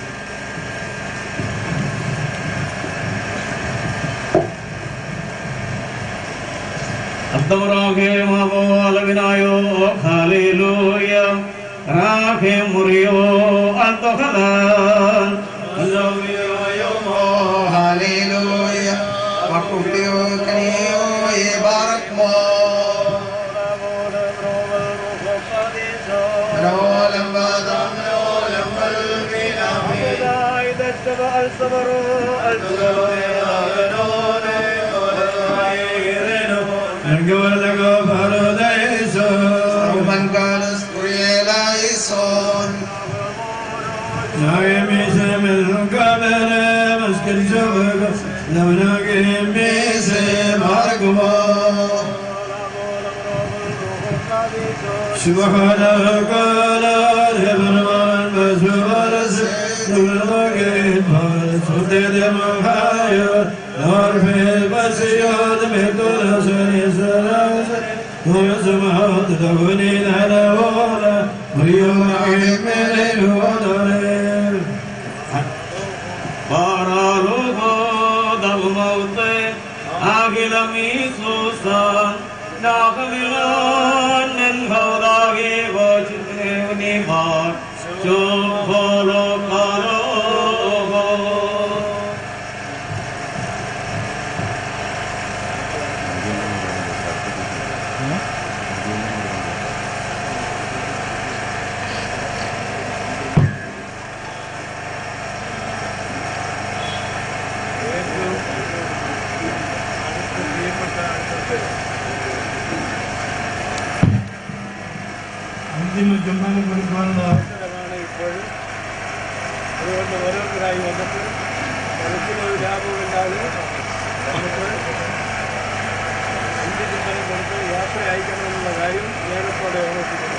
അത്തവറാകെ മാവോലവിനായോ ഹാലേലൂയ റാഹെ മുറിയോ അൽത്തഹലാൻ هاليلويا وكفيو كنيو يبارك مو لولا بدم لولا قلبي أمين إذا اتبع الصبر ومن قال اسقي لا يصون نايمي من قبل مسكن جبل لو ناقم بيسي مرقبا سبحانك لا يبرمان بسبرس نلقين فارس ودد مخايا نار في بسياد مدل سني سلام ويسمع تدوني لنا ولا ويوم عيد من الودرين Paralugo dal maute agila mi susan Nakamilan en haudagi vachne uni mar Chum pholo karo അതുകൊണ്ട് ഓരോരുത്തരായി വന്നിട്ട് മനസ്സിനൊരു ലാഭമില്ലാതെ നമുക്ക് അന്ത്യചിന്തനം കൊടുത്ത് യാത്ര അയക്കണമെന്നുള്ള കാര്യം നേരത്തോടെ ഓർമ്മിപ്പിക്കുന്നു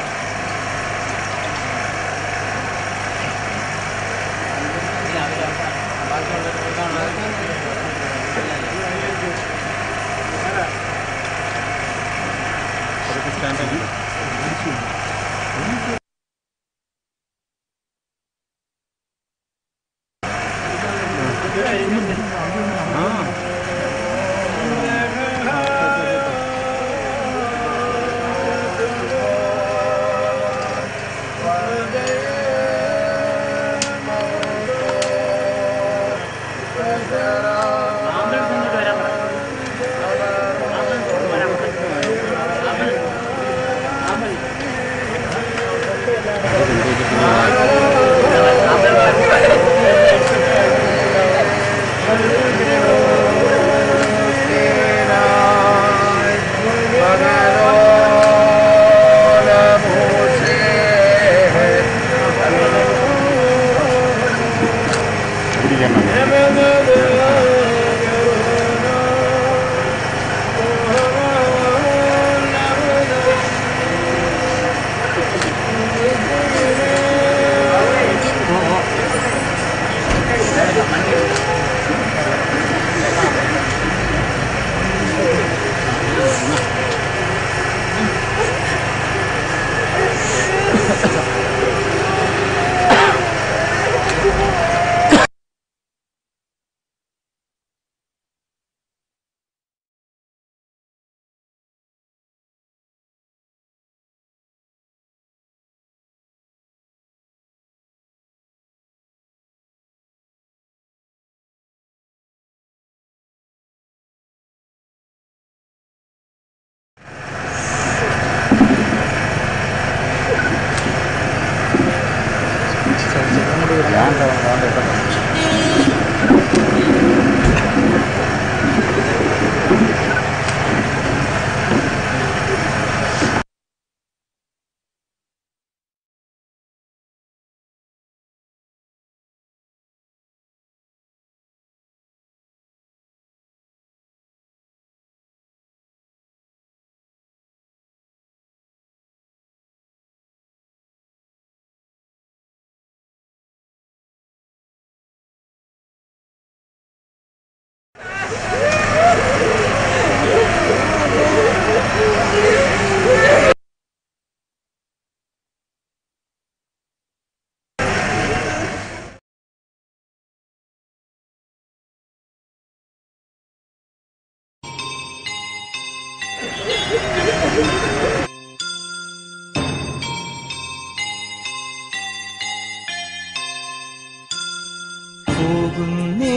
പോകുന്നേ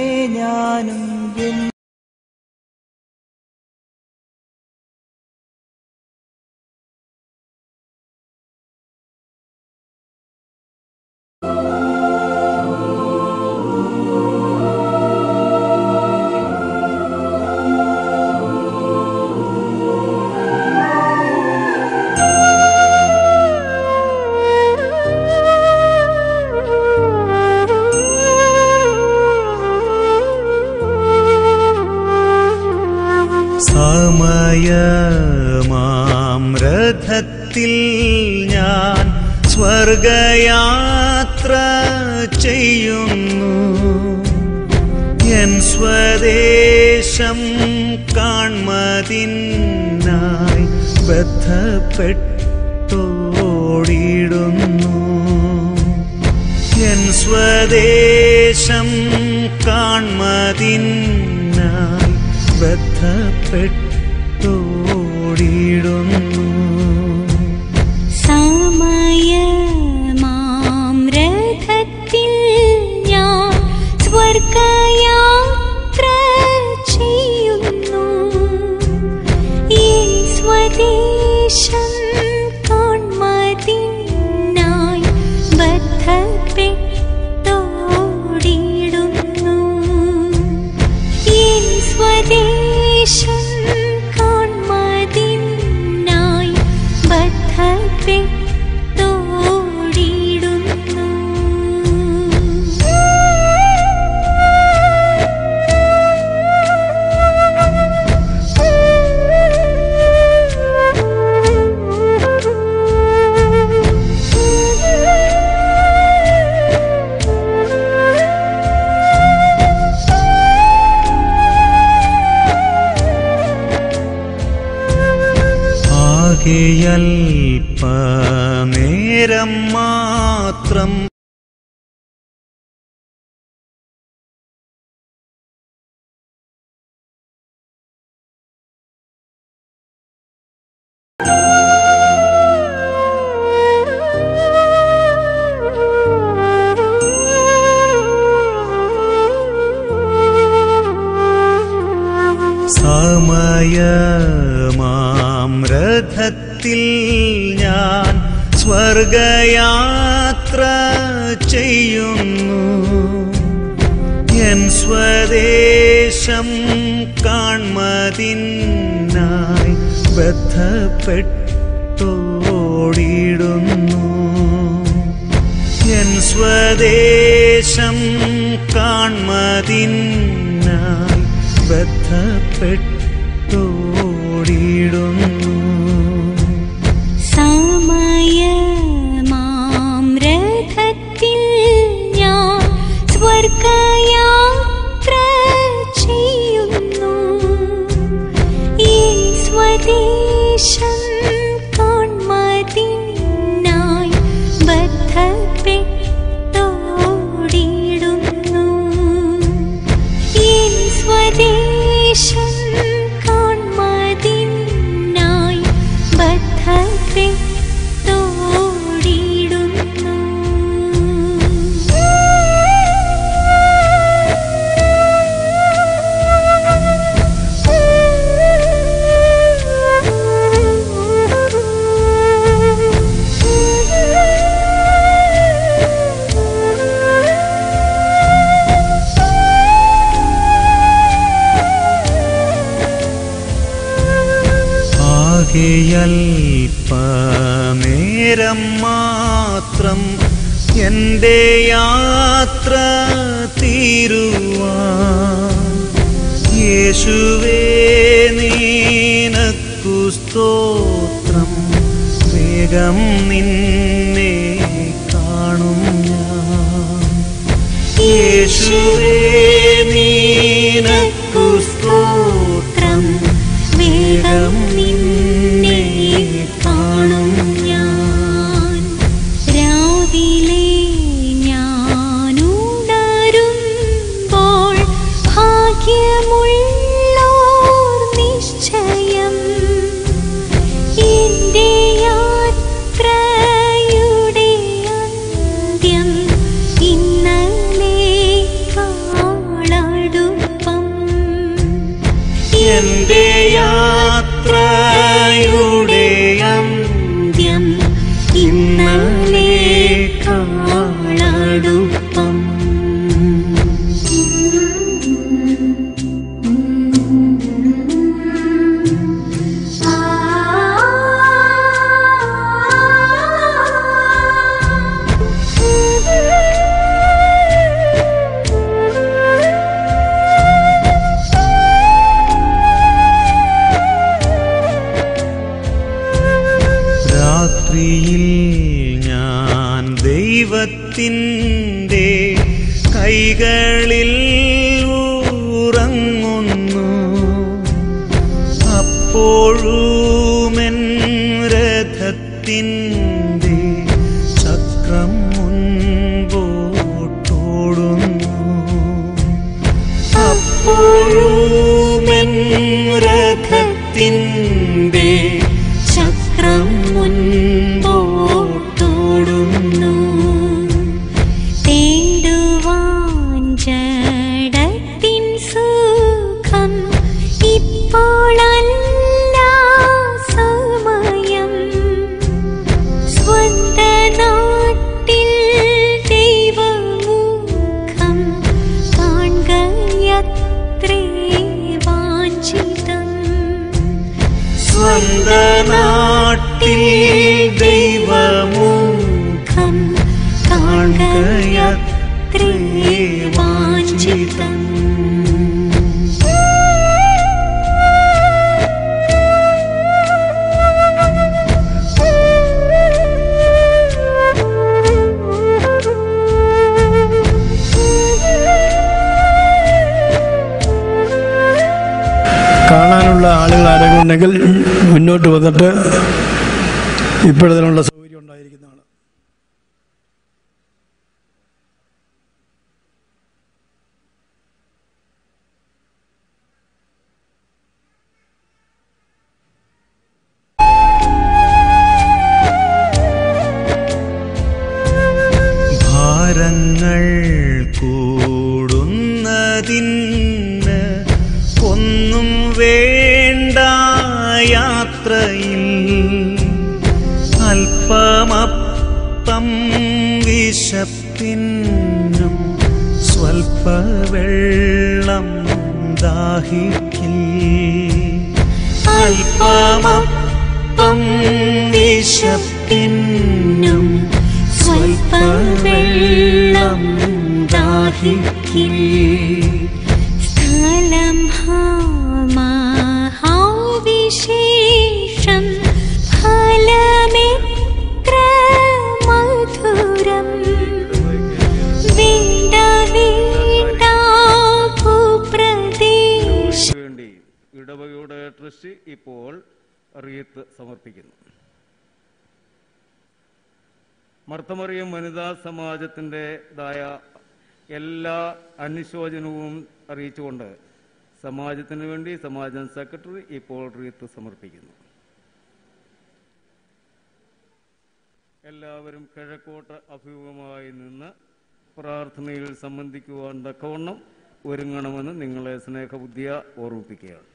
ഞാനും എൻ സമയമാം രഥത്തിൽ ഞാൻ സ്വർഗയാത്ര ചെയ്യുന്നു എൻ സ്വദേശം കാൺമതിനായി ബന്ധപ്പെട്ടോടിടുന്നു എൻ സ്വദേശം കാൺമതിനായി ബന്ധപ്പെട്ടോടിടുന്നു സമയമാം രഥത്തിൽ ഞാൻ സ്വർഗയാത്ര ചെയ്യുന്നു എൻ സ്വദേശം കാൺമതിനായി ബദ്ധപ്പെട്ടോടിടുന്നു എൻ സ്വദേശം കാൺമതിനായി ആകെയൽപനേരം മാത്രം സമയമാം രഥത്തിൽ ഞാൻ സ്വർഗയാത്ര ചെയ്യുന്നു എൻ സ്വദേശം കാൺമതിനായി ബന്ധപ്പെട്ടോടിടുന്നു എൻ സ്വദേശം കാൺമതിനായി ബന്ധപ്പെട്ടോടിടുന്നു സമയമാം രഥത്തിൽ ഞാൻ സ്വർഗയാത്ര ചെയ്യുന്നു എൻ സ്വദേശം കാൺമതിനായി ബദ്ധപ്പെട്ടോടിടുന്നു എൻ സ്വദേശം കാൺമതിനായി ബദ്ധപ്പെട്ടോടിടുന്നു ആകെയൽപനേരം മാത്രം എൻ്റെ യാത്ര തീരുവാൻ യേശുവേ നീനക്കു സ്തോത്രം വേഗം നിന്നെ കാണും ഞാൻ യേശുവേ നീനക്കു സ്തോത്രം വേഗം നിന്നെ കാണും ഞാൻ രാവിലെ ഞാനുണരുമ്പോൾ ഭാഗ്യമുള്ളോർ നിശ്ചയം എൻ്റെ യാത്രയുടെ അന്ത്യം ഇന്നലെ കാളടുപ്പം എന്റെ യാത്രയുടെ അന്ത്യം ഇന്നലെ കാളടുപ്പം രാത്രിയിൽ ഞാൻ ദൈവത്തിൻ്റെ കൈകളിൽ ഉറങ്ങുന്നു അപ്പോഴുമെൻ രഥത്തിൻ്റെ ചക്രം മുൻപോട്ടോടുന്നു അപ്പോഴുമെൻ രഥത്തിൻ്റെ ചക്രം മുൻപോട്ടോടുന്നു തേടുവാൻ ജഡത്തിൻ സുഖം ഇപ്പോഴല്ല സമയം സ്വന്ത നാട്ടിൽ ദൈവമുഖം കാണുകയത്രേ വാഞ്ചിതം സ്വന്ത നാട്ടിൽ ദൈവമുഖം കാണുകയത്രേ വാഞ്ചിതം കാണാനുള്ള ആളുകൾ ആരെങ്കിലും ഉണ്ടെങ്കിൽ മുന്നോട്ട് വന്നിട്ട് ഇപ്പോഴതിനുള്ള സൗകര്യം ഉണ്ടായിരിക്കുന്നതാണ് ഭാരങ്ങൾ കൂടുന്നതിന് ഒന്നും വേണ്ട യാത്രയിൽ അല്പമപ്പം വിശപ്പിനും സ്വൽപ്പ വെള്ളം ദാഹിക്കിൽ അല്പമപ്പം വിശപ്പിനും സ്വൽപ്പവെള്ളം ദാഹിക്കിൽ സ്ഥലം ഹാവിശേഷം ഫലമെത്ര മധുരം വേണ്ട വേണ്ട ഭൂപ്രദേശം വേണ്ടി ഇടവകയുടെ ട്രസ്റ്റ് ഇപ്പോൾ റീത്ത് സമർപ്പിക്കുന്നു മർത്തമറിയം വനിതാ സമാജത്തിൻ്റെതായ എല്ലാ അനുശോചനവും അറിയിച്ചുകൊണ്ട് സമാജത്തിന് വേണ്ടി സമാജം സെക്രട്ടറി ഇപ്പോൾ റീത്ത് സമർപ്പിക്കുന്നു എല്ലാവരും കിഴക്കോട്ട് അഭിമുഖമായി നിന്ന് പ്രാർത്ഥനയിൽ സംബന്ധിക്കുവാൻ തക്കവണ്ണം ഒരുങ്ങണമെന്ന് നിങ്ങളെ സ്നേഹബുദ്ധിയ ഓർമ്മിപ്പിക്കുകയാണ്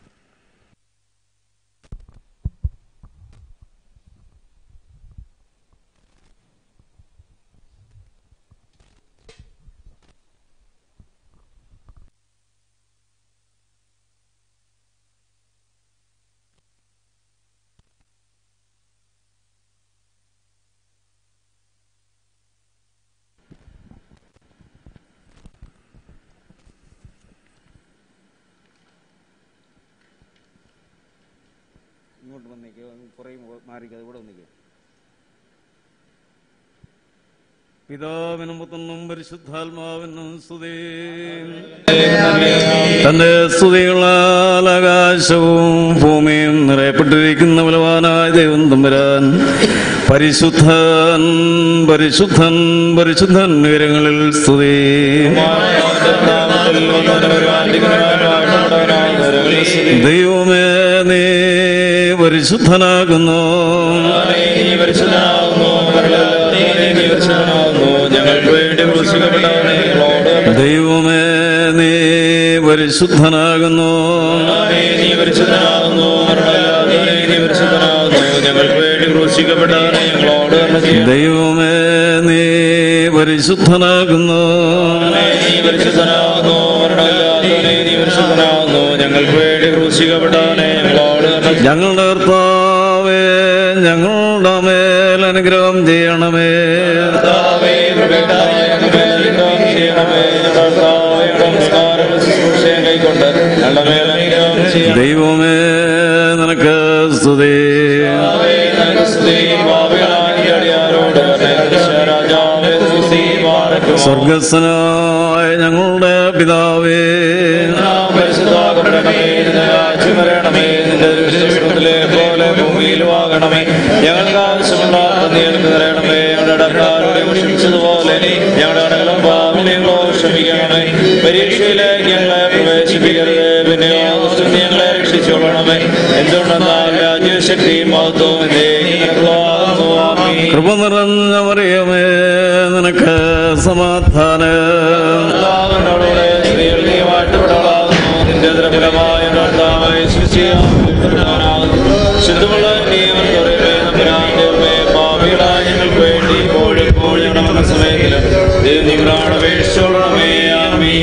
ഇങ്ങോട്ട് വന്നേക്കോ കുറേ മാറിക്കോ ഇവിടെ വന്നേക്കോ പിതാവിനും പുത്രനും പരിശുദ്ധാത്മാവിനും സ്തുതി തന്റെ സ്തുതികളാൽ ആകാശവും ഭൂമിയും നിറയപ്പെട്ടിരിക്കുന്ന ബലവാനായ ദൈവം തമ്പുരാൻ പരിശുദ്ധൻ പരിശുദ്ധൻ പരിശുദ്ധൻ ഉയരങ്ങളിൽ സ്തുതി ദൈവമേ നീ പരിശുദ്ധനാകുന്നു ഞങ്ങൾക്ക് വേണ്ടി ക്രൂശിക്കപ്പെട്ടവനെ ദൈവമേ നീ പരിശുദ്ധനാകുന്നു നീ പരിശുദ്ധനാകുന്നു മരണമില്ലാത്തവനെ നീ പരിശുദ്ധനാകുന്നു ഞങ്ങൾക്ക് വേണ്ടി ക്രൂശിക്കപ്പെട്ടവനെ ഞങ്ങളോട് കരുണ ചെയ്യണമേ. ദൈവമേ നീ പരിശുദ്ധനാകുന്നു നീ പരിശുദ്ധനാകുന്നു മരണമില്ലാത്തവനെ നീ പരിശുദ്ധനാകുന്നു ഞങ്ങൾക്ക് വേണ്ടി ക്രൂശിക്കപ്പെട്ടവനെ ഞങ്ങളോട് കരുണ ചെയ്യണമേ. ഞങ്ങളുടെ കർത്താവേ ഞങ്ങളുടെ മേൽ അനുഗ്രഹം ചെയ്യണമേ കർത്താവേ, കൃപയുണ്ടായി ഞങ്ങളുടെ മേൽ അനുഗ്രഹം ചെയ്യണമേ. ഞങ്ങളുടെ കർത്താവേ, ഞങ്ങളുടെ നമസ്കാരവും ശുശ്രൂഷയും കൈക്കൊണ്ട് ഞങ്ങളുടെ മേൽ അനുഗ്രഹം ചെയ്യണമേ. ദൈവമേ നിനക്ക് സ്തുതി കർത്താവേ, നിനക്ക് സ്തുതി. പാപികളായ ഈ അടിയാരോട് കരുണ രാജാവേ സ്തുതി പാർക്കുന്നു. സ്വർഗസ്വനായ ഞങ്ങളുടെ പിതാവേ പരിശുദ്ധാകപ്പെടണമേ നിന്റെ രാജ്യം വരണമേ നിന്റെ ദൃശ്യത്തിലെ പോലെ ഭൂമിയിലും ആകണമേ ഞങ്ങൾക്ക് ആവശ്യമുള്ള നീൾക്ക് തരണമേ ഞങ്ങളുടെ ഇടക്കാരോടെ ക്ഷമിച്ചതുപോലെ ഞങ്ങളുടെ അടകളും പാവനങ്ങളോ ക്ഷമിക്കണമേ പരീക്ഷയിലേക്ക് ഞങ്ങളെ പ്രവേശിപ്പിക്കരുത് പിന്നെ ആവശ്യം ഞങ്ങളെ രക്ഷിച്ചുകൊള്ളണമേ എന്തുകൊണ്ടെന്നാൽ രാജ്യശക്തിയും മഹത്വവും എന്നേക്കുള്ളതാകുന്നു. ആമീൻ. കൃപ നിറഞ്ഞ മറിയമേ നിനക്ക് സമാധാനം കർത്താവിനോടുകൂടെ സ്ത്രീകൾ നീ വാഴ്ത്തപ്പെട്ടവളാകുന്നു. നിന്റെ ദുരഫലമായ കർത്താവായ ശിശുയാകുന്നു. ശുദ്ധമുള്ള നീവൻ കുറയുമേ നമ്പുരാന്റെ ഉമ്മേ, പാപികളായ ഞങ്ങൾക്ക് വേണ്ടി ഇപ്പോഴും എപ്പോഴും ഞങ്ങളുടെ മരണസമയത്തിലും ദൈവം നിങ്ങളോട് അപേക്ഷിച്ചോളണമേ. ആമീൻ.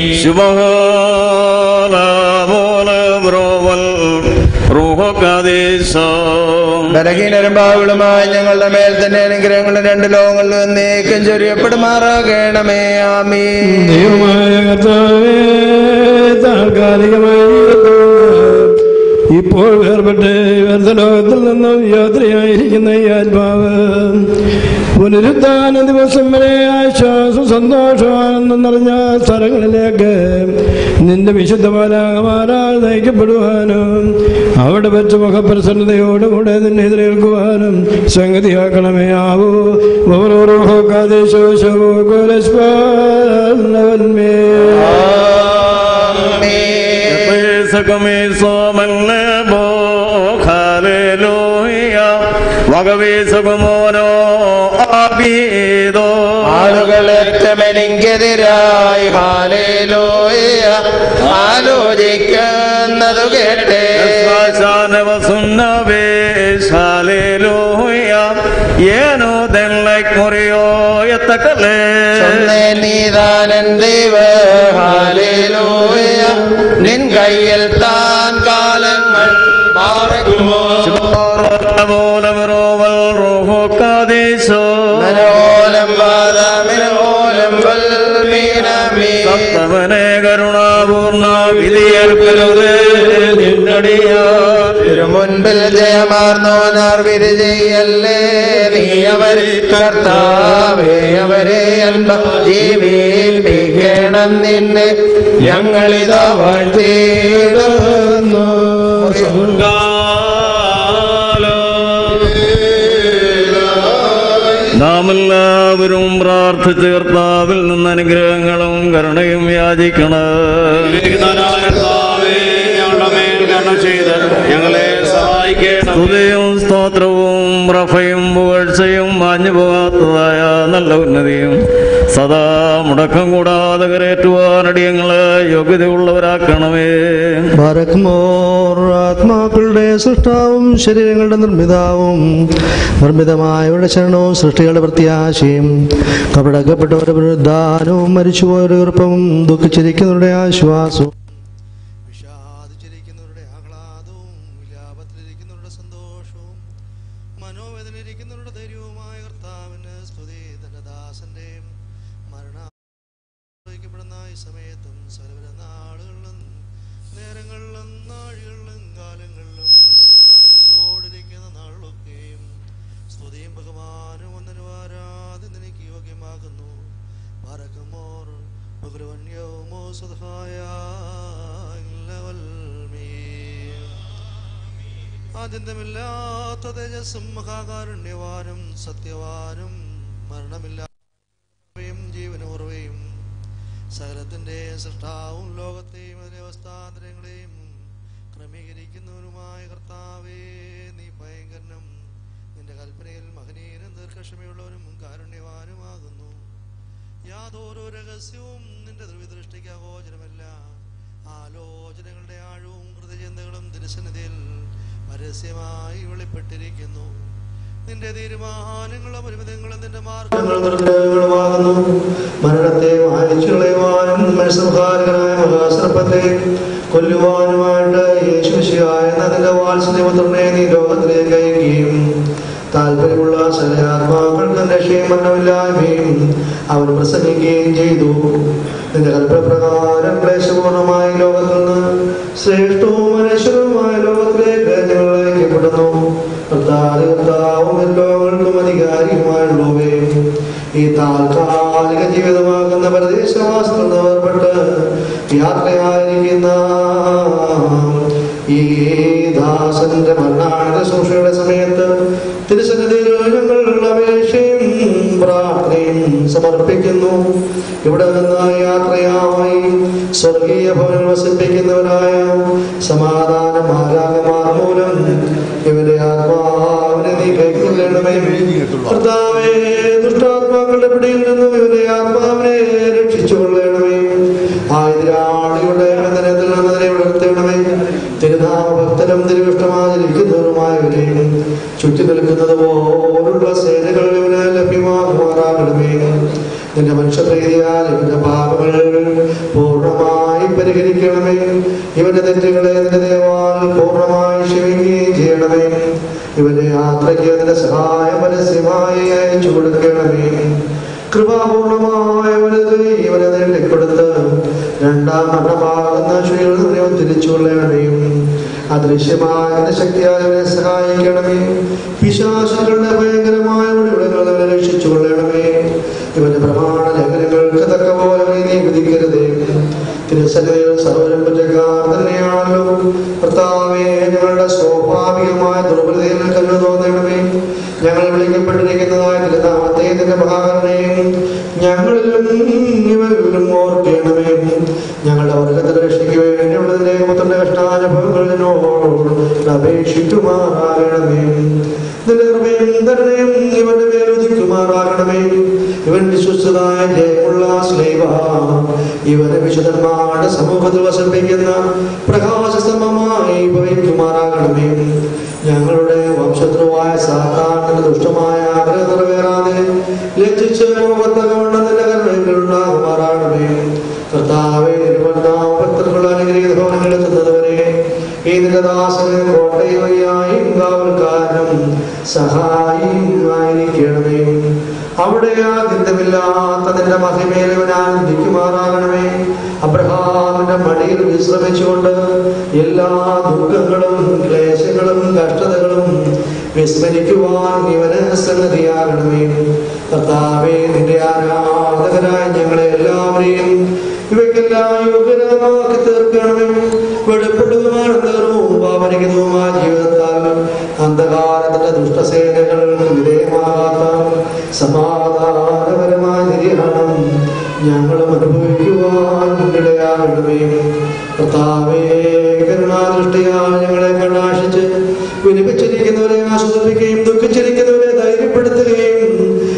ബലഹീനരും പാവിളുമായി ഞങ്ങളുടെ മേൽ തന്നെ അനുഗ്രഹങ്ങളും രണ്ട് ലോകങ്ങളിലും നീക്കം ചൊരിയപ്പെടുമാറാകണമേ ആമീ ദൈവമായ കർത്താവേ താൽക്കാലികമായ ജീവിതത്തിൽ ഇപ്പോൾ വേർപെട്ട് ലോകത്തിൽ നിന്നും യാത്രയായിരിക്കുന്ന ഈ ആത്മാവ് പുനരുദ്ധാന ദിവസം വരെ ആശ്വാസം സന്തോഷം ആനന്ദം നിറഞ്ഞ സ്ഥലങ്ങളിലേക്ക് നിന്റെ വിശുദ്ധമാലാകമാരാൽ നയിക്കപ്പെടുവാനും അവിടെ വെച്ച് മുഖപ്രസന്നതയോടുകൂടെ നിന്നെ എതിരേൽക്കുവാനും സംഗതിയാക്കണമേ ആവോ ഓരോരോ കാദേശോ ശവോ കോലസ്പാലവന്മേ വകവീസുകുമോനോ ആബീദോ ആളുകളെത്തമെനിക്കെതിരായി ഹാലേലോയ ആലോചിക്കുന്നതു കേട്ടേ ಏನೋ ದೆಲ್ಲೈಕ್ ಮುರಿಯೋ ಎತ್ತಕಲೇ சொன்னே நீதானன் தேவ ஹalleluya நின் கையில் தான் காலங்கள் மாறக்குமோ മൂലമരോവൽ റോഹോ കാദേശോ മനോലം വാദമിനോലം വൽമീനമീ സപ്തമനെ കരുണാപൂർണ വിധിയേൽക്കരുതേ നിന്നടിയാ മുൻപിൽ ജയമാർന്നോനാർ വിരജയല്ലേ നീ അവർ കർത്താവേ അവരെ അൻപ ജീവിപ്പിക്കണം നിന്നെ ഞങ്ങളിതാ വാഴ്ത്തിയിടുന്നു നാം എല്ലാവരും പ്രാർത്ഥിച്ച് കർത്താവിൽ നിന്ന് അനുഗ്രഹങ്ങളും കരുണയും യാചിക്കണം ഞങ്ങളെ സഹായിക്കണം സ്തുതിയും സ്തോത്രവും റഫയും പുകഴ്ചയും മാഞ്ഞു പോകാത്തതായ നല്ല ഉന്നതിയും സദാ മുടക്കം കൂടാതെ കരേറ്റുവാനടിയങ്ങള് യോഗ്യതയുള്ളവരാക്കണമേ ബാരക്മോർ ആത്മാക്കളുടെ സൃഷ്ടാവും ശരീരങ്ങളുടെ നിർമ്മിതാവും നിർമ്മിതമായവരുടെ ശരണവും സൃഷ്ടികളുടെ പ്രത്യാശയും കപടക്കപ്പെട്ടവരുടെ പുനരുദ്ധാനവും മരിച്ചുപോയവരുടെ ഉറപ്പവും ദുഃഖിച്ചിരിക്കുന്നവരുടെ ആശ്വാസവും മനോവേദനയിരിക്കുന്നവരുടെ ധൈര്യവുമായ കർത്താവിന് സ്തുതി തന്റെ ദാസന്റെ മരണപ്പെടുന്ന ഈ സമയത്തും സർവര നാളുകളിലും നേരങ്ങളിലും നാഴികളിലും കാലങ്ങളിലും അടികളായി സോടിരിക്കുന്ന നാളിലൊക്കെയും സ്തുതിയും ബഹുമാനവും ഒന്നിനും ആരാധന നിനക്ക് യോഗ്യമാകുന്നു പറക്കുമോർ ബഹുരവന്യവുമോ സുധായ ആദ്യന്തമില്ലാത്ത തേജസ്സും മഹാകാരുണ്യവാനും സത്യവാനും മരണമില്ലാത്തവയും ജീവനോർവയും സകലത്തിന്റെ സൃഷ്ടാവും ലോകത്തെയും അതിലെ അവസ്ഥാന്തരങ്ങളെയും ക്രമീകരിക്കുന്നവനുമായ കർത്താവേ നീ ഭയങ്കരനും നിന്റെ കൽപ്പനയിൽ മഹനീയനും ദീർഘക്ഷമയുള്ളവനും കാരുണ്യവാനുമാകുന്നു യാതൊരു രഹസ്യവും നിന്റെ ദ്രവ്യദൃഷ്ടിക്ക് അഗോചരമല്ല ആലോചനകളുടെ ആഴവും ഹൃദയചിന്തകളും തിരുസന്നിധിയിൽ പരസ്യമായി വെളിപ്പെട്ടിരിക്കുന്നു നിന്റെ തീരുമാനങ്ങളും പരിമിതങ്ങളും നിന്റെ മാർഗങ്ങളുമാകുന്നു മരണത്തെ വായിച്ചു കളയുവാനും മനസ്സംഹാരകനായ മഹാസർപ്പത്തെ കൊല്ലുവാനുമായിട്ട് യേശുശിയായ നിന്റെ വാത്സല്യപുത്രനെ നീ ലോകത്തിലേക്ക് അയക്കുകയും താല്പര്യമുള്ള സകലാത്മാക്കൾക്ക് രക്ഷയും മരണമില്ലായ്മയും അവൻ പ്രസംഗിക്കുകയും ചെയ്തു നിന്റെ കൽപ്പപ്രകാരം ക്ലേശപൂർണമായ ലോകത്തിൽ നിന്ന് ശ്രേഷ്ഠവും അനശ്വരവുമായ ലോകത്തിലേക്ക് ഞങ്ങൾ അയക്കപ്പെടുന്നു കർത്താവ് കർത്താവും ലോകങ്ങൾക്കും അധികാരിയുമായുള്ളവേ ഈ താൽക്കാലിക ജീവിതമാകുന്ന പ്രദേശവാസത്തിൽ നിന്ന് വേർപെട്ട് യാത്രയായിരിക്കുന്ന ഈ ദാസന്റെ മരണാനന്ദ സൂക്ഷയുടെ സമയത്ത് തിരുസന്നിധിയിൽ ഞങ്ങൾ അപേക്ഷയും പ്രാർത്ഥനയും സമർപ്പിക്കുന്നു ഇവിടെ നിന്ന് യാത്രയായി സ്വർഗീയ ഭവനിൽ വസിപ്പിക്കുന്നവരായ സമാധാന മാലാകമാർ മൂലം ഇവരെ ആത്മാവിനെ നീ കൈക്കൊള്ളണമേ കർത്താവേ ദുഷ്ടാത്മാക്കളുടെ പിടിയിൽ നിന്നും ഇവരെ ആത്മാവിനെ രക്ഷിച്ചു കൊള്ളണമേ ആയുരാളിയുടെ ബന്ധനത്തിൽ നിന്ന് അതിനെ വളർത്തണമേ തിരുനാമഭക്തരും തിരുവിഷ്ടമാചരിക്കുന്നവരുമായവരെയും ചുറ്റി നിൽക്കുന്നത് പോലുള്ള സേനകൾ ഇവന് ലഭ്യമാകുമാറാകണമേ നിന്റെ മനുഷ്യപ്രീതിയാൽ ഇവന്റെ പാപങ്ങൾ പൂർണ്ണമായി പരിഹരിക്കണമേ ഇവന്റെ തെറ്റുകളെ നിന്റെ ദേവാൽ പൂർണ്ണമായി ക്ഷമിക്കുകയും ചെയ്യണമേ ഇവന്റെ യാത്രയ്ക്ക് നിന്റെ സഹായം പരസ്യമായി അയച്ചു കൊടുക്കണമേ കൃപാപൂർണമായ ഇവനെ നേടിക്കൊടുത്ത് രണ്ടാം മരണമാകുന്ന ശുചികൾ തിരിച്ചു കൊള്ളണമേ അദൃശ്യമായ നിന്റെ ശക്തിയാൽ അവനെ സഹായിക്കണമേ പിശാശുക്കളുടെ ഭയങ്കരമായ ഒഴിവിടങ്ങൾ അവനെ രക്ഷിച്ചു കൊള്ളണമേ ഇവന്റെ പ്രമാണ ലംഘനങ്ങൾക്ക് തക്ക പോലെ അവനെ നീ വിധിക്കരുതേ തിരുസന്നിധിയിൽ സർവരും കുറ്റക്കാർ തന്നെയാണല്ലോ കർത്താവേ ഞങ്ങളുടെ സ്വാഭാവികമായ ദുർബലതയിൽ കല്ലു തോന്നണമേ ഞങ്ങൾ വിളിക്കപ്പെട്ടിരിക്കുന്നതായ തിരുനാമത്തെ നിന്റെ മഹാകരണയും ഞങ്ങളിലും ഇവരിലും ഓർക്കണമേ ഞങ്ങളുടെ വർഗത്തിന്റെ രക്ഷയ്ക്ക് വേണ്ടിയുള്ളതിന്റെ മുത്തന്റെ കഷ്ടാനുഭവങ്ങളിനോട് അപേക്ഷിക്കുമാറാകണമേ നിന്റെ കൃപയും ധരണയും ഇവന്റെ മേലുദിക്കുമാറാകണമേ ഇവൻ വിശ്വസ്തതായ ജയമുള്ള സ്ലേവ ഇവനെ വിശുദ്ധന്മാരുടെ സമൂഹത്തിൽ വസപ്പിക്കുന്ന പ്രകാശസ്തംഭമായി ഭവിക്കുമാറാകണമേ ഞങ്ങളുടെ വംശത്രുവായ സാധാരണ ദുഷ്ടമായ ആഗ്രഹം നിറവേറാതെ ലജ്ജിച്ച് മുഖത്തകവണ്ണം നിന്റെ കരുണകൾ ഉണ്ടാകുമാറാകണമേ കർത്താവെ ഭക്തർക്കുള്ള അനുഗ്രഹീത ഭവനങ്ങളിൽ ചെന്നതുവരെ ഈ നിന്റെ ദാസന് കോട്ടയുമായി കാവൽക്കാരനും സഹായിയുമായിരിക്കണമേ അവിടെ ആദ്യമില്ലാത്ത നിന്റെ മഹിമയിൽ ഇവൻ ആനന്ദിക്കുമാറാകണമേ അബ്രഹാമിന്റെ മടിയിൽ വിശ്രമിച്ചുകൊണ്ട് എല്ലാ ദുഃഖങ്ങളും ക്ലേശങ്ങളും കഷ്ടതകളും വിസ്മരിക്കുവാൻ ഇവന് സംഗതിയാകണമേ കർത്താവേ നിന്റെ ആരാധകരായ ഞങ്ങളെ എല്ലാവരെയും ഇവയ്ക്കെല്ലാം യോഗ്യരാക്കി തീർക്കണമേ വെളിപ്പെടുന്നതുമാണ് തീർവും പാപരിക്കുന്നതുമായ ജീവിതത്താൽ അന്ധകാരത്തിന്റെ ദുഷ്ടസേനകൾക്ക് വിധേയമാകാത്ത സമാധാനപരമായ നിര്യാണം ഞങ്ങളും അനുഭവിക്കുവാൻ ഇടയാകണമേ കർത്താവേ കരുണാദൃഷ്ടിയാൽ ഞങ്ങളെ കടാക്ഷിച്ച് വിലപിച്ചിരിക്കുന്നവരെ ആസ്വദിപ്പിക്കുകയും ദുഃഖിച്ചിരിക്കുന്നവരെ ധൈര്യപ്പെടുത്തുകയും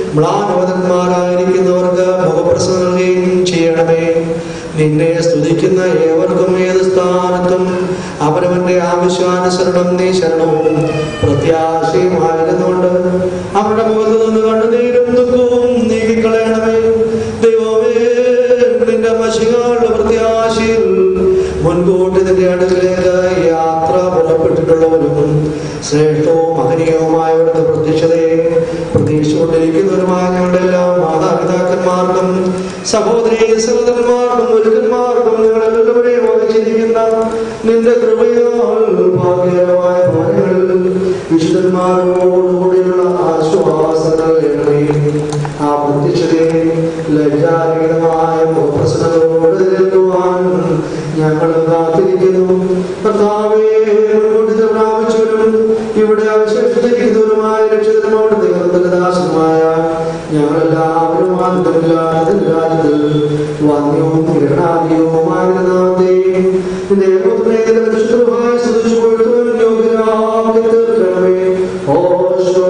മ്ലാനവതന്മാരായിരിക്കുന്നവർക്ക് മുഖപ്രസവം നൽകുകയും ചെയ്യണമേ നിന്നെ സ്തുതിക്കുന്ന ഏവർക്കും ഏത് സ്ഥാനത്തും അവനവന്റെ ആവശ്യാനുസരണം നീ ശരണവും പ്രത്യാശയുമായിരുന്നുകൊണ്ട് അവരുടെ മുഖത്ത് നിന്ന് കണ്ണുനീരും ദുഃഖവും നീക്കിക്കളയണമേ ദൈവമേ നിന്റെ മഷികളുടെ പ്രത്യാശയിൽ മുൻകൂട്ടി നിന്റെ അടുക്കലേക്ക് യാത്ര പുറപ്പെട്ടിട്ടുള്ളവരും ശ്രേഷ്ഠവും മഹനീയവുമായ അവിടുത്തെ പ്രത്യക്ഷതയെ പ്രതീക്ഷിച്ചുകൊണ്ടിരിക്കുന്നവരുമായ ഞങ്ങളുടെ എല്ലാ മാതാപിതാക്കന്മാർക്കും സഹോദരി സഹോദരന്മാർക്കും ഒരുക്കന്മാർക്കും ഞങ്ങളെല്ലാവരെയും വഹിച്ചിരിക്കുന്ന നിന്റെ കൃപയാൽ ഭാഗ്യകരമായ ഭവനങ്ങളിൽ വിശുദ്ധന്മാരോടുകൂടിയുള്ള ആശ്വാസങ്ങൾ വേണമേ ആ പ്രത്യക്ഷതയെ ലജ്ജാരഹിതമായ മുഖപ്രസന്നതയോട് എത്തുവാൻ ഞങ്ങൾ കാത്തിരിക്കുന്നു കർത്താവേ മുൻകൂട്ടി പ്രാപിച്ചവരും ഇവിടെ അവശേഷിച്ചിരിക്കുന്നവരുമായ രക്ഷിതന്മാരുടെ ദൈവത്തിന്റെ ദാസന്മായ ഞങ്ങളെല്ലാവരും ആനന്ദമില്ലാതെ രാജ്യത്ത് വന്യവും ഗ്രഹണാദ്യവുമായിരുന്നാമത്തെ ദൈവത്തിന്റെ പരിശുദ്ധമായ സ്തുതിച്ചു കൊടുക്കുവാൻ യോഗ്യരാക്കി തീർക്കണമേ ഓശോ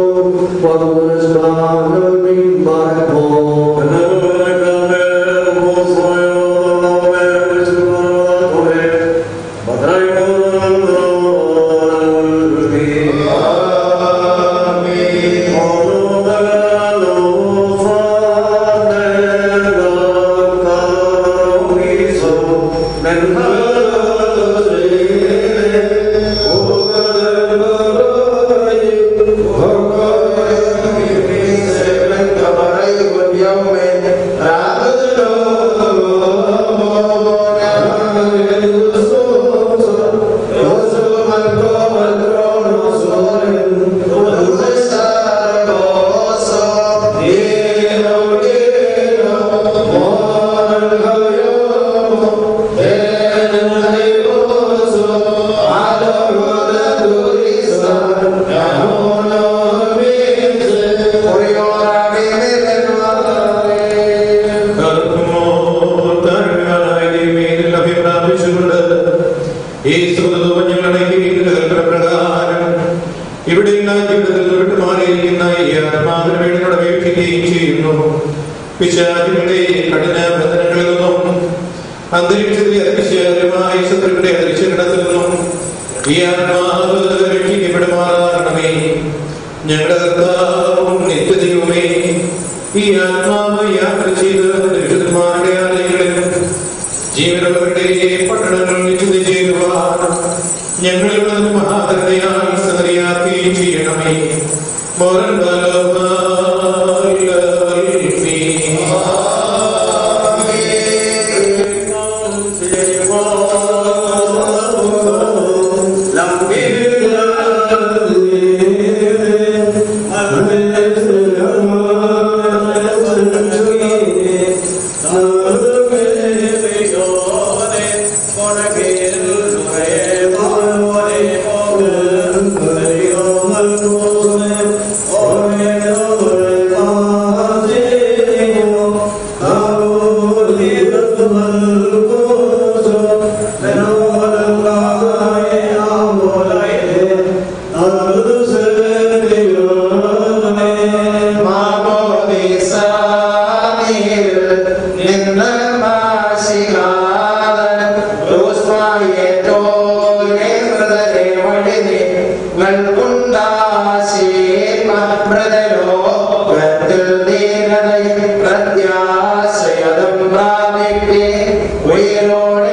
വധുരസ്മാനമേ മാറോ ഈ സുഹൃത്തും ഞങ്ങളുടെ പ്രകാരം ഇവിടെ ജീവിതത്തിൽ വിട്ടുമാറിയിരിക്കുന്ന ഈ ആത്മാവിന് വേണ്ടി അപേക്ഷിക്കുകയും ചെയ്യുന്നു പിശാചിന്റെ കഠിന ബന്ധനങ്ങളിൽ നിന്നും അന്തരീക്ഷത്തിലെ അതിശയകരമായ ശത്രുക്കളുടെ അതിശയത്തിൽ നിന്നും ഈ ആത്മാവ് രക്ഷിക്കപ്പെടുമാറാകണമേ ഞങ്ങളുടെ കർത്താവും നിത്യതയുമേ ഈ ആത്മാവ് യാത്ര ചെയ്ത് വിശുദ്ധന്മാരുടെ ആലയങ്ങളിൽ ജീവനുള്ളവരുടെ പട്ടണങ്ങളിൽ ചുതി ചെയ്യുവാൻ ഞങ്ങളുടെ മഹാകരുണയാൽ സഹരിയാക്കുകയും ചെയ്യണമേ മോരൻ Lam വീഴ്ത്തി ഉയരോടെ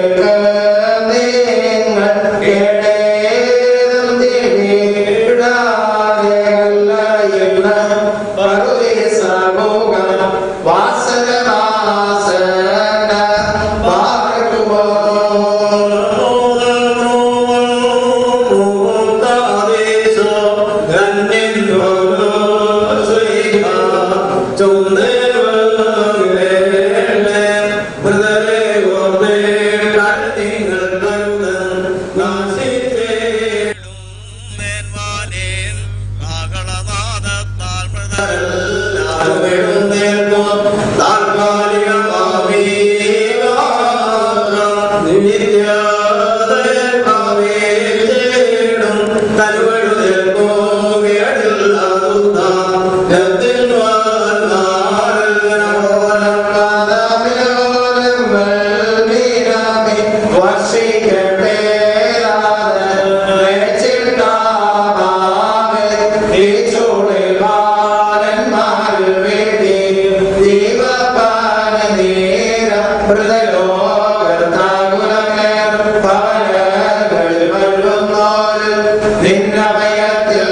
നിങ്ങൾ കേടേതും തിരിടാതെ കല്ലയുന്ന പറുദീസമുഖം വാസനവാസന പാർക്കുമോ നിന്നഭയത്തിൽ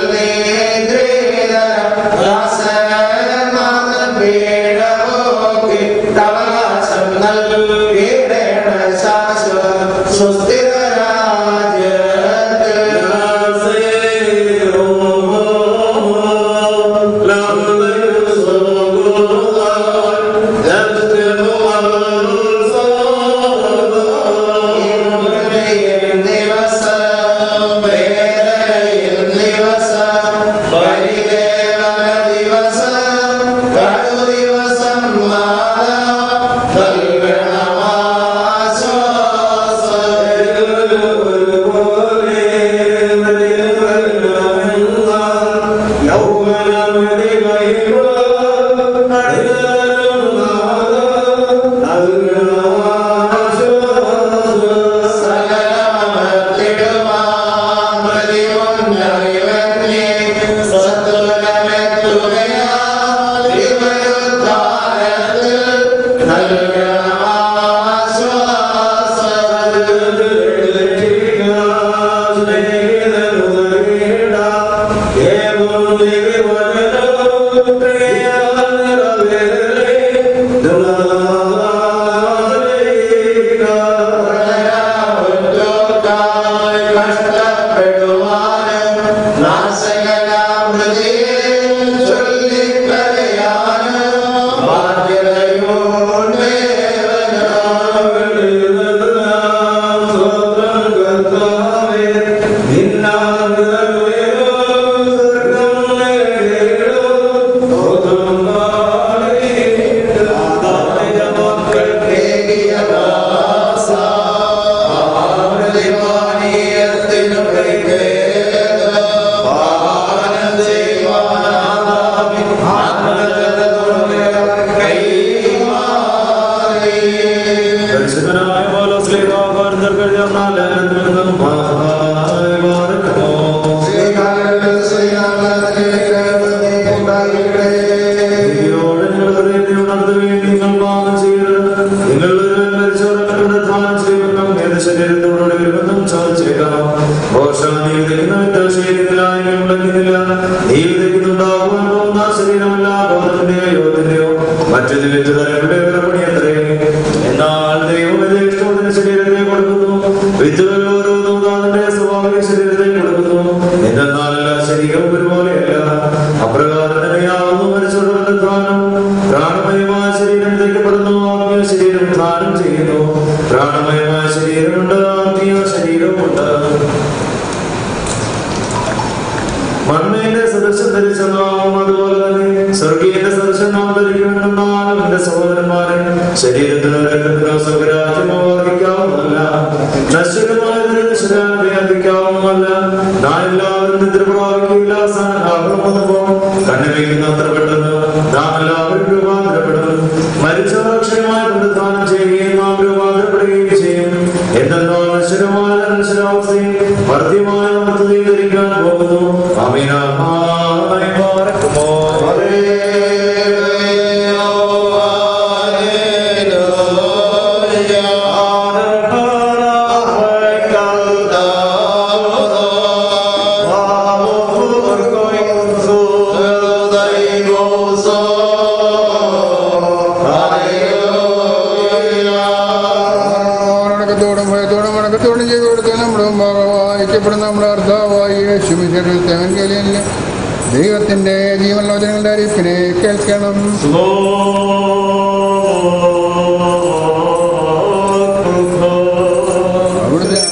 നീ അവകാശം നൽകിയിടേണ്ട ശാശ്വത സുസ്ഥിര എന്നാൽ ദൈവം ഇഷ്ടത്തിന് ശരീരത്തെ കൊടുക്കുന്നു വിത്തുകൾ ഓരോന്നും അതിന്റെ സ്വാഭാവിക ശരീരത്തെ കൊടുക്കുന്നു എന്തെന്നാൽ എല്ലാ ശരീരവും ഒരുപോലെയല്ല അപ്രകാരം തന്നെയാവുന്നു മനുഷ്യരുടെ ധാനം പ്രാണമയമായ ശരീരം തയ്ക്കപ്പെടുന്നു ആത്മീയ ശരീരം ധാനം ചെയ്യുന്നു പ്രാണമയമായ ശരീരമുണ്ട് ആത്മീയ ശരീരമുണ്ട് മണ്ണിന്റെ സദൃശം ധരിച്ച നാം അതുപോലെ തന്നെ സ്വർഗീയന്റെ സദൃശം നാം ധരിക്കുമെന്നാലും എന്റെ സഹോദരന്മാരെ ശരീരത്തിന് രക്തത്തിനോ സ്വരാജ്യമോ വർദ്ധിക്കാവുന്നല്ല നശ്വരമായതിന് വ്യാപിക്കാവുന്നല്ല നാം എല്ലാവരും നിദ്ര പ്രാപിക്കില്ല അവസാനം വന്നപ്പോ കണ്ണുവയ്ക്കുന്ന അത്ര പെട്ടെന്ന് നാം എല്ലാവരും രൂപാന്തരപ്പെടും മരിച്ചവർ അക്ഷരമായ പുനരുദ്ധാനം ചെയ്യുകയും നാം രൂപാന്തരപ്പെടുകയും ചെയ്യും എന്തെന്നാൽ നശ്വരമായ നശ്വരാവസ്ഥയും മർദ്യമായ മർദ്ദതയും ധരിക്കാൻ പോകുന്നു അമീനായി പാർക്കുമോ ചെയ്തു കൊടുത്ത് നമ്മുടെ മുമ്പാകെ വായിക്കപ്പെടുന്ന നമ്മുടെ അർദ്ധാവായി യേശുമിശിൽ ദൈവത്തിന്റെ ജീവനോചനങ്ങളുടെ അറിയിപ്പിനെ കേൾക്കണം അവിടുത്തെ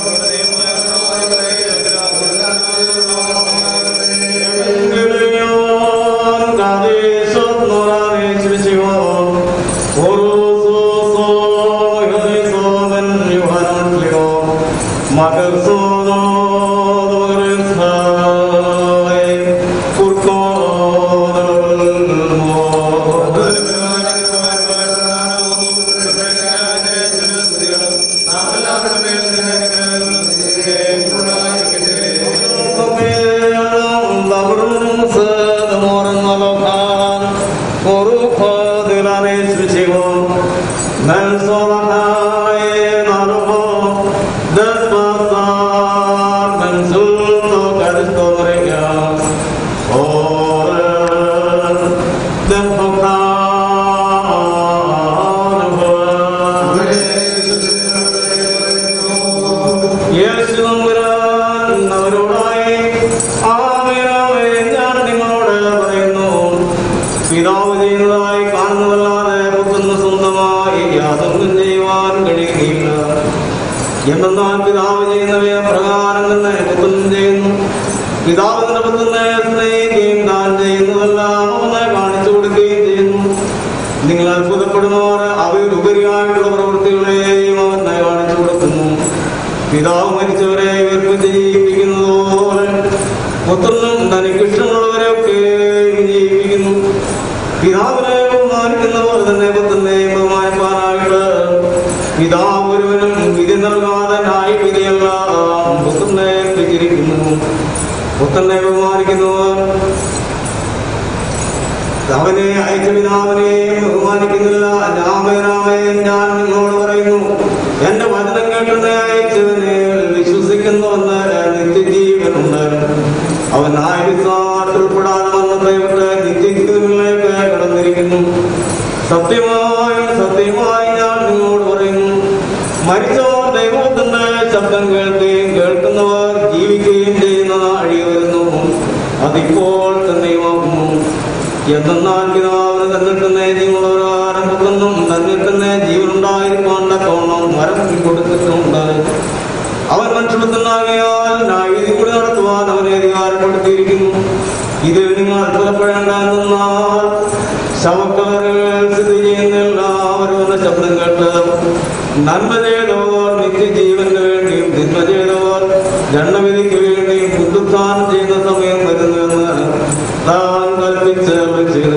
അവരോടായി ആമേനാമേ ഞാൻ നിങ്ങളോട് പറയുന്നു പിതാവ് ചെയ്യുന്നതായി കാണുന്നതല്ലാതെ പുത്രന് സ്വന്തമായി യാതൊന്നും ചെയ്യുവാൻ കഴിയുകയില്ല എന്തെന്നാൽ പിതാവ് ചെയ്യുന്നവയെ പ്രകാരം തന്നെ പുത്രൻ ചെയ്യുന്നു പിതാവ് തന്റെ പുത്രനെ സ്നേഹിക്കുകയും താൻ ചെയ്യുന്നതെല്ലാം അവനെ കാണിച്ചു കൊടുക്കുകയും ചെയ്യുന്നു നിങ്ങൾ അത്ഭുതപ്പെടുന്നവർ അവയിൽ ഉപരിയായിട്ടുള്ള പ്രവൃത്തികളെയും അവനെ കാണിച്ചു കൊടുക്കുന്നു പിതാവ് മരിച്ചവരെ ഇവർക്ക് ജീവിപ്പിക്കുന്നതുപോലെ പുത്രനും തനിക്ക് ഇഷ്ടമുള്ളവരെയൊക്കെ ജീവിപ്പിക്കുന്നു പിതാവിനെ ബഹുമാനിക്കുന്നവർ തന്നെ പുത്രനെ ബഹുമാനിപ്പാനായിട്ട് പിതാവ് ഒരുവനും വിധി നൽകാതെ ന്യായ വിധിയെല്ലാം പുത്രനെ ഏൽപ്പിച്ചിരിക്കുന്നു പുത്രനെ ബഹുമാനിക്കുന്നവർ അവനെ അയച്ച പിതാവിനെയും ബഹുമാനിക്കുന്നില്ല രാമരാമേ ഞാൻ നിങ്ങളോട് പറയുന്നു എന്റെ വചനം കേട്ടെന്നെ അയച്ചവനെ വിശ്വസിക്കുന്നുവെന്ന് നിത്യജീവനുണ്ട് അവൻ ആയുസാട്ടുൾപ്പെടാതെ വന്നത്തെ വിട്ട് നിത്യജീവനിലേക്ക് കടന്നിരിക്കുന്നു സത്യമായും സത്യമായി ഞാൻ നിങ്ങളോട് പറയുന്നു മരിച്ചവർ ദൈവത്തിന്റെ ശബ്ദം കേൾക്കുകയും കേൾക്കുന്നവർ ജീവിക്കുകയും ചെയ്യുന്ന നാഴി വരുന്നു അതിപ്പോൾ തന്നെയുമാകുന്നു എന്തെന്നാൽ പിതാവിന് തന്നിൽ തന്നെ ജീവനുള്ളവരാരം പുത്രനും തന്നിൽ തന്നെ ജീവനുണ്ടായിരിക്കാൻ തക്കവണ്ണം മരം കൊടുത്തിട്ടുണ്ട് അവൻ മനുഷ്യപുത്രനാകിയാൽ ന്യായവിധി കൂടി നടത്തുവാൻ അവനെ അധികാരപ്പെടുത്തിയിരിക്കുന്നു ഇത് നിങ്ങൾ അത്ഭുതപ്പെടേണ്ടെന്നാൽ ശവക്കലറിൽ സ്ഥിതി ചെയ്യുന്ന എല്ലാവരും എന്ന ശബ്ദം കേട്ട് നന്മ ചെയ്തവർ നിത്യജീവന് വേണ്ടിയും തിന്മ ചെയ്തവർ ദണ്ഡവിധിക്ക് വേണ്ടിയും പുതുസ്ഥാനം ചെയ്യുന്ന സമയം വരുന്നുവെന്ന് താൻ കൽപ്പിച്ച് വിളിച്ചു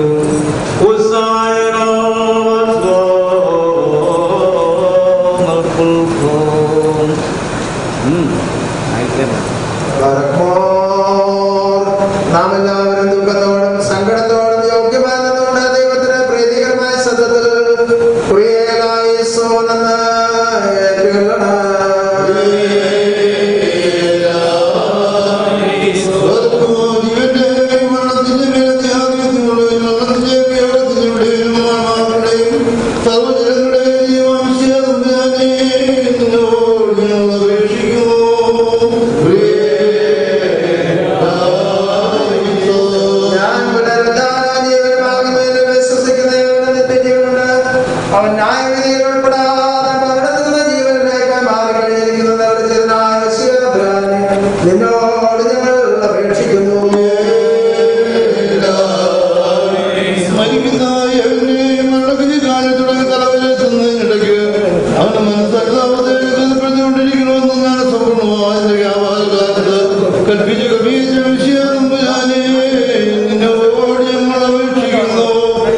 നാം എല്ലാവരും ദുഃഖത്തോടും സങ്കടത്തോടും യോഗ്യമാകുന്നതുകൊണ്ട് ദൈവത്തിന് പ്രീതികരമായ സത്യത്തിൽ പ്രിയലായി സോണെന്ന് ഞാൻ പുനരുദ്ധാന ജീവനുമാകുന്നതിൽ വിശ്വസിക്കുന്നവന് നിത്യജീവനുണ്ട് അവൻ ന്യായവിധിയിൽ ഉൾപ്പെടാതെ മരണത്തിൽ നിന്ന് ജീവനിലേക്ക് മാറി കഴിഞ്ഞിരിക്കുന്നത് ചെയ്തനായ ശിവഭ്രാനെ നിന്നോട് ഞങ്ങൾ അപേക്ഷിക്കുന്നു അവന്റെ മനസ്സകലാവതരിക്കപ്പെട്ടുകൊണ്ടിരിക്കണമെന്ന് ഞാൻ സമ്പൂർണ്ണമായ കൽപ്പിച്ച് കൽപ്പിച്ച വിഷയം ഞാനേ നിന്നോട് ഞങ്ങൾ അപേക്ഷിക്കുന്നു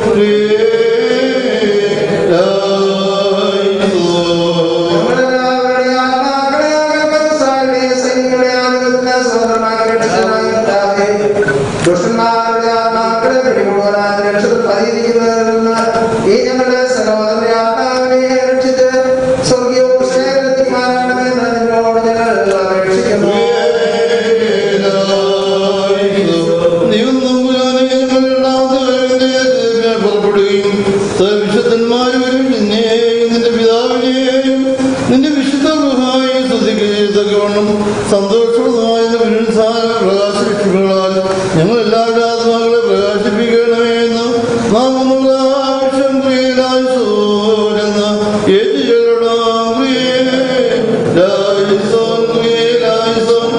നമ്മളെല്ലാവരുടെ ആത്മാക്കളെ ആകർഷകരുടെ സൈന്യങ്ങളെ ആനന്ദത്തിന് സ്വതന്ത്രമായി രക്ഷിച്ചതായി കർത്താവേ. ദുഷ്ടന്മാരുടെ ആത്മാക്കളെ പിടികൂടുവാൻ രക്ഷത്തിൽ പതിയിരിക്കുന്നതിൽ നിന്ന് ഈ ഞങ്ങളുടെ സഹോദരന്റെ ആത്മാവിനെ രക്ഷിച്ച് സ്വർഗീയവും ശേഖരത്തിമാരാണെന്ന് നിന്നോട് ഞങ്ങൾ അപേക്ഷിക്കുന്നു വിശുദ്ധന്മാരും നിന്നെയും നിന്റെ പിതാവിനെയും നിന്റെ വിശുദ്ധ ഗൃഹമായി ശ്രദ്ധിക്കുകയും തക്കവണ്ണം സന്തോഷപ്രദമായ പ്രകാശിപ്പിക്കുകളാൽ ഞങ്ങൾ എല്ലാവരുടെ ആത്മാക്കളെ പ്രകാശിപ്പിക്കണമേ എന്ന് നാം നമ്മുടെ ആവശ്യം ക്രിയലായിസോരെന്ന ഏറ്റുചൊല്ലണം ക്രിയലായിസോൻ ക്രിയലായിസോൻ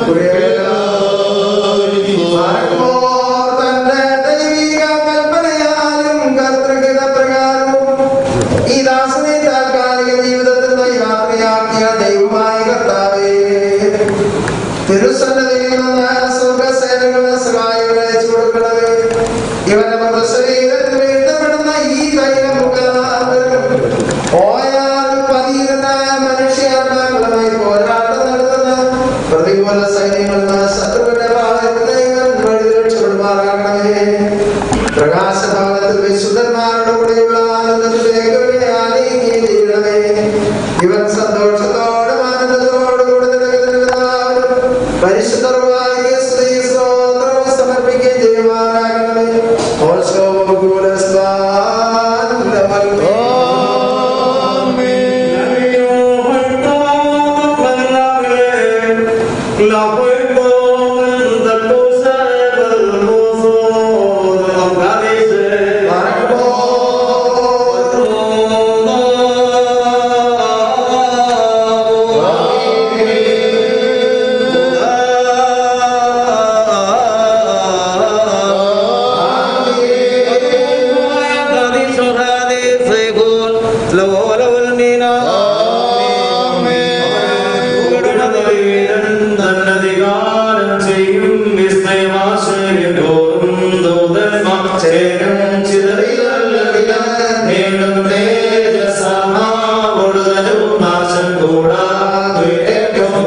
തന്റെ ദൈവിക കൽപ്പനയാലും കർത്തൃഹിതപ്രകാരവും ഈ ദാസനെ താൽക്കാലിക ജീവിതത്തിൽ നിന്ന് യാത്രയാക്കിയ ദൈവമായ കർത്താവേ തിരുസന്നതയിൽ നിന്ന് സ്വർഗസേനകളുടെ സഹായം അയച്ചു കൊടുക്കണമേ ഇവന്റെ മൃതശരീരത്തിൽ വീഴ്ത്തപ്പെടുന്ന ഈ തൈലം മുഖാന്തരം ഓയാൽ പതിയിരുന്ന മനുഷ്യാത്മാക്കളുമായി പോരാട്ടം നടത്തുന്ന പ്രതികൂല സൈന്യങ്ങളിൽ നിന്ന് ശത്രുവിന്റെ ഭാഗത്ത് ഇവൻ വഴി രക്ഷപ്പെടുമാറാകണമേ പ്രകാശഭാഗത്തിൽ വിശുദ്ധന്മാരുടെ കൂടെയുള്ള ആനന്ദത്തിലേക്ക് ഇവനെ ആനയിക്കുകയും ചെയ്യണമേ ഇവൻ സന്തോഷത്തോടും ആനന്ദത്തോടും കൂടെ നിലനിൽക്കുന്നവരും പരിശുദ്ധർവായ സ്ത്രീ സ്തോത്രം സമർപ്പിക്കുകയും ചെയ്യുമാറാകണമേ ഓൾസോ നന്നധികാരം ചെയ്യും വിസ്മയമാശ്ചര്യം തോറും ദൂതന്മാർ ചേരും ചിതറിയല്ലവിധം നേടും തേജസമാവൊടുതലും നാശം കൂടാതെ ഏറ്റവും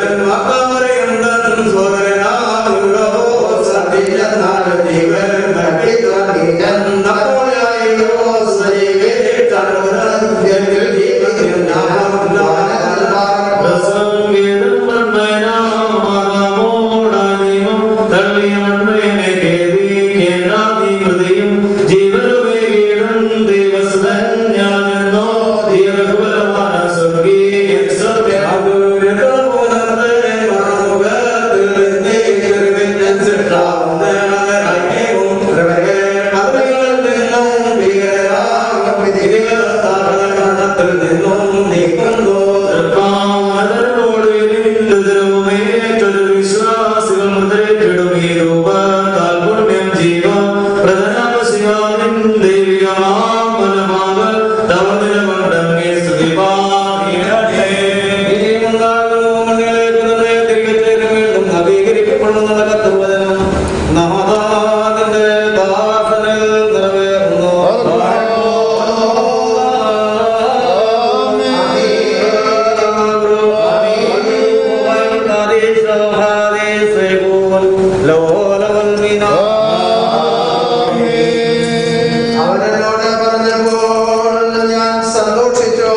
അവനോട് പറഞ്ഞപ്പോൾ ഞാൻ സന്തോഷിച്ചോ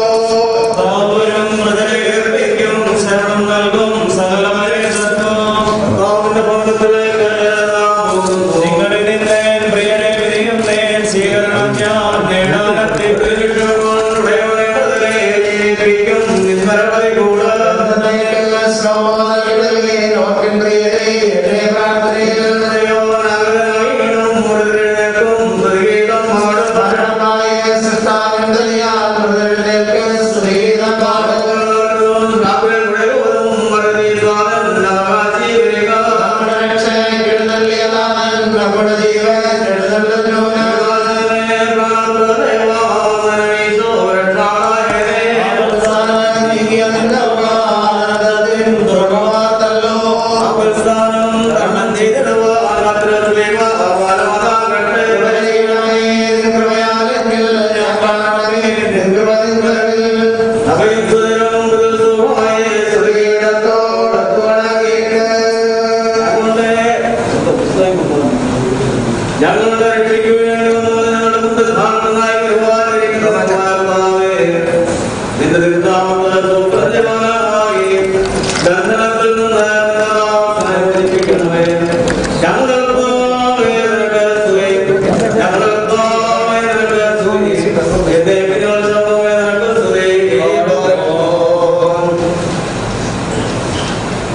ഞങ്ങളുടെ രക്ഷയ്ക്ക് വേണ്ടി വന്നവൻ ഞങ്ങളുടെ മുമ്പിൽ ധാരണനായി വരുവാനിരിക്കുന്ന പരമാത്മാവേ, നിന്റെ തിരുനാമത്തിൽ സുപ്രജമാനായി ബന്ധനത്തിൽ നിന്ന് ഞങ്ങളെ മോചിപ്പിക്കണമേ. ഞങ്ങൾക്ക് നിനക്ക് സ്തുതി. ഞങ്ങൾക്ക് നിനക്ക് സ്തുതി. എന്റെ പിന്നോശമേ നിനക്ക് സ്തുതി.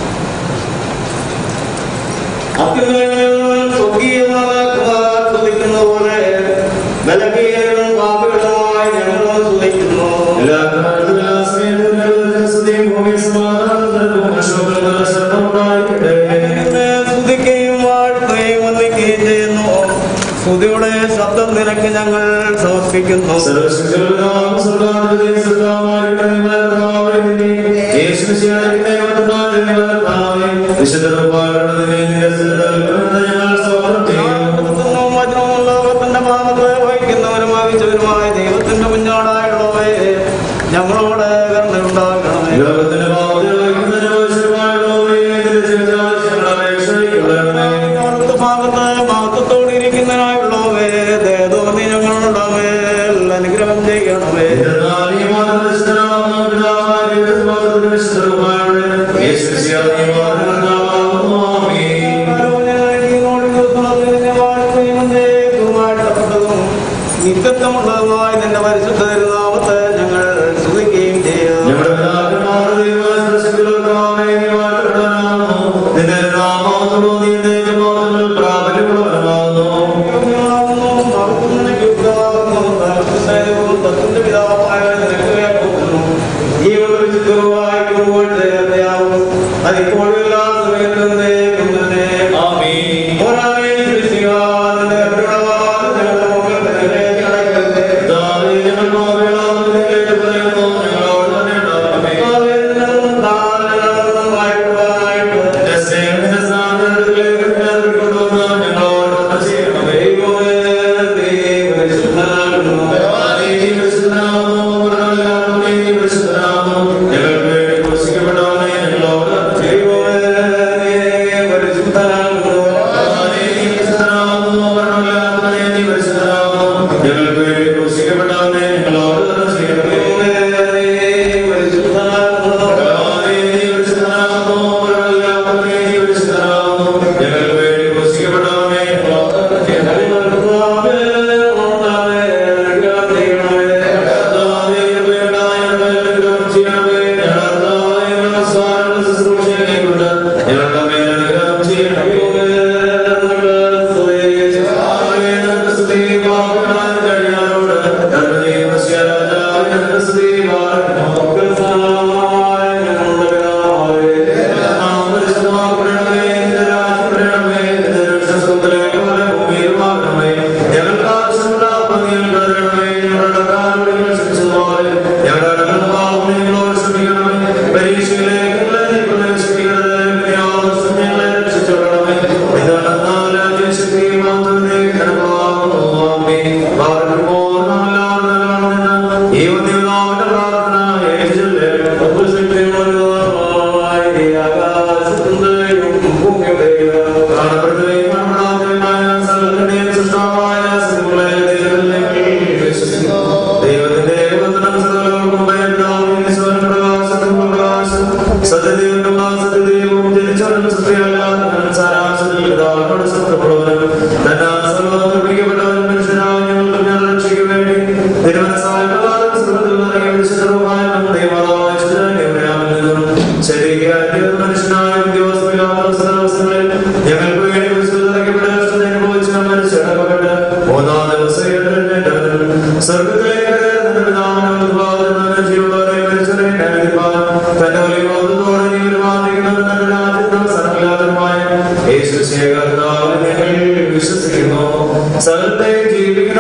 നിനക്ക് ഞങ്ങൾ സമർപ്പിക്കുന്നു വചനമുള്ളവത്തിന്റെ പാപത്തെ വഹിക്കുന്നവരും വഹിച്ചവരുമായ ദൈവത്തിന്റെ കുഞ്ഞോടായുള്ളവേ ഞങ്ങളോട് കരുണയുണ്ടാകണമേ ലോകത്തിന്റെ ഭാഗത്ത് മഹത്വത്തോടെ ഇരിക്കുന്നതിനായുള്ളവേ ദേവതോന്നി ഞങ്ങളുടെ മേൽ അനുഗ്രഹം ചെയ്യണമേ നിത്യത്വമുള്ളതുമായ നിന്റെ പരിശുദ്ധ തിരുനാമത്തെ ഞങ്ങൾ സ്തുതിക്കുകയും ചെയ്യാം അതിപ്പോഴും എല്ലാ സമയത്തും വിശ്വസിക്കുന്നു സ്ഥലത്തെ ജീവിക്കുന്ന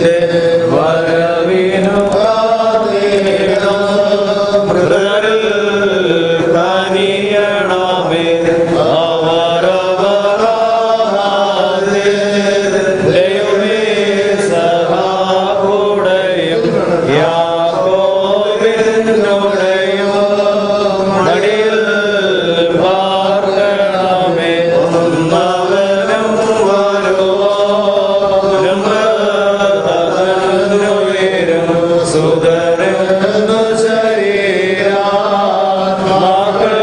നിന്റെ വരവിനു മൃതരിൽ കനിയണമേ അവരവരാതെ ദൈവമേ സഹാവുടെയും യാക്കോബിനുടെയും മടിയിൽ പാർക്കണമേ ഒന്നവനും വരുവാനും മൃതനുയരും സുതരന്നു ശരീരാത്മാക്കൾ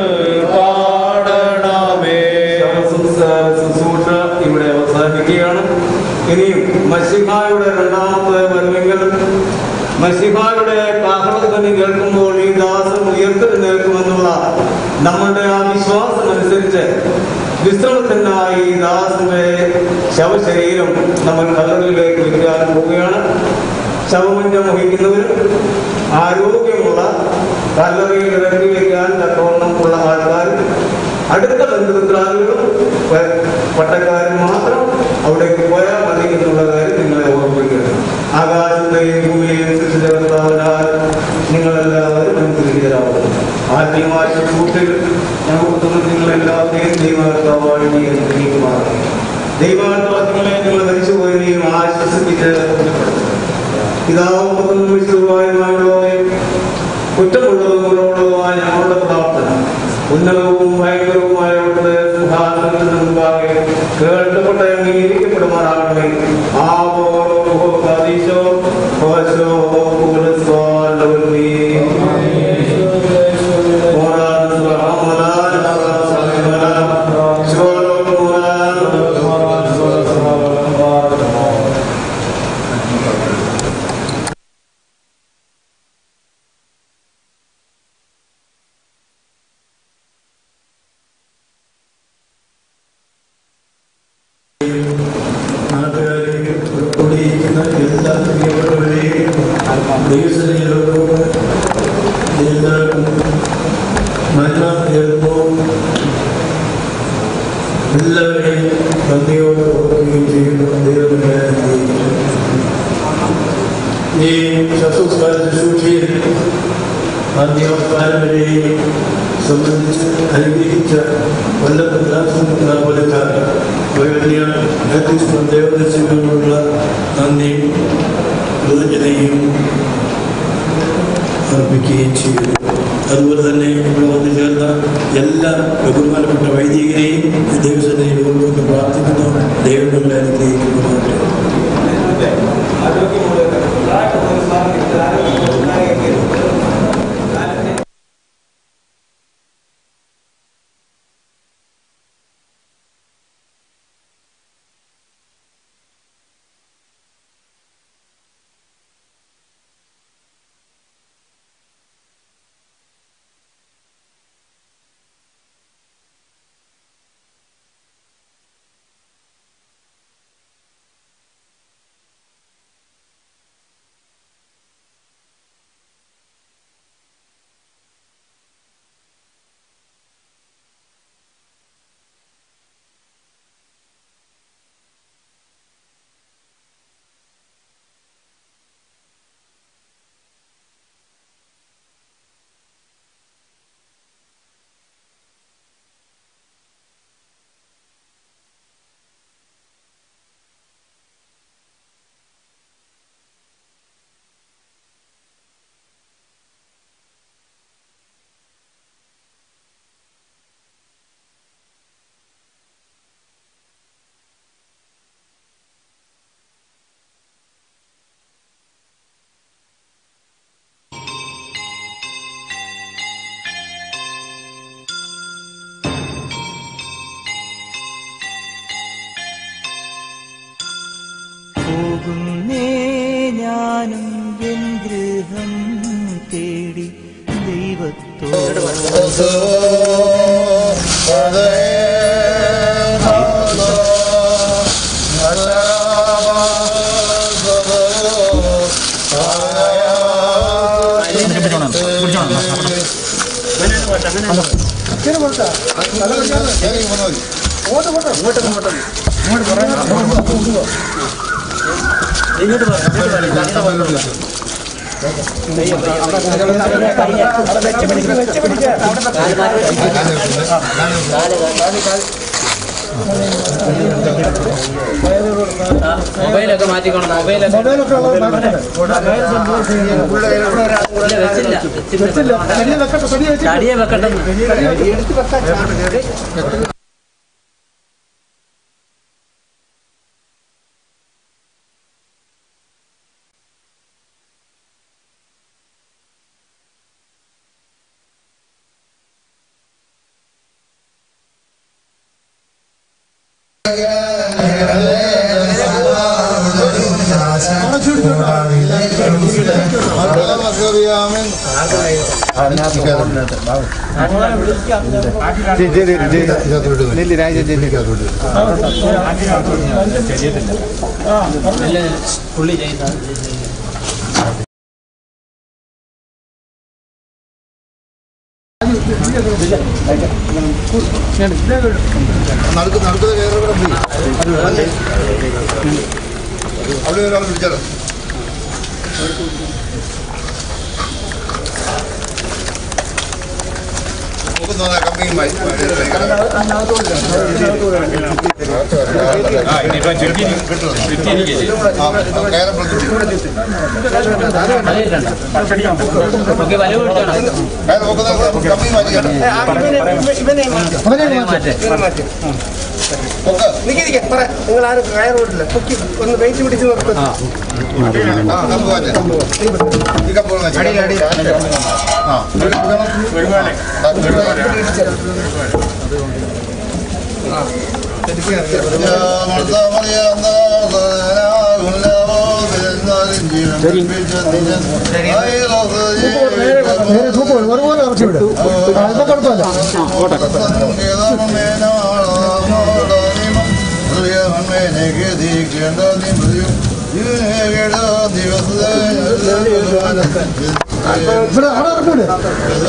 പാടണമേ ശുശ്രൂഷ ഇവിടെ അവസാനിക്കുകയാണ് ഇനിയും മസിഹായുടെ രണ്ടാമത്തെ വരവെങ്കിൽ മസിഹായുടെ കാഹളധ്വനി കേൾക്കുമ്പോൾ ഈ ദാസം ഉയർത്തെഴുന്നേൽക്കുമെന്നുള്ള നമ്മളുടെ ആ വിശ്വാസം അനുസരിച്ച് വിശ്രമത്തിനായി ഈ ദാസന്റെ ശവശരീരം നമ്മൾ കല്ലറിലേക്ക് വെക്കാൻ പോവുകയാണ് ശവമഞ്ചം വഹിക്കുന്നവരും ആരോഗ്യമുള്ള കല്ലറിയിൽ ഇറക്കി വയ്ക്കാൻ തക്കവണ്ണം ഉള്ള ആൾക്കാരും അടുത്ത ബന്ധുമിത്രാദികളും പ- പട്ടക്കാരും മാത്രം അവിടേക്ക് പോയാൽ മതി എന്നുള്ള കാര്യം നിങ്ങളെ ഓർമ്മിക്കണം ആകാശത്തെയും ഭൂമിയെയും സൃഷ്ടിച്ചവനാൽ നിങ്ങളെല്ലാവരും അനുഗ്രഹീതരാകുന്നു ആത്മീയമായ ശുശ്രൂഷയിൽ നമുക്ക് നിങ്ങളെല്ലാവരെയും ദൈവകർത്താവായി അനുഗ്രഹിക്കുമാറാണ് ദൈവകർത്താവങ്ങളെ നിങ്ങൾ മരിച്ചുപോയതിനെയും ആശ്വസിപ്പിച്ച് പിതാവും പുത്രനും വിശുദ്ധമായുമായുള്ളവയും കുറ്റമുള്ളവരോടുമായ ഞങ്ങളുടെ പ്രാർത്ഥന ഉന്നതവും ഭയങ്കരവുമായ അവിടുത്തെ സിംഹാസനത്തിന് മുമ്പാകെ കേൾക്കപ്പെട്ട അംഗീകരിക്കപ്പെടുമാറാകണമേ ആവോശോ ഓശോ നാട്ടുകാരെയും കൂടിയിരിക്കുന്ന എല്ലാ പ്രിയപ്പെട്ടവരെയും ദൈവസേനയിലോട്ടും എല്ലാവർക്കും മരണം കേൾക്കുമ്പോൾ എല്ലാവരെയും നന്ദിയോട് ഓർക്കുകയും ചെയ്യുന്നു ദൈവത്തിനെ അനുഗ്രഹിക്കുന്നു. ഈ ശസ്ത്രസ്കാര ശുശ്രൂഷയിൽ ആദ്യവസ്കാരം വരെയും സംബന്ധിച്ച് അനുഗ്രഹിച്ച കൊല്ലപ്പെട്ട പോലക്കാർ വൈകല്യ നെതൃത്വം ദേവദർശനങ്ങളുള്ള നന്ദിയും കൃതജ്ഞതയും അർപ്പിക്കുകയും ചെയ്യുന്നു അതുപോലെ തന്നെ ഇവിടെ വന്നു ചേർന്ന എല്ലാ ബഹുമാനപ്പെട്ട വൈദികരെയും ദൈവസേനയിൽ കൊണ്ടുവന്ന് പ്രാർത്ഥിക്കുന്നു ദൈവം നമ്മളെ അനുഗ്രഹിക്കുന്നു പോകുന്നേ ഞാനും എൻ ഗൃഹം തേടി ദൈവത്തോട് ഇങ്ങോട്ട് മൊബൈലൊക്കെ മാറ്റിക്കണം മൊബൈലൊക്കെ തടിയെ വെക്കട്ടെ പുള്ളി ചെയ്യുന്നത് നടക്ക് നടക്കുന്നത് കയറി അവിടെ ഒരാൾ പിടിച്ചാലോ നോക്കുന്ന കമ്പിയുമായി നിങ്ങൾ ആരും കയർ വിട്ടില്ല പൊക്കി ഒന്ന് വെയിറ്റ് പിടിച്ച് നിർത്തും ഒരുപോലെ ഇറക്കി വിടും അതിപ്പോ കുഴപ്പമില്ല ഇവിടെ അവിടെ ഇറക്കി വിട്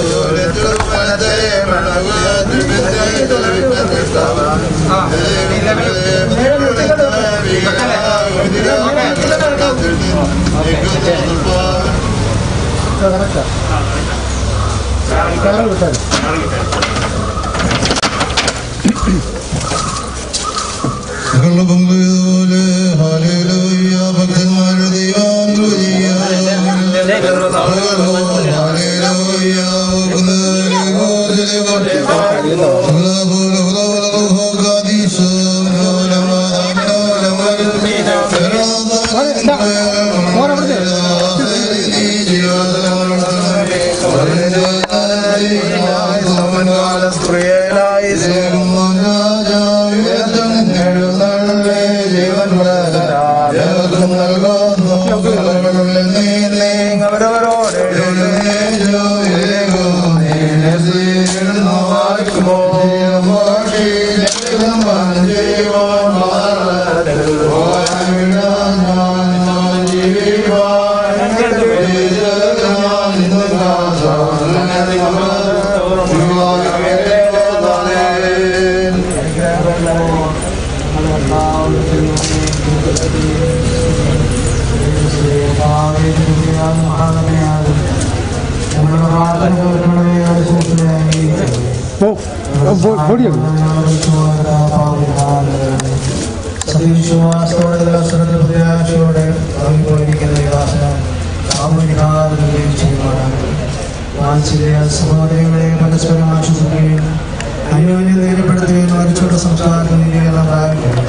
സത്യവിശ്വാസത്തോടെ ശ്രദ്ധപ്രത്യാശയോടെ പോയിരിക്കുന്ന വിവാസന സാമൂഹികാവുകയും ചെയ്യുവാനാണ് വാത്സല്യ സഹോദരങ്ങളെ പരസ്പരം ആശ്വസിക്കുകയും അന്യോന്യം ധൈര്യപ്പെടുത്തുകയും മരിച്ചോട് സംസാരം നീതിയെല്ലാം പ്രാപിക്കും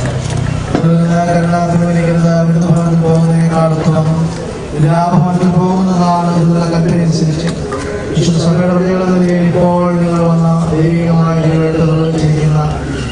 കരുണാഭിമുഖിക്കരുത് അവിടുന്ന് ഭാഗത്ത് പോകുന്നതിനേക്കാളത്തോളം ലാഭമത്തിൽ പോകുന്നതാണ് എന്നുള്ള കൽപ്പനയനുസരിച്ച് വിശുദ്ധ സഭയുടെ പ്രതികളെന്ന ഇപ്പോൾ നിങ്ങൾ വന്ന ദൈവികമായ ജീവിതത്തിൽ ചെയ്യുന്ന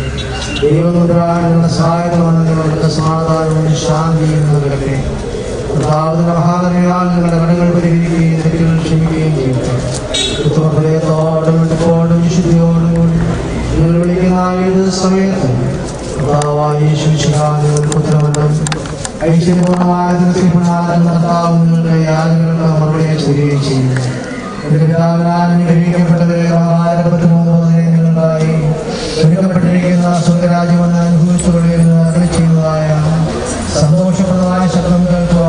ദൈവമുദ്രാനുള്ള സഹായത്തോടെ നിങ്ങൾക്ക് സമാധാനവും ശാന്തിയും നൽകട്ടെ കർത്താവിന്റെ മഹാനരയാൽ നിങ്ങളുടെ കടങ്ങൾ പരിഹരിക്കുകയും തെറ്റുകൾ ക്ഷമിക്കുകയും ചെയ്യട്ടെ ഉത്തമഹൃദയത്തോടും എപ്പോഴും വിശുദ്ധിയോടും കൂടി നിങ്ങൾ വിളിക്കുന്ന ഏത് സമയത്തും കർത്താവായ യേശുശിഹാദികൾക്ക് ഉത്തരവുണ്ടും ഐശ്വര്യപൂർണ്ണമായ നിർത്തിപ്പുണാലും കർത്താവ് നിങ്ങളുടെ യാതൊരു മറുപടിയെ ചെയ്യുകയും ചെയ്യും എന്റെ പിതാവിനാൽ അനുഗ്രഹിക്കപ്പെട്ടത് ആയിരത്തി മൂന്ന് നിങ്ങളുണ്ടായി ഒരുക്കപ്പെട്ടിരിക്കുന്ന സ്വർഗരാജ്യമെന്ന് അനുഭവിച്ചു കൊള്ളിരുന്നു അരളി ചെയ്യുന്നതായ സന്തോഷപ്രദമായ ശബ്ദം കേൾക്കുവാൻ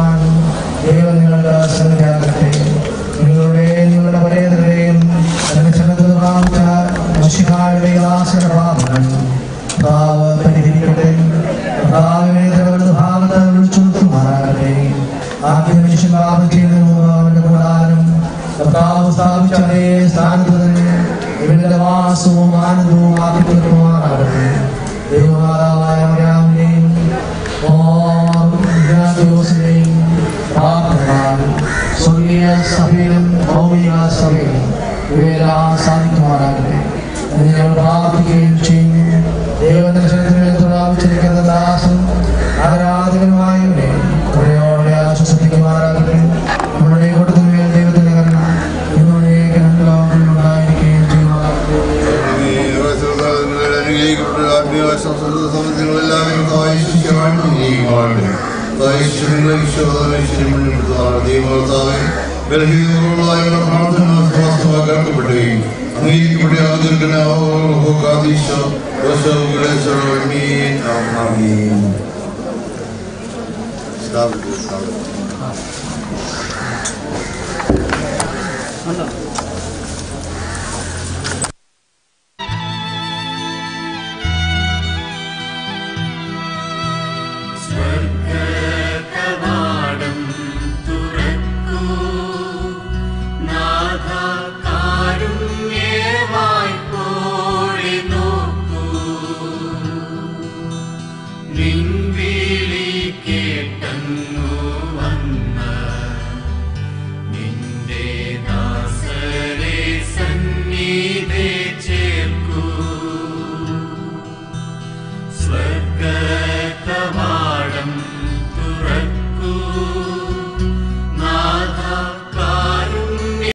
സ്ഥാപനം ചെയ്യുന്നു അവന്റെ കൂടാരം കർത്താവ് സ്ഥാപിച്ച അതേ സ്ഥാനത്ത് തന്നെ ഇവരുടെ വാസവും ആനന്ദവും ആക്കി തീർക്കുമാറാകട്ടെ ദൈവമാതാവായ മറിയാമിനെയും ഓർമ്മയും പ്രാർത്ഥന സ്വർഗീയ സഭയിലും ഭൗമിക സഭയിലും ഇവയെല്ലാം സാധിക്കുമാറാകട്ടെ എന്ന് ഞങ്ങൾ പ്രാർത്ഥിക്കുകയും ചെയ്യുന്നു ദൈവദർശനത്തിന് തുറാവിച്ചിരിക്കുന്ന ദാസും ആരാധകനുമായവരെ കുറയോടെ ആശ്വസിപ്പിക്കുമാറാകട്ടെ നമ്മുടെ കൂട്ടത്തിന്മേൽ ദൈവത്തിന്റെ കരുണ ഇന്നുടെ രണ്ട് ലോകങ്ങളിൽ ഉണ്ടായിരിക്കുകയും സ്വർഗകവാടം തുറക്കൂ നാഥ കാരുണ്യമായി പോഴി നോക്കൂ നിൻവിളി കേട്ടങ്ങു വന്ന നിന്റെ ദാസരെ സന്നിധി ചേർക്കൂ സ്വർഗകവാടം തുറക്കൂ